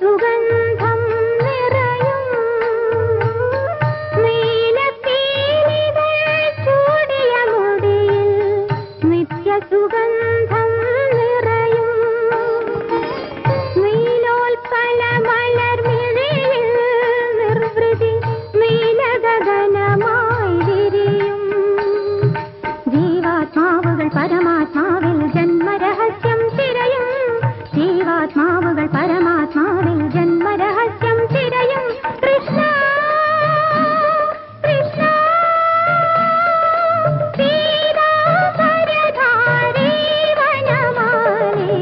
നിത്യസുഗന്ധം നിറയും നീലപ്പീലികൾ ചൂടിയ മുടിയിൽ നിത്യസുഗന്ധം നിറയും നീലോൽപ്പല മലർമിഴിയിൽ നിർവൃതി നീലഗഗനമായി വിരിയും ജീവാത്മാവുകൾ പരമാത്മാവിൽ ജന്മരഹസ്യം തിരയും ജീവാത്മാവുകൾ പരമാത്മാവിൽ ജന്മരഹസ്യം തിരയും കൃഷ്ണ കൃഷ്ണ പീതാംബരധാരി വനമാലി.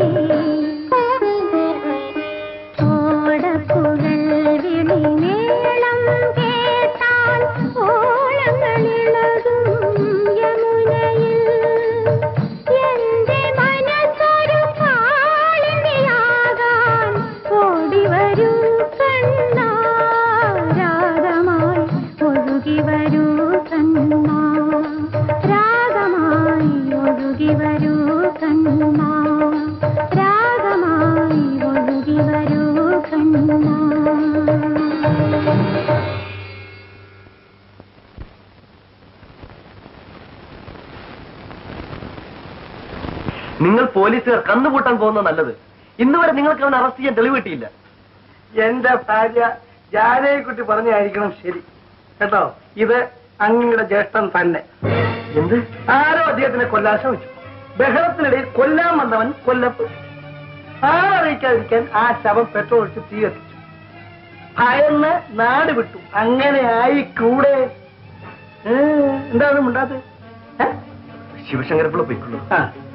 ഓടക്കുഴൽ വിളിമേളം കേട്ടാൽ ഓളങ്ങളിളകും യമുനയിൽ എന്റെ മനസ്സൊരു കാളിന്തിയാകാൻ ഓടി വരൂ കണ്ണാ രാഗമായി ഒഴുകി വരൂ കണ്ണാ രാഗമായി ഒഴുകി വരൂ കണ്ണാ രാഗമായി ഒഴുകി വരൂ കണ്ണാ നിങ്ങൾ പോലീസുകാർ കന്നുകൂട്ടാൻ പോകുന്ന നല്ലത് ഇന്ന് വരെ നിങ്ങൾക്ക് അവനെ അറസ്റ്റ് ചെയ്യാൻ തെളിവ് കിട്ടിയില്ല എന്റെ ഭാര്യ ജാനകിക്കുട്ടി പറഞ്ഞായിരിക്കണം ശരി കേട്ടോ ഇത് അങ്ങയുടെ ജ്യേഷ്ഠൻ തന്നെ എന്ത് ആരോ അദ്ദേഹത്തിനെ കൊല്ലാൻ ശ്രമിച്ചു ബഹളത്തിനിടയിൽ കൊല്ലാൻ വന്നവൻ കൊല്ലപ്പെട്ടു ആളറിയിക്കാതിരിക്കാൻ ആ ശവം പെട്രോൾ ഒഴിച്ച് തീ കത്തിച്ചു ഭയന്ന് നാട് വിട്ടു അങ്ങനെ ആയി കൂടെ ഏ, എന്താണ് മിണ്ടാത്തത് ഏ? ശിവശങ്കരപ്പിള്ള പോയിക്കൊള്ളു ആ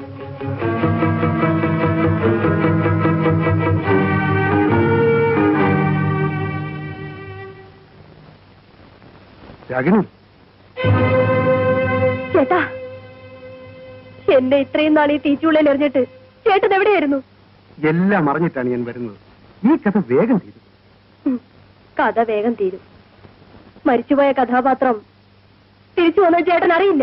രാഗിണി ചേട്ടാ എന്നെ ഇത്രയും നാൾ ഈ തീച്ചുള്ളിൽ എറിഞ്ഞിട്ട് ചേട്ടൻ എവിടെയായിരുന്നു എല്ലാം അറിഞ്ഞിട്ടാണ് ഞാൻ വരുന്നത് ഈ കഥ വേഗം തീരും ഉം, കഥ വേഗം തീരും മരിച്ചുപോയ കഥാപാത്രം തിരിച്ചു വന്ന ചേട്ടൻ അറിയില്ല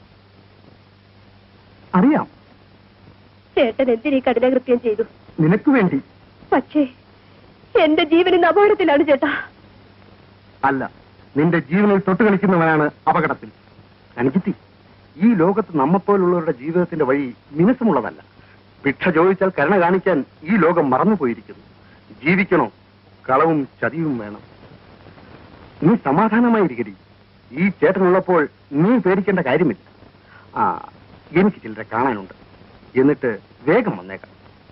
അറിയാം ചേട്ടൻ എന്തിനീ കഠിനകൃത്യം ചെയ്തു നിനക്ക് വേണ്ടി പക്ഷേ എന്റെ ജീവൻ ഇന്ന് അപകടത്തിലാണ് ചേട്ടാ അല്ല നിന്റെ ജീവനിൽ തൊട്ട് കളിക്കുന്നവനാണ് അപകടത്തിൽ അനുജിത്തി ഈ ലോകത്ത് നമ്മപ്പോലുള്ളവരുടെ ജീവിതത്തിന്റെ വഴി മിനുസമുള്ളതല്ല ഭിക്ഷ ചോദിച്ചാൽ കരുണ കാണിക്കാൻ ഈ ലോകം മറന്നുപോയിരിക്കുന്നു ജീവിക്കണോ കളവും ചതിയും വേണം നീ സമാധാനമായിരിക്കടി ഈ ചേട്ടനുള്ളപ്പോൾ നീ പേടിക്കേണ്ട കാര്യമില്ല ആ എനിക്ക് ചിലരെ കാണാനുണ്ട് എന്നിട്ട് വേഗം വന്നേക്കാം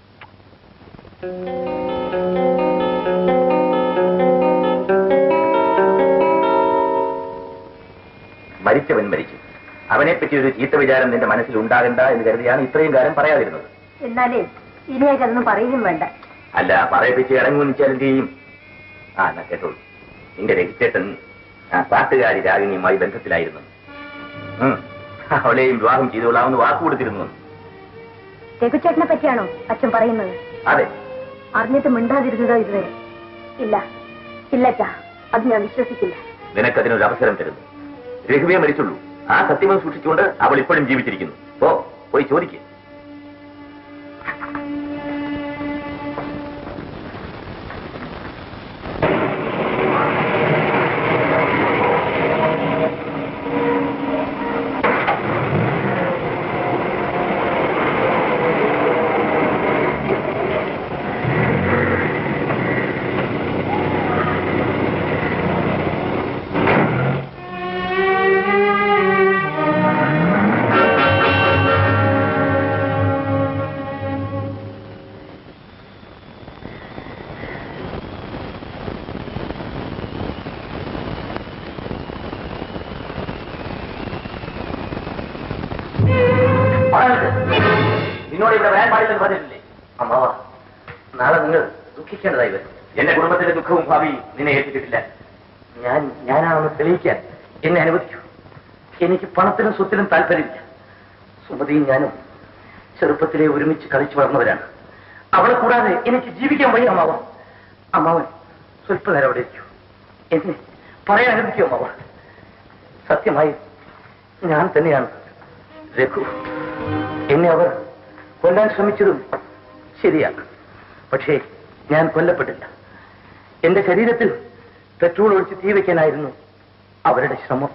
മരിച്ചവൻ മരിച്ചു അവനെപ്പറ്റി ഒരു ചീത്ത വിചാരം നിന്റെ മനസ്സിൽ ഉണ്ടാകണ്ട എന്ന് കരുതിയാണ് ഇത്രയും കാലം പറയാതിരുന്നത് എന്നാലേ ഇനിയായിട്ടൊന്നും പറയുകയും വേണ്ട അല്ല പറയിപ്പിച്ച് ഇറങ്ങുമെന്ന് വെച്ചാൽ എന്ത് ചെയ്യും ആ എന്നാ കേട്ടോളൂ നിന്റെ രജിസ്റ്റേട്ടൻ ആ പാട്ടുകാരി രാഗിണിയുമായി ബന്ധത്തിലായിരുന്നു ഉം. അവളെയും വിവാഹം ചെയ്തുകൊള്ളാമെന്ന് വാക്ക് കൊടുത്തിരുന്നു രഘുചേട്ടനെ പറ്റിയാണോ അച്ഛൻ പറയുന്നത് അതെ അറിഞ്ഞിട്ട് മിണ്ടാതിരുന്നതോ ഇതുവരെ ഇല്ല ഇല്ലച്ചാ അത് ഞാൻ വിശ്വസിക്കില്ല നിനക്കതിനൊരു അവസരം തരുന്നു രഘുവെ മരിച്ചുള്ളൂ ആ സത്യമം സൂക്ഷിച്ചുകൊണ്ട് അവൾ ഇപ്പോഴും ജീവിച്ചിരിക്കുന്നു പോ പോയി ചോദിക്കുക നിന്നോട് ഇവിടെ വരാൻ പാടില്ലെന്ന് പറഞ്ഞിട്ടില്ലേ അമ്മാവ നാളെ നിങ്ങൾ ദുഃഖിക്കേണ്ടതായി വരും എന്റെ കുടുംബത്തിന്റെ ദുഃഖവും ഭാവി നിന്നെ ഏൽപ്പിച്ചിട്ടില്ല ഞാൻ ഞാനാണെന്ന് തെളിയിക്കാൻ എന്നെ അനുവദിക്കൂ എനിക്ക് പണത്തിനും സ്വത്തിനും താല്പര്യമില്ല സുമതിയും ഞാനും ചെറുപ്പത്തിലെ ഒരുമിച്ച് കളിച്ചു വളർന്നവരാണ് അവളെ കൂടാതെ എനിക്ക് ജീവിക്കാൻ വയ്യ അമ്മാവ അമ്മാവൻ സ്വല്പനേരം അവിടെ ഇരിക്കൂ എന്നെ പറയാൻ അനുവദിക്കൂ അമ്മാവ സത്യമായി ഞാൻ തന്നെയാണ് രഘു എന്നെ അവർ കൊല്ലാൻ ശ്രമിച്ചതും ശരിയാണ് പക്ഷേ ഞാൻ കൊല്ലപ്പെട്ടില്ല എന്റെ ശരീരത്തിൽ പെട്രോൾ ഒഴിച്ച് തീ വെക്കാനായിരുന്നു അവരുടെ ശ്രമം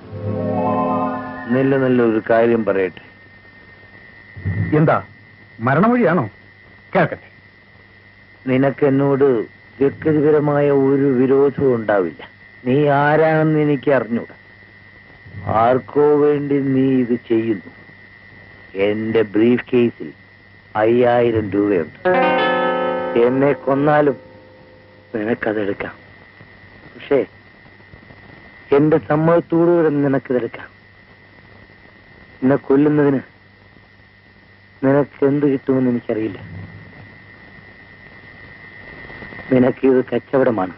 നല്ല നല്ല ഒരു കാര്യം പറയട്ടെ എന്താ മരണമൊഴിയാണോ കേൾക്കട്ടെ നിനക്ക് എന്നോട് വ്യക്തിപരമായ ഒരു വിരോധവും ഉണ്ടാവില്ല നീ ആരാണെന്ന് എനിക്ക് അറിഞ്ഞൂടാ ആർക്കോ വേണ്ടി നീ ഇത് ചെയ്യുന്നു എന്റെ ബ്രീഫ് കേസിൽ അയ്യായിരം രൂപയുണ്ട് എന്നെ കൊന്നാലും നിനക്കതെടുക്കാം പക്ഷേ എന്റെ സമ്മതത്തോടുകൂടെ നിനക്കിതെടുക്കാം എന്നെ കൊല്ലുന്നതിന് നിനക്ക് എന്ത് കിട്ടുമെന്ന് എനിക്കറിയില്ല നിനക്ക് ഇത് കച്ചവടമാണ്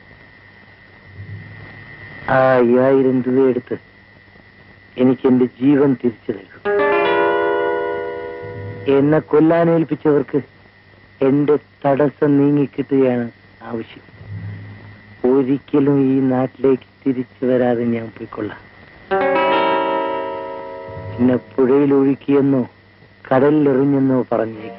ആ അയ്യായിരം രൂപ എടുത്ത് എനിക്ക് എന്റെ ജീവൻ തിരിച്ചു തരൂ എന്നെ കൊല്ലാനേൽപ്പിച്ചവർക്ക് എന്റെ തടസ്സം നീങ്ങിക്കിട്ടുകയാണ് ആവശ്യം ഒരിക്കലും ഈ നാട്ടിലേക്ക് തിരിച്ചു വരാതെ ഞാൻ പോയിക്കൊള്ളാം എന്നെ പുഴയിൽ ഒഴുക്കിയെന്നോ കടലിലെറിഞ്ഞെന്നോ പറഞ്ഞേക്ക്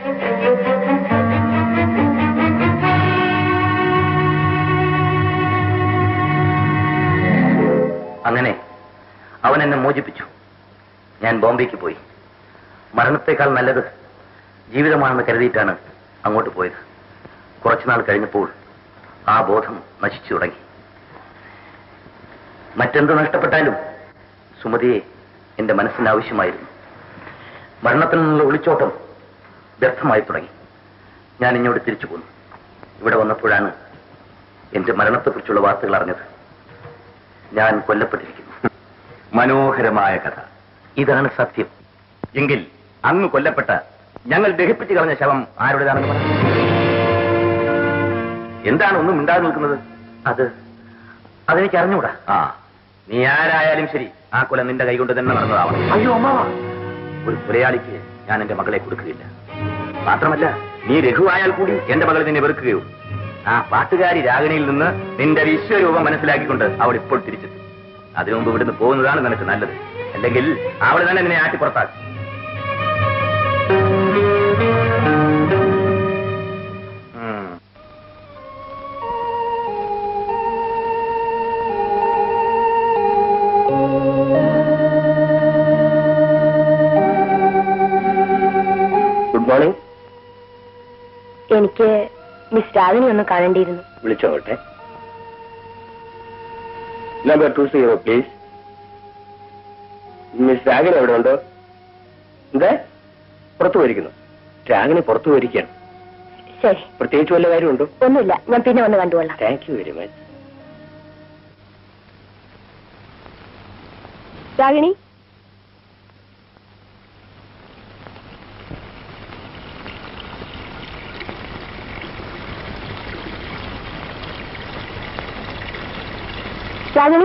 അങ്ങനെ അവൻ എന്നെ മോചിപ്പിച്ചു ഞാൻ ബോംബെക്ക് പോയി മരണത്തെക്കാൾ നല്ലത് ജീവിതമാണെന്ന് കരുതിയിട്ടാണ് അങ്ങോട്ട് പോയത് കുറച്ചുനാൾ കഴിഞ്ഞപ്പോൾ ആ ബോധം നശിച്ചു തുടങ്ങി മറ്റെന്ത് നഷ്ടപ്പെട്ടാലും സുമതിയെ എന്റെ മനസ്സിന് ആവശ്യമായിരുന്നു മരണത്തിൽ നിന്നുള്ള ഒളിച്ചോട്ടം വ്യർത്ഥമായി തുടങ്ങി ഞാൻ ഇങ്ങോട്ട് തിരിച്ചു പോന്നു ഇവിടെ വന്നപ്പോഴാണ് എന്റെ മരണത്തെക്കുറിച്ചുള്ള വാർത്തകൾ അറിഞ്ഞത് ഞാൻ കൊല്ലപ്പെട്ടിരിക്കുന്നു മനോഹരമായ കഥ ഇതാണ് സത്യം എങ്കിൽ അങ്ങ് കൊല്ലപ്പെട്ട ഞങ്ങൾ ദഹിപ്പിച്ചു കളഞ്ഞ ശവം ആരുടേതാണെന്ന് പറഞ്ഞു എന്താണ് ഒന്നും മിണ്ടാതെ നിൽക്കുന്നത് അത് അതെനിക്ക് അറിഞ്ഞൂടാ ആ നീ ആരായാലും ശരി ആ കൊല നിന്റെ കൈകൊണ്ട് തന്നെ നടന്നതാവണം അയ്യോ അമ്മ ഒരു കൊലയാളിക്ക് ഞാൻ എന്റെ മകളെ കൊടുക്കുകയില്ല മാത്രമല്ല നീ രഘുവായാൽ കൂടി എന്റെ മകൾ നിന്നെ വെറുക്കുകയോ ആ പാട്ടുകാരി രാഗിണിയിൽ നിന്ന് നിന്റെ വിശ്വരൂപം മനസ്സിലാക്കിക്കൊണ്ട് അവൾ ഇപ്പോൾ തിരിച്ചെത്തും അതിനു മുമ്പ് ഇവിടുന്ന് പോകുന്നതാണ് നിനക്ക് നല്ലത് അല്ലെങ്കിൽ അവൾ തന്നെ നിന്നെ ആട്ടി പുറത്താക്കും ഉം. ഗുഡ് മോർണിംഗ് എനിക്ക് മിസ് രാവിനെ ഒന്ന് കാണേണ്ടിയിരുന്നു വിളിച്ചോട്ടെ number two zero please miss Ragini എവിടെ ഉണ്ടോ എന്താ പുറത്തു പോയിരിക്കുന്നു രാഗിനി പുറത്തു പോയിരിക്കുകയാണ് ശരി പ്രത്യേകിച്ച് വല്ല കാര്യമുണ്ടോ ഒന്നുമില്ല ഞാൻ പിന്നെ വന്ന് കണ്ടുകൊള്ളാം thank you very much Ragini Ragini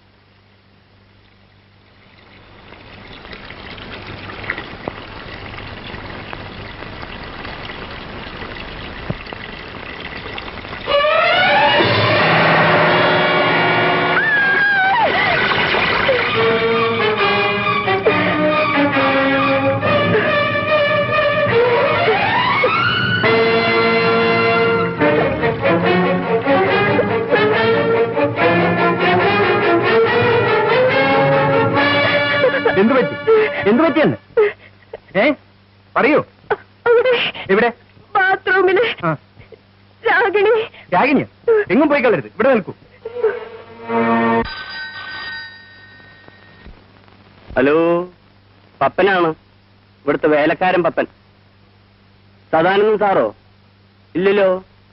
എന്തു പറ്റി എന്തു പറ്റിയെന്ന് ഏ പറയൂ എവിടെ ബാത്റൂമില് ആ, രാഗിണി രാഗിനിയോ എങ്ങും പോയി കളരുത് ഇവിടെ നിൽക്കൂ ഹലോ പപ്പനാണ് ഇവിടുത്തെ വേലക്കാരൻ പപ്പൻ സദാനന്ദൻ സാറോ ഇല്ലല്ലോ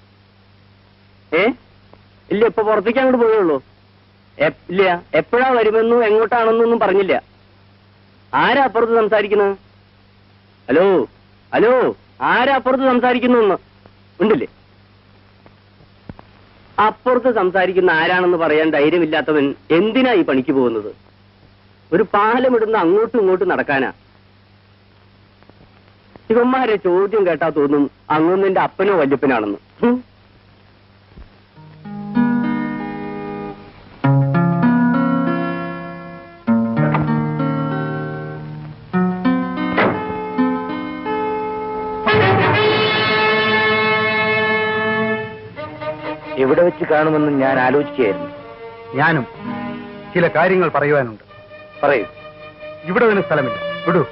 ഏ ഇല്ല ഇപ്പൊ പുറത്തേക്ക് അങ്ങോട്ട് പോയുള്ളൂ എപ്- ഇല്ല എപ്പോഴാ വരുമെന്നും എങ്ങോട്ടാണെന്നൊന്നും പറഞ്ഞില്ല ആരാ അപ്പുറത്ത് സംസാരിക്കുന്നത് ഹലോ ഹലോ ആരാ അപ്പുറത്ത് സംസാരിക്കുന്നു എന്ന് ഉണ്ടില്ലേ അപ്പുറത്ത് സംസാരിക്കുന്ന ആരാണെന്ന് പറയാൻ ധൈര്യമില്ലാത്തവൻ എന്തിനാ ഈ പണിക്ക് പോകുന്നത് ഒരു പാലമിടുന്ന അങ്ങോട്ടും ഇങ്ങോട്ടും നടക്കാനാ ഇവന്മാരെ ചോദ്യം കേട്ടാ തോന്നും അങ്ങൊന്നും എന്റെ അപ്പനോ വല്യപ്പനാണെന്ന് ഹും. എവിടെ വെച്ച് കാണുമെന്ന് ഞാൻ ആലോചിക്കുകയായിരുന്നു ഞാനും ചില കാര്യങ്ങൾ പറയുവാനുണ്ട് പറയൂ ഇവിടെ ഒരു സ്ഥലമില്ല വിടൂ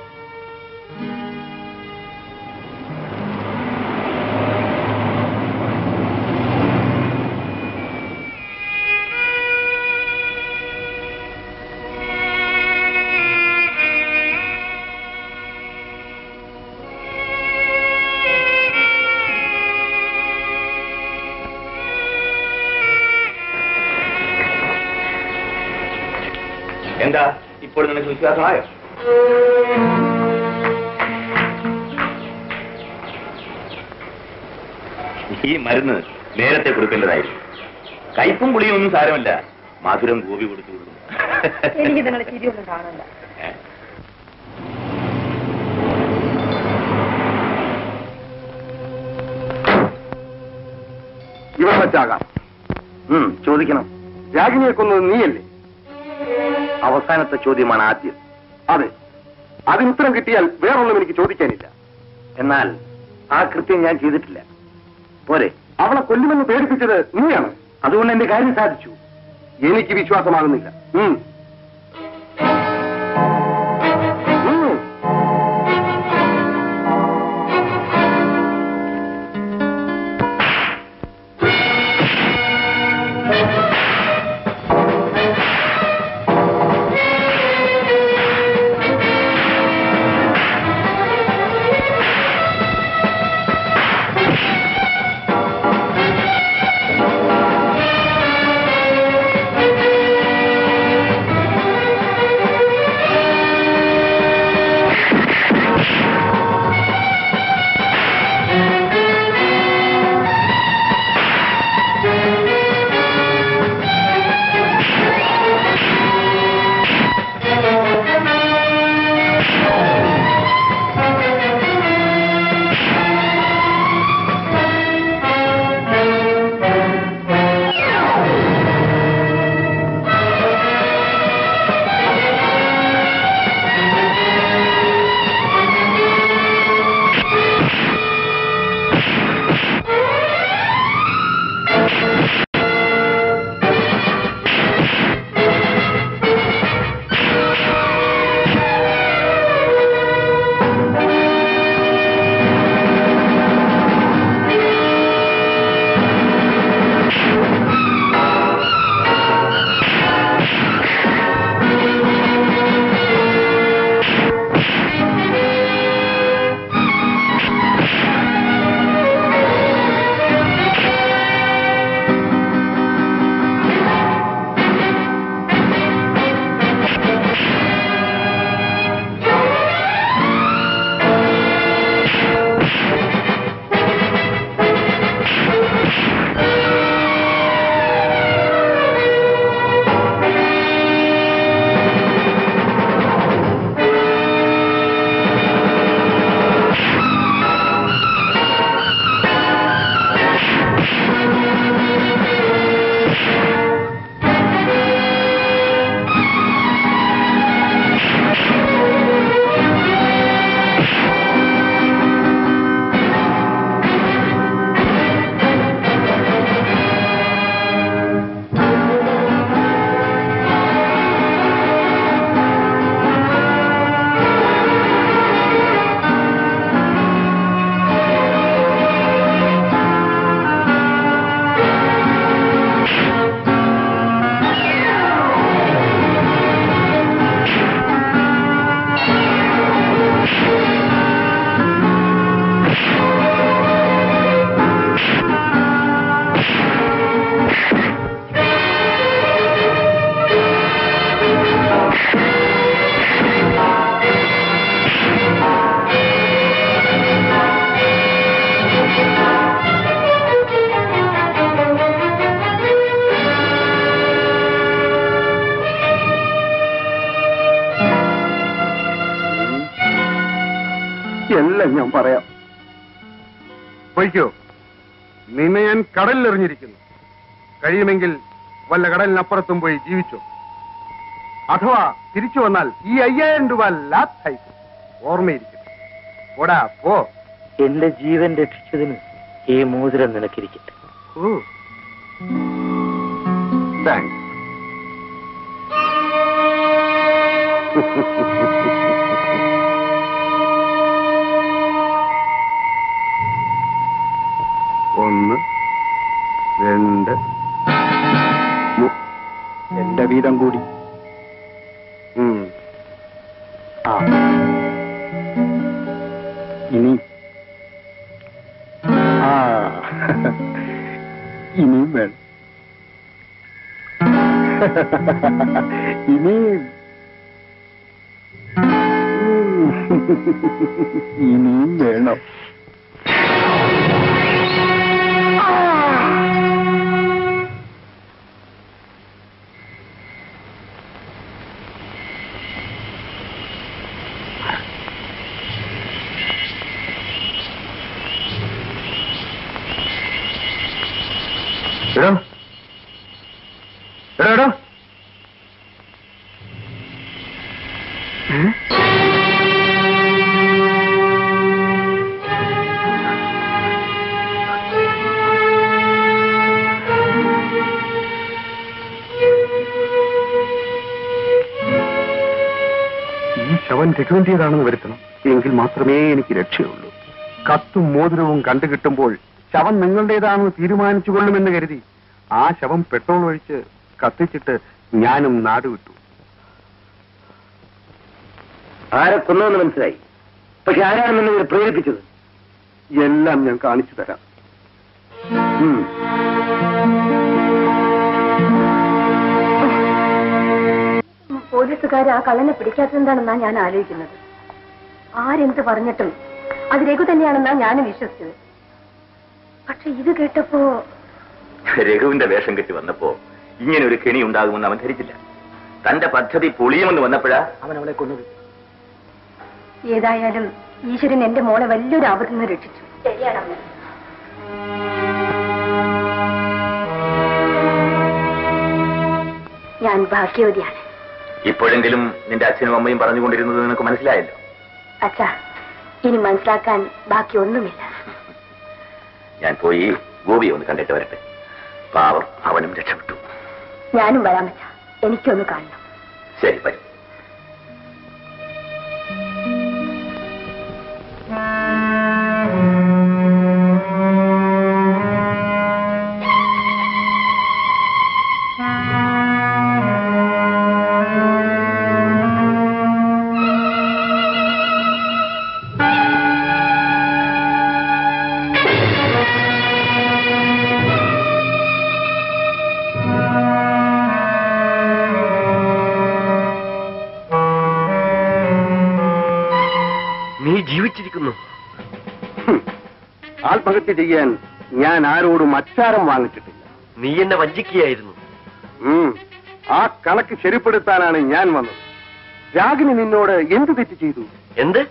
എന്താ ഇപ്പോൾ നിനക്ക് വിശ്വാസമായോ ഈ മരുന്ന് നേരത്തെ കൊടുക്കേണ്ടതായിരുന്നു കയ്പും പുളിയും ഒന്നും സാരമല്ല മധുരം ഗോപി കൊടുത്തു വിടുന്നു എനിക്ക് നിങ്ങളെ ചിരിയൊന്നും കാണണ്ട ഏ? ഇവിടെ വെച്ചാകാം ഉം, ചോദിക്കണം രാഗിനിയെ കൊന്നത് നീയല്ലേ അവസാനത്തെ ചോദ്യമാണ് ആദ്യം അതെ അതിന് ഉത്തരം കിട്ടിയാൽ വേറൊന്നും എനിക്ക് ചോദിക്കാനില്ല എന്നാൽ ആ കൃത്യം ഞാൻ ചെയ്തിട്ടില്ല പോരെ അവളെ കൊല്ലുമെന്ന് പേടിപ്പിച്ചത് നീയാണ് അതുകൊണ്ട് എന്റെ കാര്യം സാധിച്ചു എനിക്ക് വിശ്വാസമാകുന്നില്ല ഉം. ഉം. എല്ലാം ഞാൻ പറയാം പൊയ്ക്കോ നിന്നെ ഞാൻ കടലിലെറിഞ്ഞിരിക്കുന്നു കഴിയുമെങ്കിൽ വല്ല കടലിനപ്പുറത്തും പോയി ജീവിച്ചോ അഥവാ തിരിച്ചു വന്നാൽ ഈ അയ്യായിരം രൂപ ലാത്തായി ഓർമ്മയിരിക്കും ഓടാ പോ എന്റെ ജീവൻ രക്ഷിച്ചതിന് ഈ മോതിരം നിനക്കിരിക്കട്ടെ ഓ താങ്ക്സ് ഒന്ന് രണ്ട് മൂ- എന്റെ വീതം കൂടി ഉം. ആ ഇനി ആ ഇനിയും വേണം ഇനിയും ഉം. ഇനിയും വേണം എടോ എടോ എടോ ഈ ശവൻ രഘുവിന്റേതാണെന്ന് വരുത്തണം എങ്കിൽ മാത്രമേ എനിക്ക് രക്ഷയുള്ളൂ കത്തും മോതിരവും കണ്ടുകിട്ടുമ്പോൾ ശവം നിങ്ങളുടേതാണെന്ന് തീരുമാനിച്ചു കൊള്ളുമെന്ന് കരുതി ആ ശവം പെട്രോൾ ഒഴിച്ച് കത്തിച്ചിട്ട് ഞാനും നാട് വിട്ടു ആരെ കൊന്നതെന്ന് മനസ്സിലായി പക്ഷെ ആരാണ് നിന്നെ ഇതിനെ പ്രേരിപ്പിച്ചത് എല്ലാം ഞാൻ കാണിച്ചു തരാം ഉം. പോലീസുകാർ ആ കള്ളനെ പിടിക്കാത്തതെന്താണെന്നാ ഞാൻ ആലോചിക്കുന്നത് ആരെന്ത് പറഞ്ഞിട്ടും അത് രഘു തന്നെയാണെന്നാ ഞാനും വിശ്വസിച്ചത് പക്ഷെ ഇത് കേട്ടപ്പോ രഘുവിന്റെ വേഷം കെട്ടി വന്നപ്പോ ഇങ്ങനെ ഒരു കെണി ഉണ്ടാകുമെന്ന് അവൻ ധരിച്ചില്ല തന്റെ പദ്ധതി പൊളിയുമെന്ന് വന്നപ്പോഴാ അവൻ അവളെ കൊന്നത് ഏതായാലും ഈശ്വരൻ എന്റെ മോളെ വലിയൊരു ആപത്തിൽ നിന്ന് രക്ഷിച്ചു ശരിയാണമ്മ ഞാൻ ഭാഗ്യവതിയാണ് ഇപ്പോഴെങ്കിലും നിന്റെ അച്ഛനും അമ്മയും പറഞ്ഞുകൊണ്ടിരുന്നത് നിനക്ക് മനസ്സിലായല്ലോ അച്ഛാ ഇനി മനസ്സിലാക്കാൻ ബാക്കി ഒന്നുമില്ല ഞാൻ പോയി ഗോപിയെ ഒന്ന് കണ്ടിട്ട് വരട്ടെ പാവം അവനും രക്ഷപ്പെട്ടു ഞാനും വരാം അച്ഛാ എനിക്കൊന്ന് കാണണം ശരി വരും നീ ജീവിച്ചിരിക്കുന്നു ഹും. ആത്മഹത്യ ചെയ്യാൻ ഞാൻ ആരോടും അച്ചാരം വാങ്ങിച്ചിട്ടില്ല നീ എന്നെ വഞ്ചിക്കുകയായിരുന്നു ഉം. ആ കണക്ക് ശരിപ്പെടുത്താനാണ് ഞാൻ വന്നത് രാഗിനി നിന്നോട് എന്ത് തെറ്റ് ചെയ്തു എന്ത്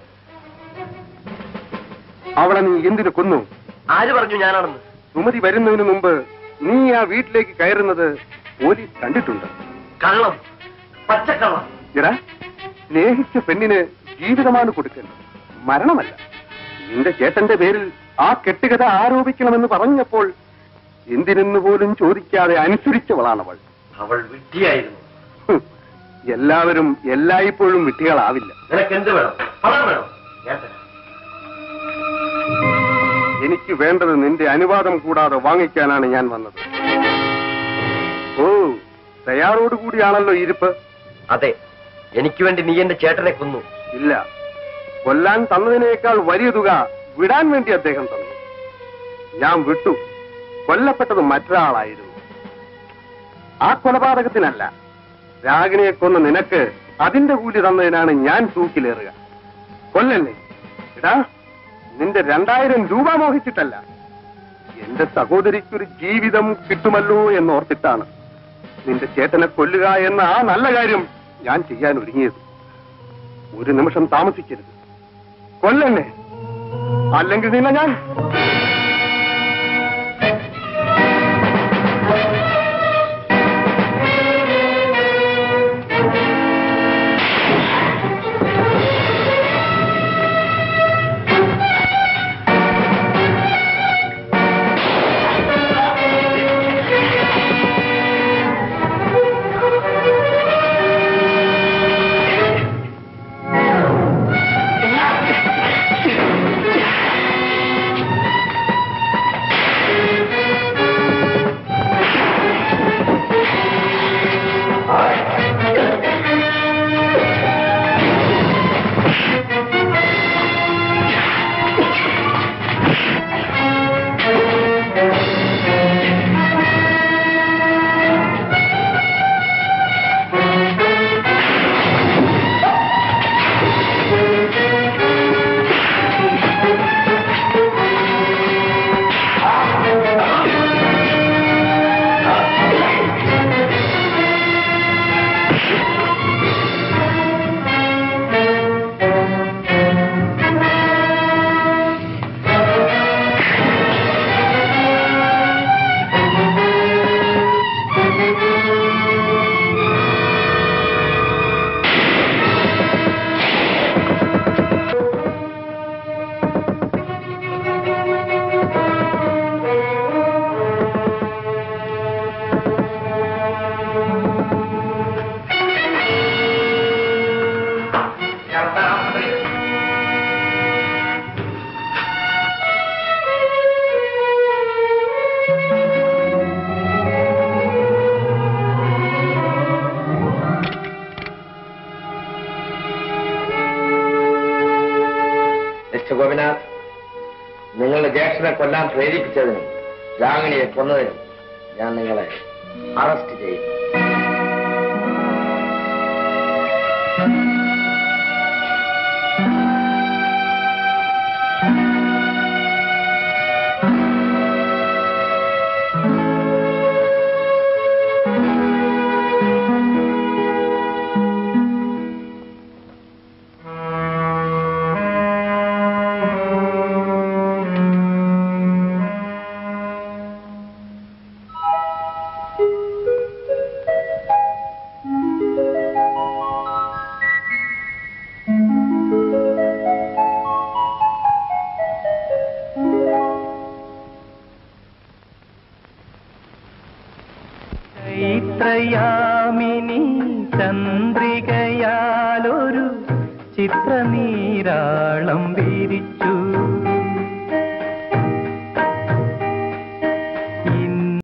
അവളെ നീ എന്തിനു കൊന്നു ആര് പറഞ്ഞു ഞാനാണെന്ന് സുമതി വരുന്നതിന് മുമ്പ് നീ ആ വീട്ടിലേക്ക് കയറുന്നത് പോലീസ് കണ്ടിട്ടുണ്ട് കള്ളം പച്ചക്കള്ളം എടാ സ്നേഹിച്ച പെണ്ണിന് ജീവിതമാണ് കൊടുക്കേണ്ടത് മരണമല്ല നിന്റെ ചേട്ടന്റെ പേരിൽ ആ കെട്ടുകഥ ആരോപിക്കണമെന്ന് പറഞ്ഞപ്പോൾ എന്തിനെന്ന് പോലും ചോദിക്കാതെ അനുസരിച്ചവളാണവൾ അവൾ വിഡ്ഢിയായിരുന്നു ഹും. എല്ലാവരും എല്ലായ്പ്പോഴും വിട്ടികളാവില്ല നിനക്ക് എന്ത് വേണം പണം വേണം ഞാൻ തരാം എനിക്ക് വേണ്ടത് നിന്റെ അനുവാദം കൂടാതെ വാങ്ങിക്കാനാണ് ഞാൻ വന്നത് ഓ തയ്യാറോടുകൂടിയാണല്ലോ ഇരിപ്പ് അതെ എനിക്ക് വേണ്ടി നീ എന്റെ ചേട്ടനെ കൊന്നു ഇല്ല കൊല്ലാൻ തന്നതിനേക്കാൾ വലിയ തുക വിടാൻ വേണ്ടി അദ്ദേഹം തന്നു ഞാൻ വിട്ടു കൊല്ലപ്പെട്ടത് മറ്റൊരാളായിരുന്നു ആ കൊലപാതകത്തിനല്ല രാഗിണിയെ കൊന്ന നിനക്ക് അതിന്റെ കൂലി തന്നതിനാണ് ഞാൻ തൂക്കിലേറുക കൊല്ലല്ലേ എടാ നിന്റെ രണ്ടായിരം രൂപ മോഹിച്ചിട്ടല്ല എന്റെ സഹോദരിക്കൊരു ജീവിതം കിട്ടുമല്ലോ എന്നോർത്തിട്ടാണ് നിന്റെ ചേട്ടനെ കൊല്ലുക എന്ന ആ നല്ല കാര്യം ഞാൻ ചെയ്യാൻ ഒരുങ്ങിയത് ഒരു നിമിഷം താമസിക്കരുത് കൊല്ലന്നെ അല്ലെങ്കിൽ നിന്നെ ഞാൻ സുരേഷിനെ കൊല്ലാൻ പ്രേരിപ്പിച്ചതിനും രാഗിണിയെ കൊന്നതിനും ഞാൻ നിങ്ങളെ അറസ്റ്റ് ചെയ്യും ചൈത്രയാമിനി ചന്ദ്രികയാലൊരു ചിത്രനീരാളം വിരിച്ചു